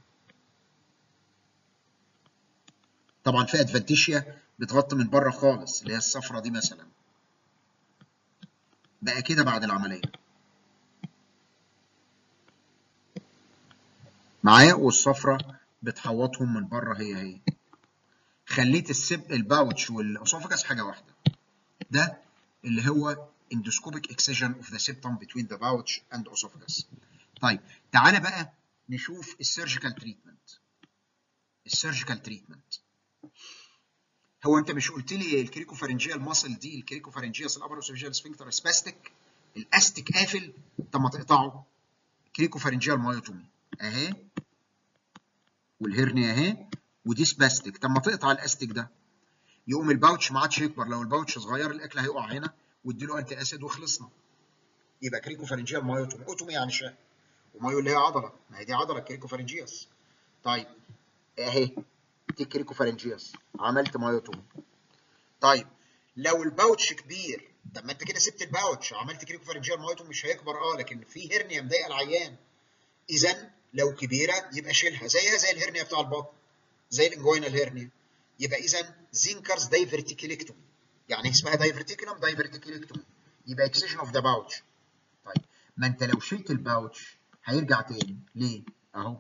طبعا في ادفانتيشيا بتغطي من بره خالص اللي هي الصفرة دي مثلا بقى كده بعد العمليه معايا والصفرة بتحوطهم من بره هي هي خليت السب الباوتش والاسوفجس حاجه واحده ده اللي هو endoscopic excision of the septum between the pouch and esophagus طيب تعالى بقى نشوف السيرجيكال تريتمنت السيرجيكال تريتمنت هو انت مش قلت لي الكريكوفارنجيال ماسل دي الكريكوفارنجياس الابر اوسوفيجيال سفنكتر سباستيك الاستيك قافل طب ما تقطعه كريكوفارنجيال مايوتومي اهي والهرنيا اهي ودي سباستيك طب ما تقطع الاستيك ده يقوم الباوتش ما عادش يكبر لو الباوتش صغير الاكل هيقع هنا واديله انتي اسيد وخلصنا يبقى كريكوفارنجيال مايوتومي اوتومي يعني شاه ومايو اللي هي عضله ما هي دي عضله كريكوفارنجياس طيب اهي دي كريكوفارنجياس عملت مايوتومي طيب لو الباوتش كبير طب ما انت كده سبت الباوتش عملت كريكوفارنجيال مايوتومي مش هيكبر اه لكن في هرنيا مضايقه العيان اذا لو كبيره يبقى شيلها زيها زي الهرنيا بتاع البطن زي الانجوينال هرنيا يبقى اذا زينكرز دايفرتيكيليكتومي يعني اسمها دايفرتيكولم دايفرتيكيليكتومي يبقى اكسيشن اوف ذا باوتش طيب ما انت لو شلت الباوتش هيرجع تاني ليه؟ اهو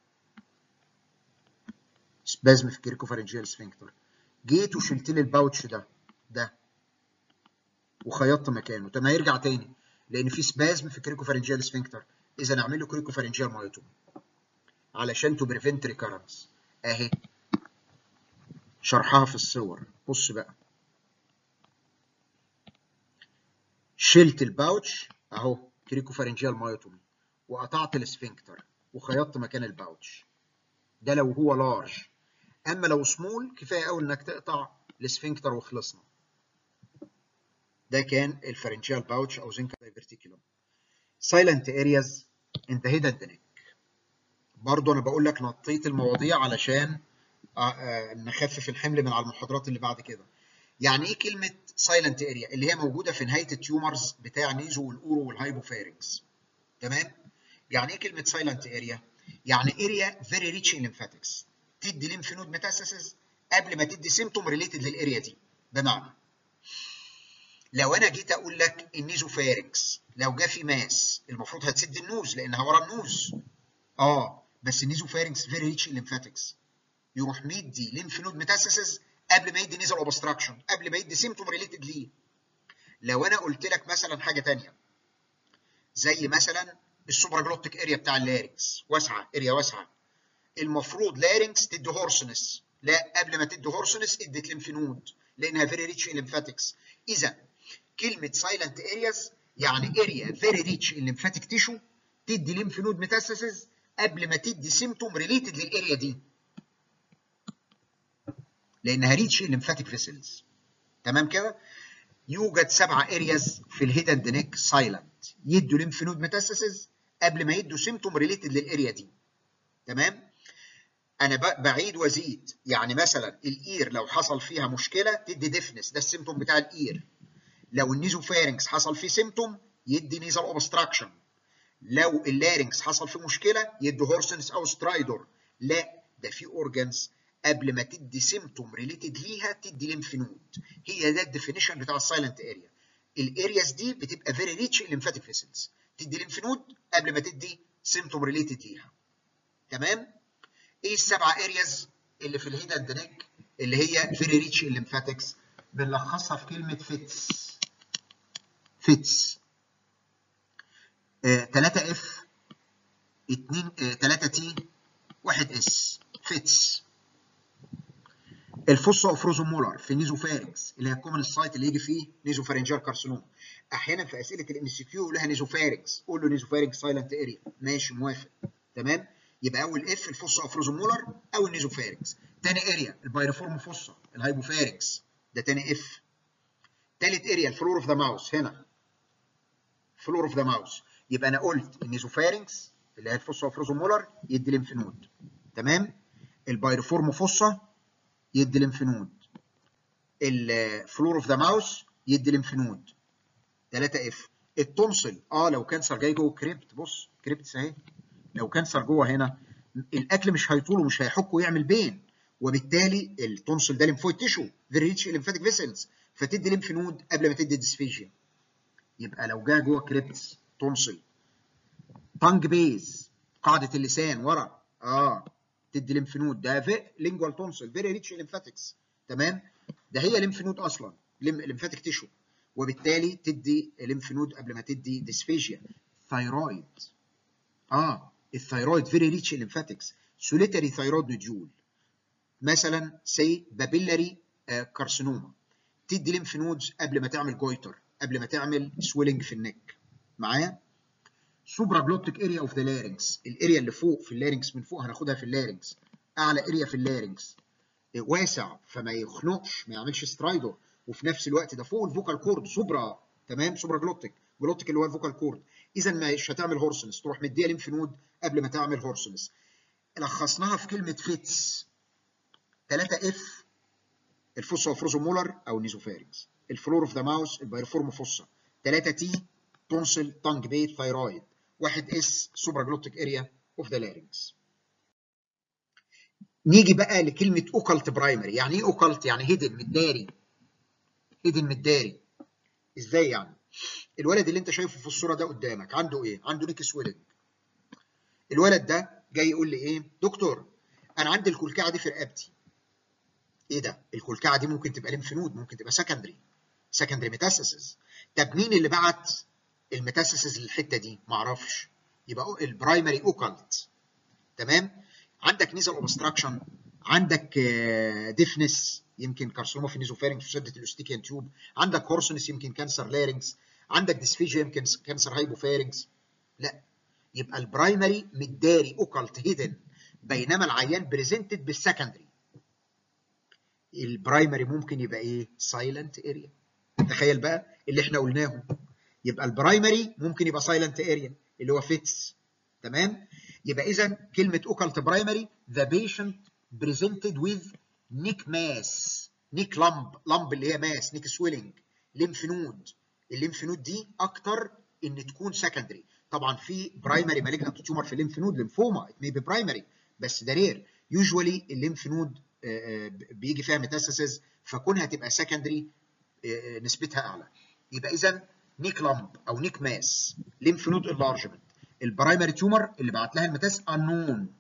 سبازم في كيركوفارنجيال سفنكتر جيت وشلت لي الباوتش ده ده وخيطت مكانه طب ما هيرجع تاني لان في سبازم في كيركوفارنجيال سفنكتر اذا اعمل له كريكوفارنجيال مايوتومي علشان تو بريفنت ريكارنس اهي شرحها في الصور بص بقى شلت الباوتش اهو كريكوفارنجيال مايوتومي وقطعت السفنكتر وخيطت مكان الباوتش ده لو هو لارج اما لو سمول كفايه قوي انك تقطع السفنكتر وخلصنا ده كان الفرنجيال باوتش او زنكا دايفرتيكولوم سايلنت ارياز انت هيدن نيك برضه انا بقول لك نطيت المواضيع علشان نخفف الحمل من على المحاضرات اللي بعد كده يعني ايه كلمه سايلنت اريا اللي هي موجوده في نهايه التيومرز بتاع نيزو والاورو والهايبوفارنكس تمام يعني ايه كلمه سايلنت اريا يعني اريا فيري ريتش ان ليمفاتكس تدي ليمف نود ميتاسيسز قبل ما تدي سيمتوم ريليتد للاريا دي بمعنى لو انا جيت اقول لك النيزوفارنكس لو جه في ماس المفروض هتسد النوز لانها ورا النوز اه بس النيزوفارنكس فيري ريتش ان ليمفاتكس يروح مدي ليمف نود ميتاسيسز قبل ما يدي نيزل اوبستراكشن قبل ما يدي سيمتوم ريليتد ليه لو انا قلت لك مثلا حاجه ثانيه زي مثلا السوبراجلوتيك اريا بتاع اللارنكس واسعه اريا واسعه المفروض لارنكس تدي هورسنس لا قبل ما تدي هورسنس ادت ليمف نود لانها فيري ريتش ان ليمفاتكس اذا كلمه سايلنت ارياز يعني اريا فيري ريتش ان ليمفاتيك تيشو تدي ليمف نود ميتاسيسز قبل ما تدي سيمتوم ريليتد للاريا دي لانها ريتش الليمفاتيك فيسلز تمام كده يوجد سبعة ارياز في الهيد اند نيك سايلنت يدوا ليمف نود ميتاسيسز قبل ما يدوا سيمتوم ريليتد للاريا دي تمام انا بعيد وازيد يعني مثلا الاير لو حصل فيها مشكله تدي ديفنس ده السيمتوم بتاع الاير لو النيزوفارنكس حصل فيه سيمتوم يدي نيزل اوبستراكشن لو اللارنكس حصل فيه مشكله يدي هورسنس او سترايدور لا ده في اورجانز قبل ما تدي سيمتوم ريليتد ليها تدي ليمف نود هي ده الديفينيشن بتاع السايلنت اريا الارياز دي بتبقى فيري ريتش الليمفاتيك فيسلز تدي ليمف نود قبل ما تدي سيمتوم ريليتد ليها تمام ايه السبعه ارياز اللي في الهيد اند نيك اللي هي فيري ريتش الليمفاتكس بنلخصها في كلمه فيتس فيتس 3 اف 2 3 تي 1 اس فيتس الفوسا اوفروزومولار في نيزوفارنكس اللي هي الكومن سايت اللي يجي فيه نيزوفارنجيال كارسينوم احيانا في اسئله الام سي كيو لها نيزوفارنكس قول له نيزوفارنكس سايلنت اريا ماشي موافق تمام يبقى اول اف الفوسا اوفروزومولار او النيزوفارنكس تاني اريا البايرفورم فوسا الهايبوفارنكس ده تاني اف تالت اريا الفلور اوف ذا ماوس هنا فلور اوف ذا ماوس يبقى انا قلت النيزوفارنكس اللي هي الفوسا اوفروزومولار يدي ليمف نود تمام البايرفورم فوسا يدي ليمف نود الفلور اوف ذا ماوس يدي ليمف نود 3 اف التونسل اه لو كانسر جاي جوه كريبت بص كريبت اهي لو كانسر جوه هنا الاكل مش هيطول ومش هيحك ويعمل بين وبالتالي التونسل ده ليمفويد تيشو فيري ريتش ليمفاتيك فيسلز فتدي ليمف نود قبل ما تدي ديسفيجيا يبقى لو جه جوه كريبتس تونسل تانج بيز قاعده اللسان ورا اه تدي ليمف نود ده في لينجوال تونسل فيري ريتش ليمفاتكس تمام ده هي ليمف نود اصلا ليمفاتيك تيشو وبالتالي تدي ليمف نود قبل ما تدي ديسفيجيا ثايرويد اه الثايرويد فيري ريتش ليمفاتكس سوليتري ثايرويد نوديول مثلا سي بابيلاري كارسينوما تدي ليمف نودز قبل ما تعمل جويتر قبل ما تعمل سويلنج في النك معايا سوبرا جلوتيك اريا اوف ذا لارنكس الاريا اللي فوق في اللارنكس من فوق هناخدها في اللارنكس اعلى اريا في اللارنكس واسع فما يخنقش ما يعملش سترايدر وفي نفس الوقت ده فوق الفوكال كورد سوبرا تمام سوبرا جلوتيك جلوتيك اللي هو الفوكال كورد اذا مش هتعمل هورسنس تروح مديها ليمف نود قبل ما تعمل هورسنس لخصناها في كلمه فيتس 3 اف الفوسا فروزومولر او نيزوفارينكس الفلور اوف ذا ماوس البايرفورم فوسا 3 تي تونسل تانج بيت ثايرويد 1 اس سوبرا جلوتيك اريا اوف ذا لارynx نيجي بقى لكلمه اوكالت برايمري يعني ايه اوكالت يعني هيدن متداري هيدن متداري ازاي يعني الولد اللي انت شايفه في الصوره ده قدامك عنده ايه عنده نيك سويلنج الولد ده جاي يقول لي ايه دكتور انا عندي الكلكعه دي في رقبتي ايه ده الكلكعه دي ممكن تبقى ليمف نود ممكن تبقى سكندري سكندري ميتاسيسز طب مين اللي بعت الميتاسيسز للحته دي معرفش يبقى البرايمري اوكالت تمام عندك نيزل اوبستراكشن عندك ديفنس يمكن كارسينوما في النيزوفارنكس وسده الاوستيكيان تيوب عندك هورسونس يمكن كانسر لارنكس عندك ديسفيجيا يمكن كانسر هايبوفارنكس لا يبقى البرايمري متداري اوكالت هيدن بينما العيان بريزنتد بالسكندري البرايمري ممكن يبقى ايه سايلنت اريا تخيل بقى اللي احنا قلناه يبقى البرايمري ممكن يبقى سايلنت اريا اللي هو فيتس تمام يبقى اذا كلمه اوكالت برايمري ذا بيشنت presented with نيك ماس نيك لامب لامب اللي هي ماس نيك سويلنج ليمف نود الليمف نود دي اكتر ان تكون سكندري طبعا في برايمري مالجنت تيومر في الليمف نود ليمفوما ات مي بي برايمري بس ده رير يوجوالي الليمف نود بيجي فيها ميتاسيسز فكونها تبقى سكندري نسبتها اعلى يبقى اذا نيك لامب او نيك ماس ليمف نود انلارجمنت البرايمري تيومر اللي بعت لها المتاس انون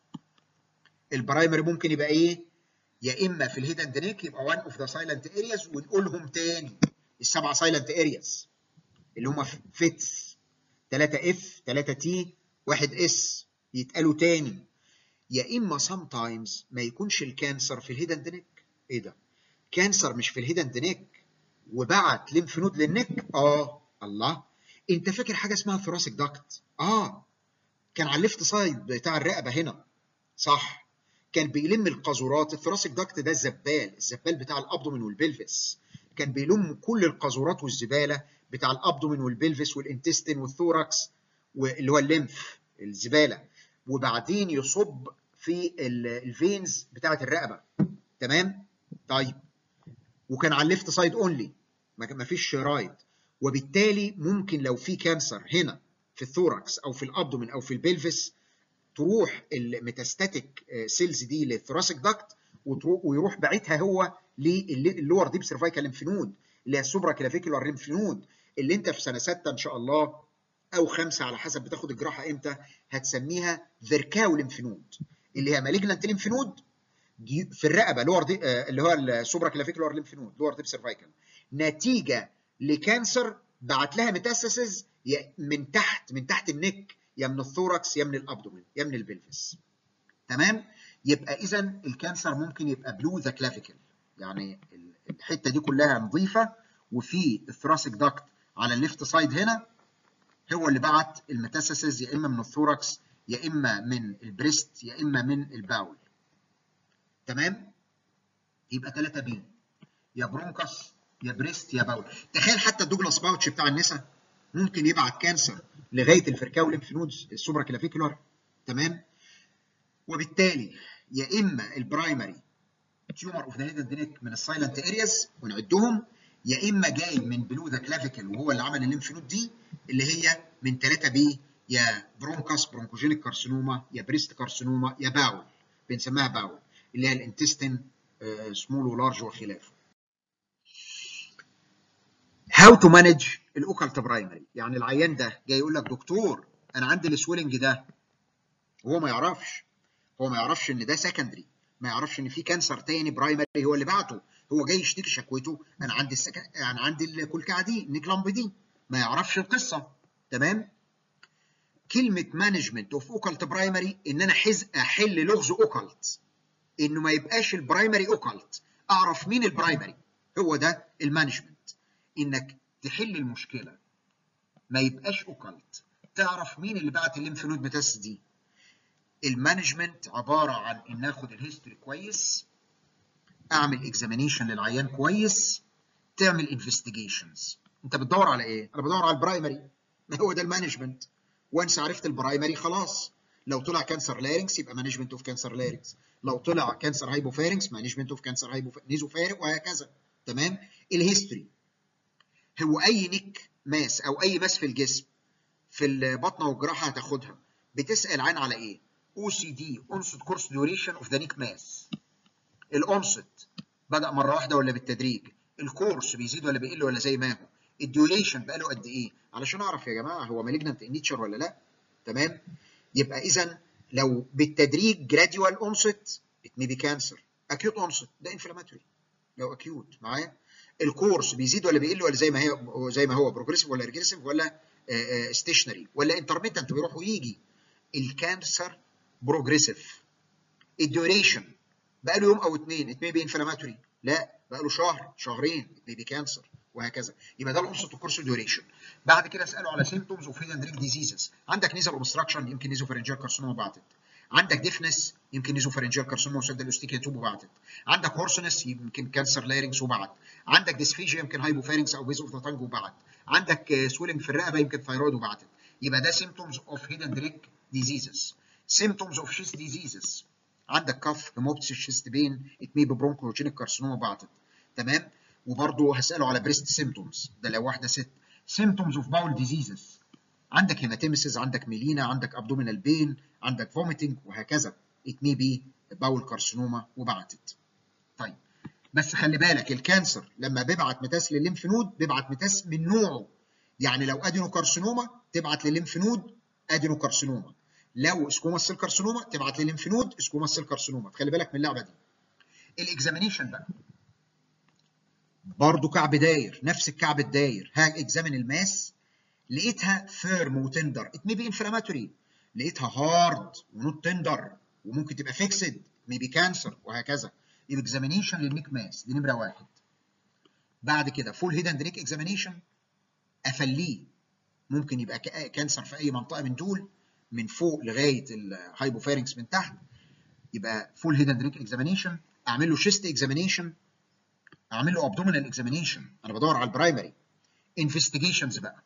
البرايمري ممكن يبقى ايه يا اما في الهيد اند نيك يبقى وان اوف ذا سايلنت ارياز ونقولهم تاني السبعه سايلنت ارياز اللي هم فيتس 3 اف 3 تي 1 اس يتقالوا تاني يا اما سام تايمز ما يكونش الكانسر في الهيد اند نيك ايه ده كانسر مش في الهيد اند نيك وبعت ليمف نود للنك اه الله انت فاكر حاجه اسمها ثوراسيك داكت اه كان على الليفت سايد بتاع الرقبه هنا صح كان بيلم القاذورات الثوراسيك داكت ده الزبال الزبال بتاع الابدومين والبلفس كان بيلم كل القاذورات والزباله بتاع الابدومين والبلفس والانتستين والثوركس واللي هو الليمف الزباله وبعدين يصب في الفينز بتاعه الرقبه تمام طيب وكان على الليفت سايد اونلي ما فيش رايت وبالتالي ممكن لو في كانسر هنا في الثوركس او في الابدومين او في البلفس تروح الميتاستاتيك سيلز دي للثوراسيك داكت ويروح باعتها هو للور ديب سيرفايكال ليمف نود اللي هي السوبرا كلافيكولار ليمف نود اللي انت في سنه سته ان شاء الله او خمسه على حسب بتاخد الجراحه امتى هتسميها فيركاو ليمف نود اللي هي مالجنانت ليمف نود دي في الرقبه لور دي اللي هو السوبرا كلافيكولار ليمف نود لور ديب سيرفايكال نتيجه لكانسر بعت لها ميتاستاسيز من تحت من تحت النك يا من الثوركس يا من الابدومين يا من البلفس تمام يبقى اذا الكانسر ممكن يبقى بلو ذا كلافيكل يعني الحته دي كلها نظيفه وفي الثراسيك داكت على الليفت سايد هنا هو اللي بعت الميتاستاسيز يا اما من الثوركس يا اما من البريست يا اما من الباول تمام يبقى 3 بي يا برونكس يا بريست يا باول تخيل حتى الدوجلاس باوتش بتاع النساء ممكن يبعت كانسر لغايه الفركاو ليمف نودز السوبرا كلافيكولار تمام وبالتالي يا اما البرايمري تيومر اوف ذا هيد نيك من السايلنت ارياز ونعدهم يا اما جاي من بلو ذا كلافيكل وهو اللي عمل الليمف نود دي اللي هي من 3 بي يا برونكاس برونكوجينيك كارسينوما يا بريست كارسينوما يا باول بنسميها باول اللي هي الانتستين سمول ولارج وخلافه هاو تو مانج الاوكالت برايمري يعني العيان ده جاي يقول لك دكتور انا عندي السويلنج ده هو ما يعرفش هو ما يعرفش ان ده سكندري ما يعرفش ان في كانسر تاني برايمري هو اللي بعته هو جاي يشتكي شكوته انا عندي السك... انا عندي الكلكعه دي النيكلامب دي ما يعرفش القصه تمام كلمه مانجمنت اوف اوكالت برايمري ان انا حز احل لغز اوكالت انه ما يبقاش البرايمري اوكالت اعرف مين البرايمري هو ده المانجمنت انك تحل المشكله ما يبقاش اوكالت تعرف مين اللي بعت الليمف نود ميتاس دي المانجمنت عباره عن ان اخد الهيستوري كويس اعمل اكزامينيشن للعيان كويس تعمل انفستيجيشنز انت بتدور على ايه انا بدور على البرايمري ما هو ده المانجمنت وانس عرفت البرايمري خلاص لو طلع كانسر لارنكس يبقى مانجمنت اوف كانسر لارنكس لو طلع كانسر هايبوفارنكس مانجمنت اوف كانسر هايبونيزوفارنك وهكذا تمام الهيستوري هو اي نيك ماس او اي ماس في الجسم في البطنه والجراحه هتاخدها بتسال عن على ايه او سي دي اونست كورس ديوريشن اوف ذا نيك ماس الاونست بدا مره واحده ولا بالتدريج الكورس بيزيد ولا بيقل ولا زي ما هو الديوريشن بقى له قد ايه علشان اعرف يا جماعه هو مالجنت نيتشر ولا لا تمام يبقى اذا لو بالتدريج جراديوال اونست ات مي بي كانسر اكيوت اونست ده انفلاماتوري لو اكيوت معايا الكورس بيزيد ولا بيقل ولا زي ما هي زي ما هو بروجريسيف ولا ريجريسيف ولا ستيشنري ولا انترميتنت بيروح ويجي الكانسر بروجريسيف الديوريشن بقى له يوم او اثنين ات مي بي انفلاماتوري لا بقى له شهر شهرين ات مي بي كانسر وهكذا يبقى ده القصه الكورس ديوريشن بعد كده اساله على سيمتومز اوف هيدن دريك ديزيزز عندك نيزل اوبستراكشن يمكن نيزوفارنجيال كارسينوما بعتت عندك ديفنس يمكن نيزوفارنجيال كارسينوما وسد الاستيكيا توب وبعتت عندك هورسنس يمكن كانسر لارينكس وبعت عندك ديسفيجيا يمكن هايبوفارنكس او بيز اوف ذا تانج وبعت عندك سويلنج في الرقبه يمكن ثايرويد وبعتت يبقى ده سيمتومز اوف هيدن دريك ديزيزز سيمتومز اوف شيست ديزيزز عندك كف هيموبتس شيست بين اتمي ببرونكوجينيك كارسينوما بعتت تمام وبرضه هساله على بريست سيمتومز ده لو واحده ست سيمتومز اوف باول ديزيزز عندك هيماتيمسز عندك ميلينا عندك ابدومينال بين عندك فوميتنج وهكذا ات مي بي باول كارسينوما وبعتت طيب بس خلي بالك الكانسر لما بيبعت متاس للليمف نود بيبعت متاس من نوعه يعني لو ادينو كارسينوما تبعت للليمف نود ادينو كارسينوما لو سكوما سيل كارسينوما تبعت للليمف نود سكوما سيل كارسينوما خلي بالك من اللعبه دي الاكزامينيشن بقى برضه كعب داير نفس الكعب الداير ها اكزامين الماس لقيتها فيرم وتندر ات مي بي انفلاماتوري لقيتها هارد ونوت تندر وممكن تبقى فيكسد ميبي كانسر وهكذا الاكزامينيشن للنيك ماس دي نمره واحد بعد كده فول هيد اند نيك اكزامينيشن افليه ممكن يبقى كانسر في اي منطقه من دول من فوق لغايه الهايبوفارنكس من تحت يبقى فول هيد اند نيك اكزامينيشن اعمل له شيست اكزامينيشن اعمل له ابدومينال اكزامينيشن انا بدور على البرايمري انفستيجيشنز بقى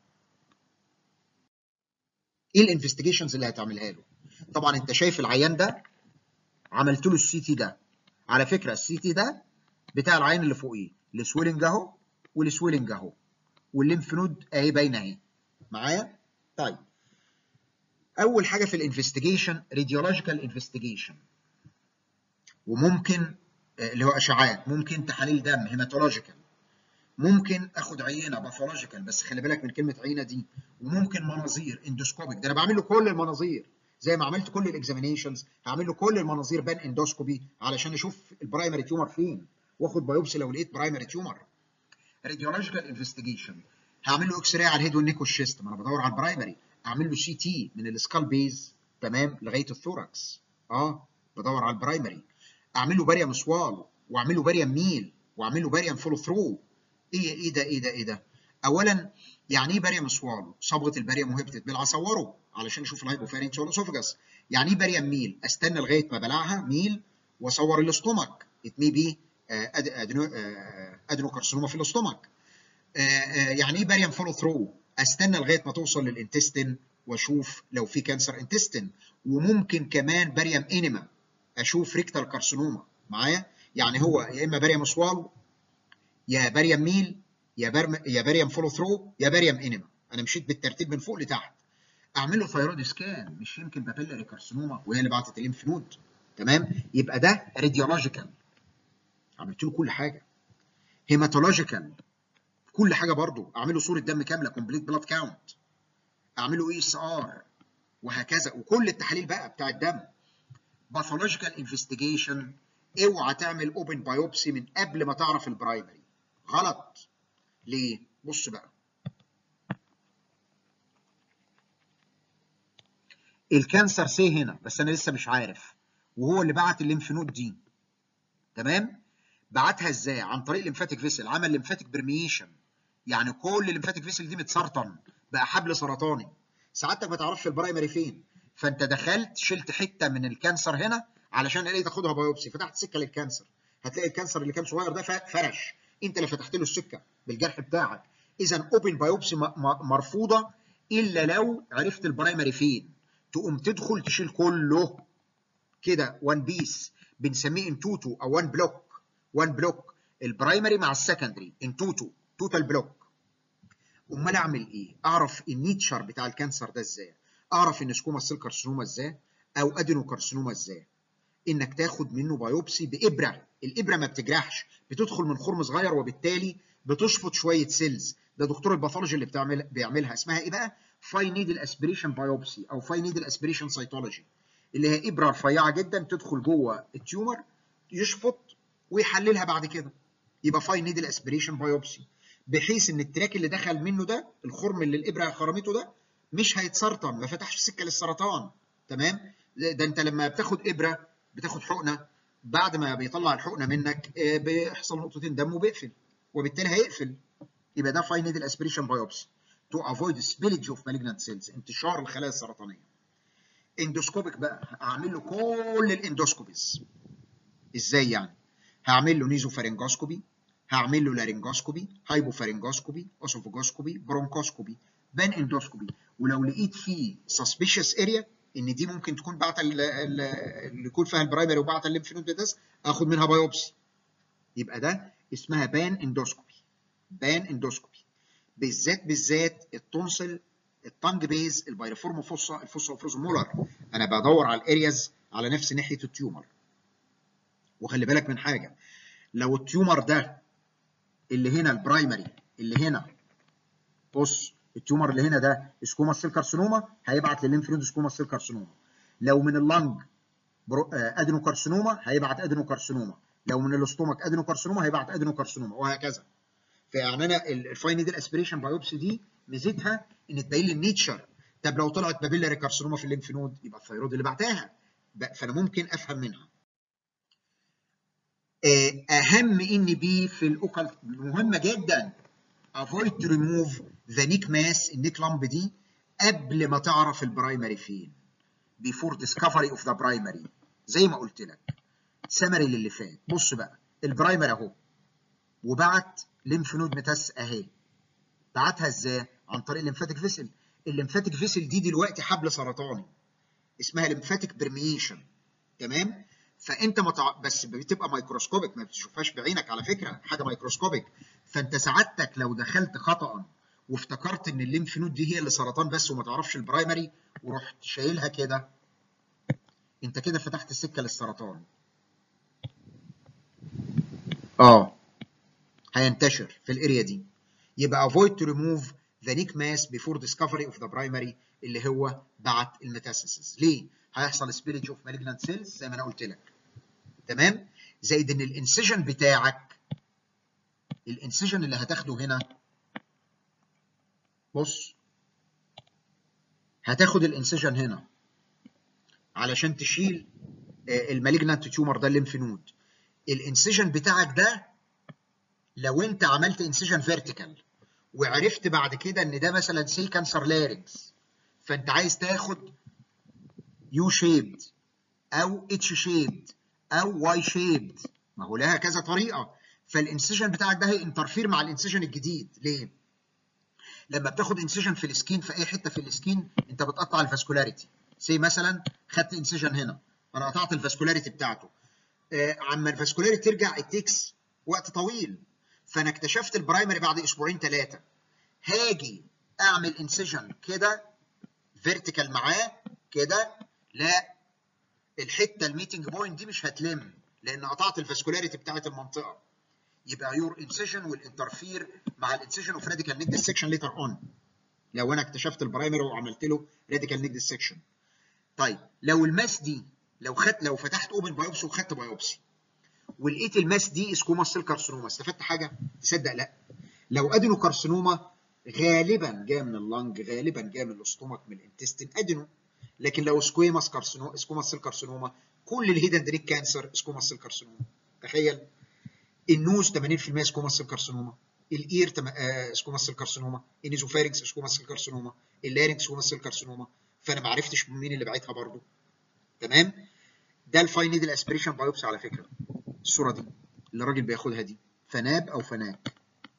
ايه الانفستيجيشنز اللي هتعملها له طبعا انت شايف العيان ده عملت له السي تي ده على فكره السي تي ده بتاع العين اللي فوقيه السويلنج اهو والسويلنج اهو والليمف نود اهي باينه اهي معايا طيب اول حاجه في الانفستيجيشن راديولوجيكال انفستيجيشن وممكن اللي هو اشعاعات ممكن تحاليل دم هيماتولوجيكال ممكن اخد عينه باثولوجيكال بس خلي بالك من كلمه عينه دي وممكن مناظير اندوسكوبيك ده انا بعمل له كل المناظير زي ما عملت كل الاكزامينيشنز هعمل له كل المناظير بان اندوسكوبي علشان اشوف البرايمري تيومر فين واخد بايوبسي لو لقيت برايمري تيومر راديولوجيكال انفستيجيشن هعمل له اكس راي على الهيد والنيك والشيست ما انا بدور على البرايمري اعمل له سي تي من السكال بيز تمام لغايه الثوركس اه بدور على البرايمري اعمل له باريم سوال واعمل له باريم ميل واعمل له باريم فولو ثرو ايه ايه ده ايه ده ايه ده اولا يعني ايه باريم سوال صبغه الباريم وهي بتتبل اصوره علشان اشوف الهايبوفارينكس والاسوفجاس يعني ايه باريم ميل استنى لغايه ما بلعها ميل واصور الاستومك ات مي بي ادنو ادنو كارسينوما في الاستومك يعني ايه باريم فولو ثرو استنى لغايه ما توصل للانتستين واشوف لو في كانسر انتستين وممكن كمان باريم انيما اشوف ريكتال كارسينوما معايا يعني هو يا اما باريم سوال يا باريم ميل يا برم يا باريم فولو ثرو يا باريم انيما انا مشيت بالترتيب من فوق لتحت اعمل له ثايرويد سكان مش يمكن بابيلاري كارسينوما وهي اللي بعتت الليمف نود تمام يبقى ده راديولوجيكال عملت له كل حاجه هيماتولوجيكال كل حاجه برضو اعمل له صوره دم كامله كومبليت بلاد كاونت اعمل له اي اس ار وهكذا وكل التحاليل بقى بتاع الدم باثولوجيكال انفستيجيشن اوعى تعمل اوبن بايوبسي من قبل ما تعرف البرايمري غلط ليه بص بقى الكانسر سي هنا بس انا لسه مش عارف وهو اللي بعت الليمف نود دي تمام بعتها ازاي عن طريق الليمفاتيك فيسل عمل ليمفاتيك برميشن يعني كل الليمفاتيك فيسل دي متسرطن بقى حبل سرطاني سعادتك ما تعرفش البرايمري فين فانت دخلت شلت حته من الكانسر هنا علشان ايه تاخدها بايوبسي فتحت سكه للكانسر هتلاقي الكانسر اللي كان صغير ده فرش انت اللي فتحت له السكه بالجرح بتاعك اذا اوبن بايوبسي مرفوضه الا لو عرفت البرايمري فين تقوم تدخل تشيل كله كده وان بيس بنسميه ان توتو او وان بلوك وان بلوك البرايمري مع السكندري ان توتو توتال بلوك امال اعمل ايه اعرف النيتشر بتاع الكانسر ده ازاي اعرف ان سكوما سيل كارسينوما ازاي او ادينو كارسينوما ازاي انك تاخد منه بايوبسي بابره الابره ما بتجرحش بتدخل من خرم صغير وبالتالي بتشفط شويه سيلز ده دكتور الباثولوجي اللي بتعمل بيعملها اسمها ايه بقى فاي نيدل اسبريشن بايوبسي او فاي نيدل اسبريشن سيتولوجي اللي هي ابره رفيعه جدا تدخل جوه التيومر يشفط ويحللها بعد كده يبقى فاي نيدل اسبريشن بايوبسي بحيث ان التراك اللي دخل منه ده الخرم اللي الابره خرمته ده مش هيتسرطن ما فتحش سكه للسرطان تمام ده انت لما بتاخد ابره بتاخد حقنه بعد ما بيطلع الحقنه منك بيحصل نقطتين دم وبيقفل وبالتالي هيقفل يبقى ده فاين نيدل اسبريشن بايوبسي تو افويد سبيلج اوف مالجنت سيلز انتشار الخلايا السرطانيه اندوسكوبيك بقى اعمل له كل الاندوسكوبيز ازاي يعني هعمل له نيزوفارينجوسكوبي هعمل له لارينجوسكوبي هايبوفارينجوسكوبي اوسوفوجوسكوبي برونكوسكوبي بان اندوسكوبي ولو لقيت فيه سسبيشس اريا ان دي ممكن تكون بعت اللي يكون فيها البرايمري وبعت الليمف نود بس اخد منها بايوبسي يبقى ده اسمها بان اندوسكوبي بان اندوسكوبي بالذات بالذات التونسل التانج بيز البايرفورم فوسا الفوسا وفروز مولر انا بدور على الارياز على نفس ناحيه التيومر وخلي بالك من حاجه لو التيومر ده اللي هنا البرايمري اللي هنا بص التيومر اللي هنا ده سكوما سيل كارسينوما هيبعت للليمف نود سكوما سيل كارسينوما لو من اللنج ادينو كارسينوما هيبعت ادينو كارسينوما لو من الاستومك ادينو كارسينوما هيبعت ادينو كارسينوما وهكذا فيعني انا الفاين نيدل اسبريشن بايوبسي دي ميزتها ان تبين لي النيتشر طب لو طلعت بابيلاري كارسينوما في الليمف نود يبقى الثيرويد اللي بعتها فانا ممكن افهم منها اهم ان بي في الاوكال مهمه جدا avoid to remove the neck mass النيك لامب دي قبل ما تعرف البرايمري فين before discovery of the primary زي ما قلت لك سمري للي فات بص بقى البرايمري اهو وبعت ليمف نود ميتاس اهي بعتها ازاي عن طريق الليمفاتيك فيسل الليمفاتيك فيسل دي دلوقتي حبل سرطاني اسمها ليمفاتيك برميشن تمام فانت متع... بس بتبقى مايكروسكوبيك ما بتشوفهاش بعينك على فكره حاجه مايكروسكوبيك فانت سعادتك لو دخلت خطا وافتكرت ان الليمف نود دي هي اللي سرطان بس وما تعرفش البرايمري ورحت شايلها كده انت كده فتحت السكه للسرطان اه هينتشر في الاريا دي يبقى avoid to remove the neck mass before discovery of the primary اللي هو بعت الميتاسيسز ليه؟ هيحصل سبيريج اوف مالجنانت سيلز زي ما انا قلت لك تمام؟ زائد ان الانسجن بتاعك الانسجن اللي هتاخده هنا بص هتاخد الانسجن هنا علشان تشيل المالجنانت تيومر ده الليمف نود الانسجن بتاعك ده لو انت عملت انسجن فيرتيكال وعرفت بعد كده ان ده مثلا سي كانسر لارنكس فانت عايز تاخد يو شيبد او اتش شيبد او واي شيبد ما هو لها كذا طريقه فالانسجن بتاعك ده هينترفير مع الانسجن الجديد ليه؟ لما بتاخد انسجن في السكين في اي حته في السكين انت بتقطع الفاسكولاريتي زي مثلا خدت انسجن هنا انا قطعت الفاسكولاريتي بتاعته آه عما الفاسكولاريتي ترجع التكس وقت طويل فانا اكتشفت البرايمري بعد اسبوعين ثلاثه هاجي اعمل انسجن كده فيرتيكال معاه كده لا الحته الميتنج بوينت دي مش هتلم لان قطعت الفاسكولاريتي بتاعت المنطقه يبقى يور انسجن والانترفير مع الانسجن اوف راديكال نيك ديسكشن ليتر اون لو انا اكتشفت البرايمري وعملت له راديكال نيك ديسكشن طيب لو الماس دي لو خدت لو فتحت اوبن بايوبسي وخدت بايوبسي ولقيت الماس دي سكوما سيل كارسينوما استفدت حاجه؟ تصدق لا لو ادينو كارسينوما غالبا جايه من اللنج غالبا جايه من الاستومك من الانتستين ادينو لكن لو سكويماس كارسينوما سكوما سيل كارسينوما كل الهيدن دريك كانسر سكوما سيل كارسينوما تخيل النوز 80% سكوما سيل كارسينوما الاير تم... آه سكوما سيل كارسينوما النيزوفارينكس سكوما سيل كارسينوما اللارينكس سكوما سيل كارسينوما فانا ما عرفتش مين اللي بعتها برضه تمام ده الفاين نيدل اسبريشن بايوبسي على فكره الصوره دي اللي الراجل بياخدها دي فناب او فناك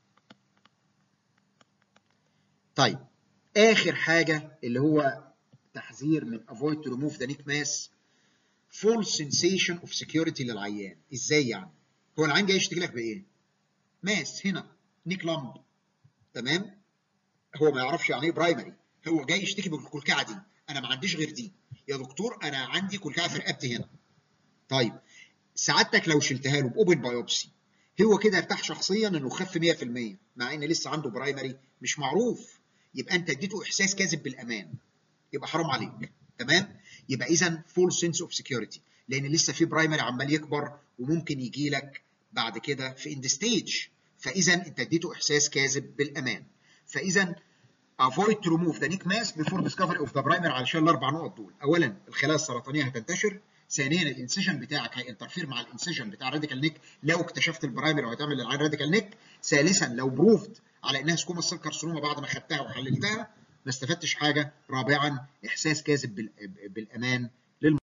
طيب اخر حاجه اللي هو تحذير من avoid to remove the neck mass full sensation of security للعيان ازاي يعني هو العيان جاي يشتكي لك بايه ماس هنا نيك لامب تمام هو ما يعرفش يعني ايه برايمري هو جاي يشتكي بالكلكعه دي انا ما عنديش غير دي يا دكتور انا عندي كلكعه في رقبتي هنا طيب سعادتك لو شلتها له باوبن بايوبسي هو كده ارتاح شخصيا انه خف 100% مع ان لسه عنده برايمري مش معروف يبقى انت اديته احساس كاذب بالامان يبقى حرام عليك تمام يبقى اذا فول سنس اوف سكيورتي لان لسه في برايمري عمال يكبر وممكن يجي لك بعد كده في اند ستيج فاذا انت اديته احساس كاذب بالامان فاذا avoid to remove the neck mass before discovery of the primer علشان الاربع نقط دول اولا الخلايا السرطانيه هتنتشر ثانيا الانسجن بتاعك هينترفير مع الانسجن بتاع الراديكال نيك لو اكتشفت البرايمري وهتعمل للعين راديكال نيك ثالثا لو بروفد على انها سكوما سيل كارسينوما بعد ما خدتها وحللتها ما استفدتش حاجه رابعا احساس كاذب بالامان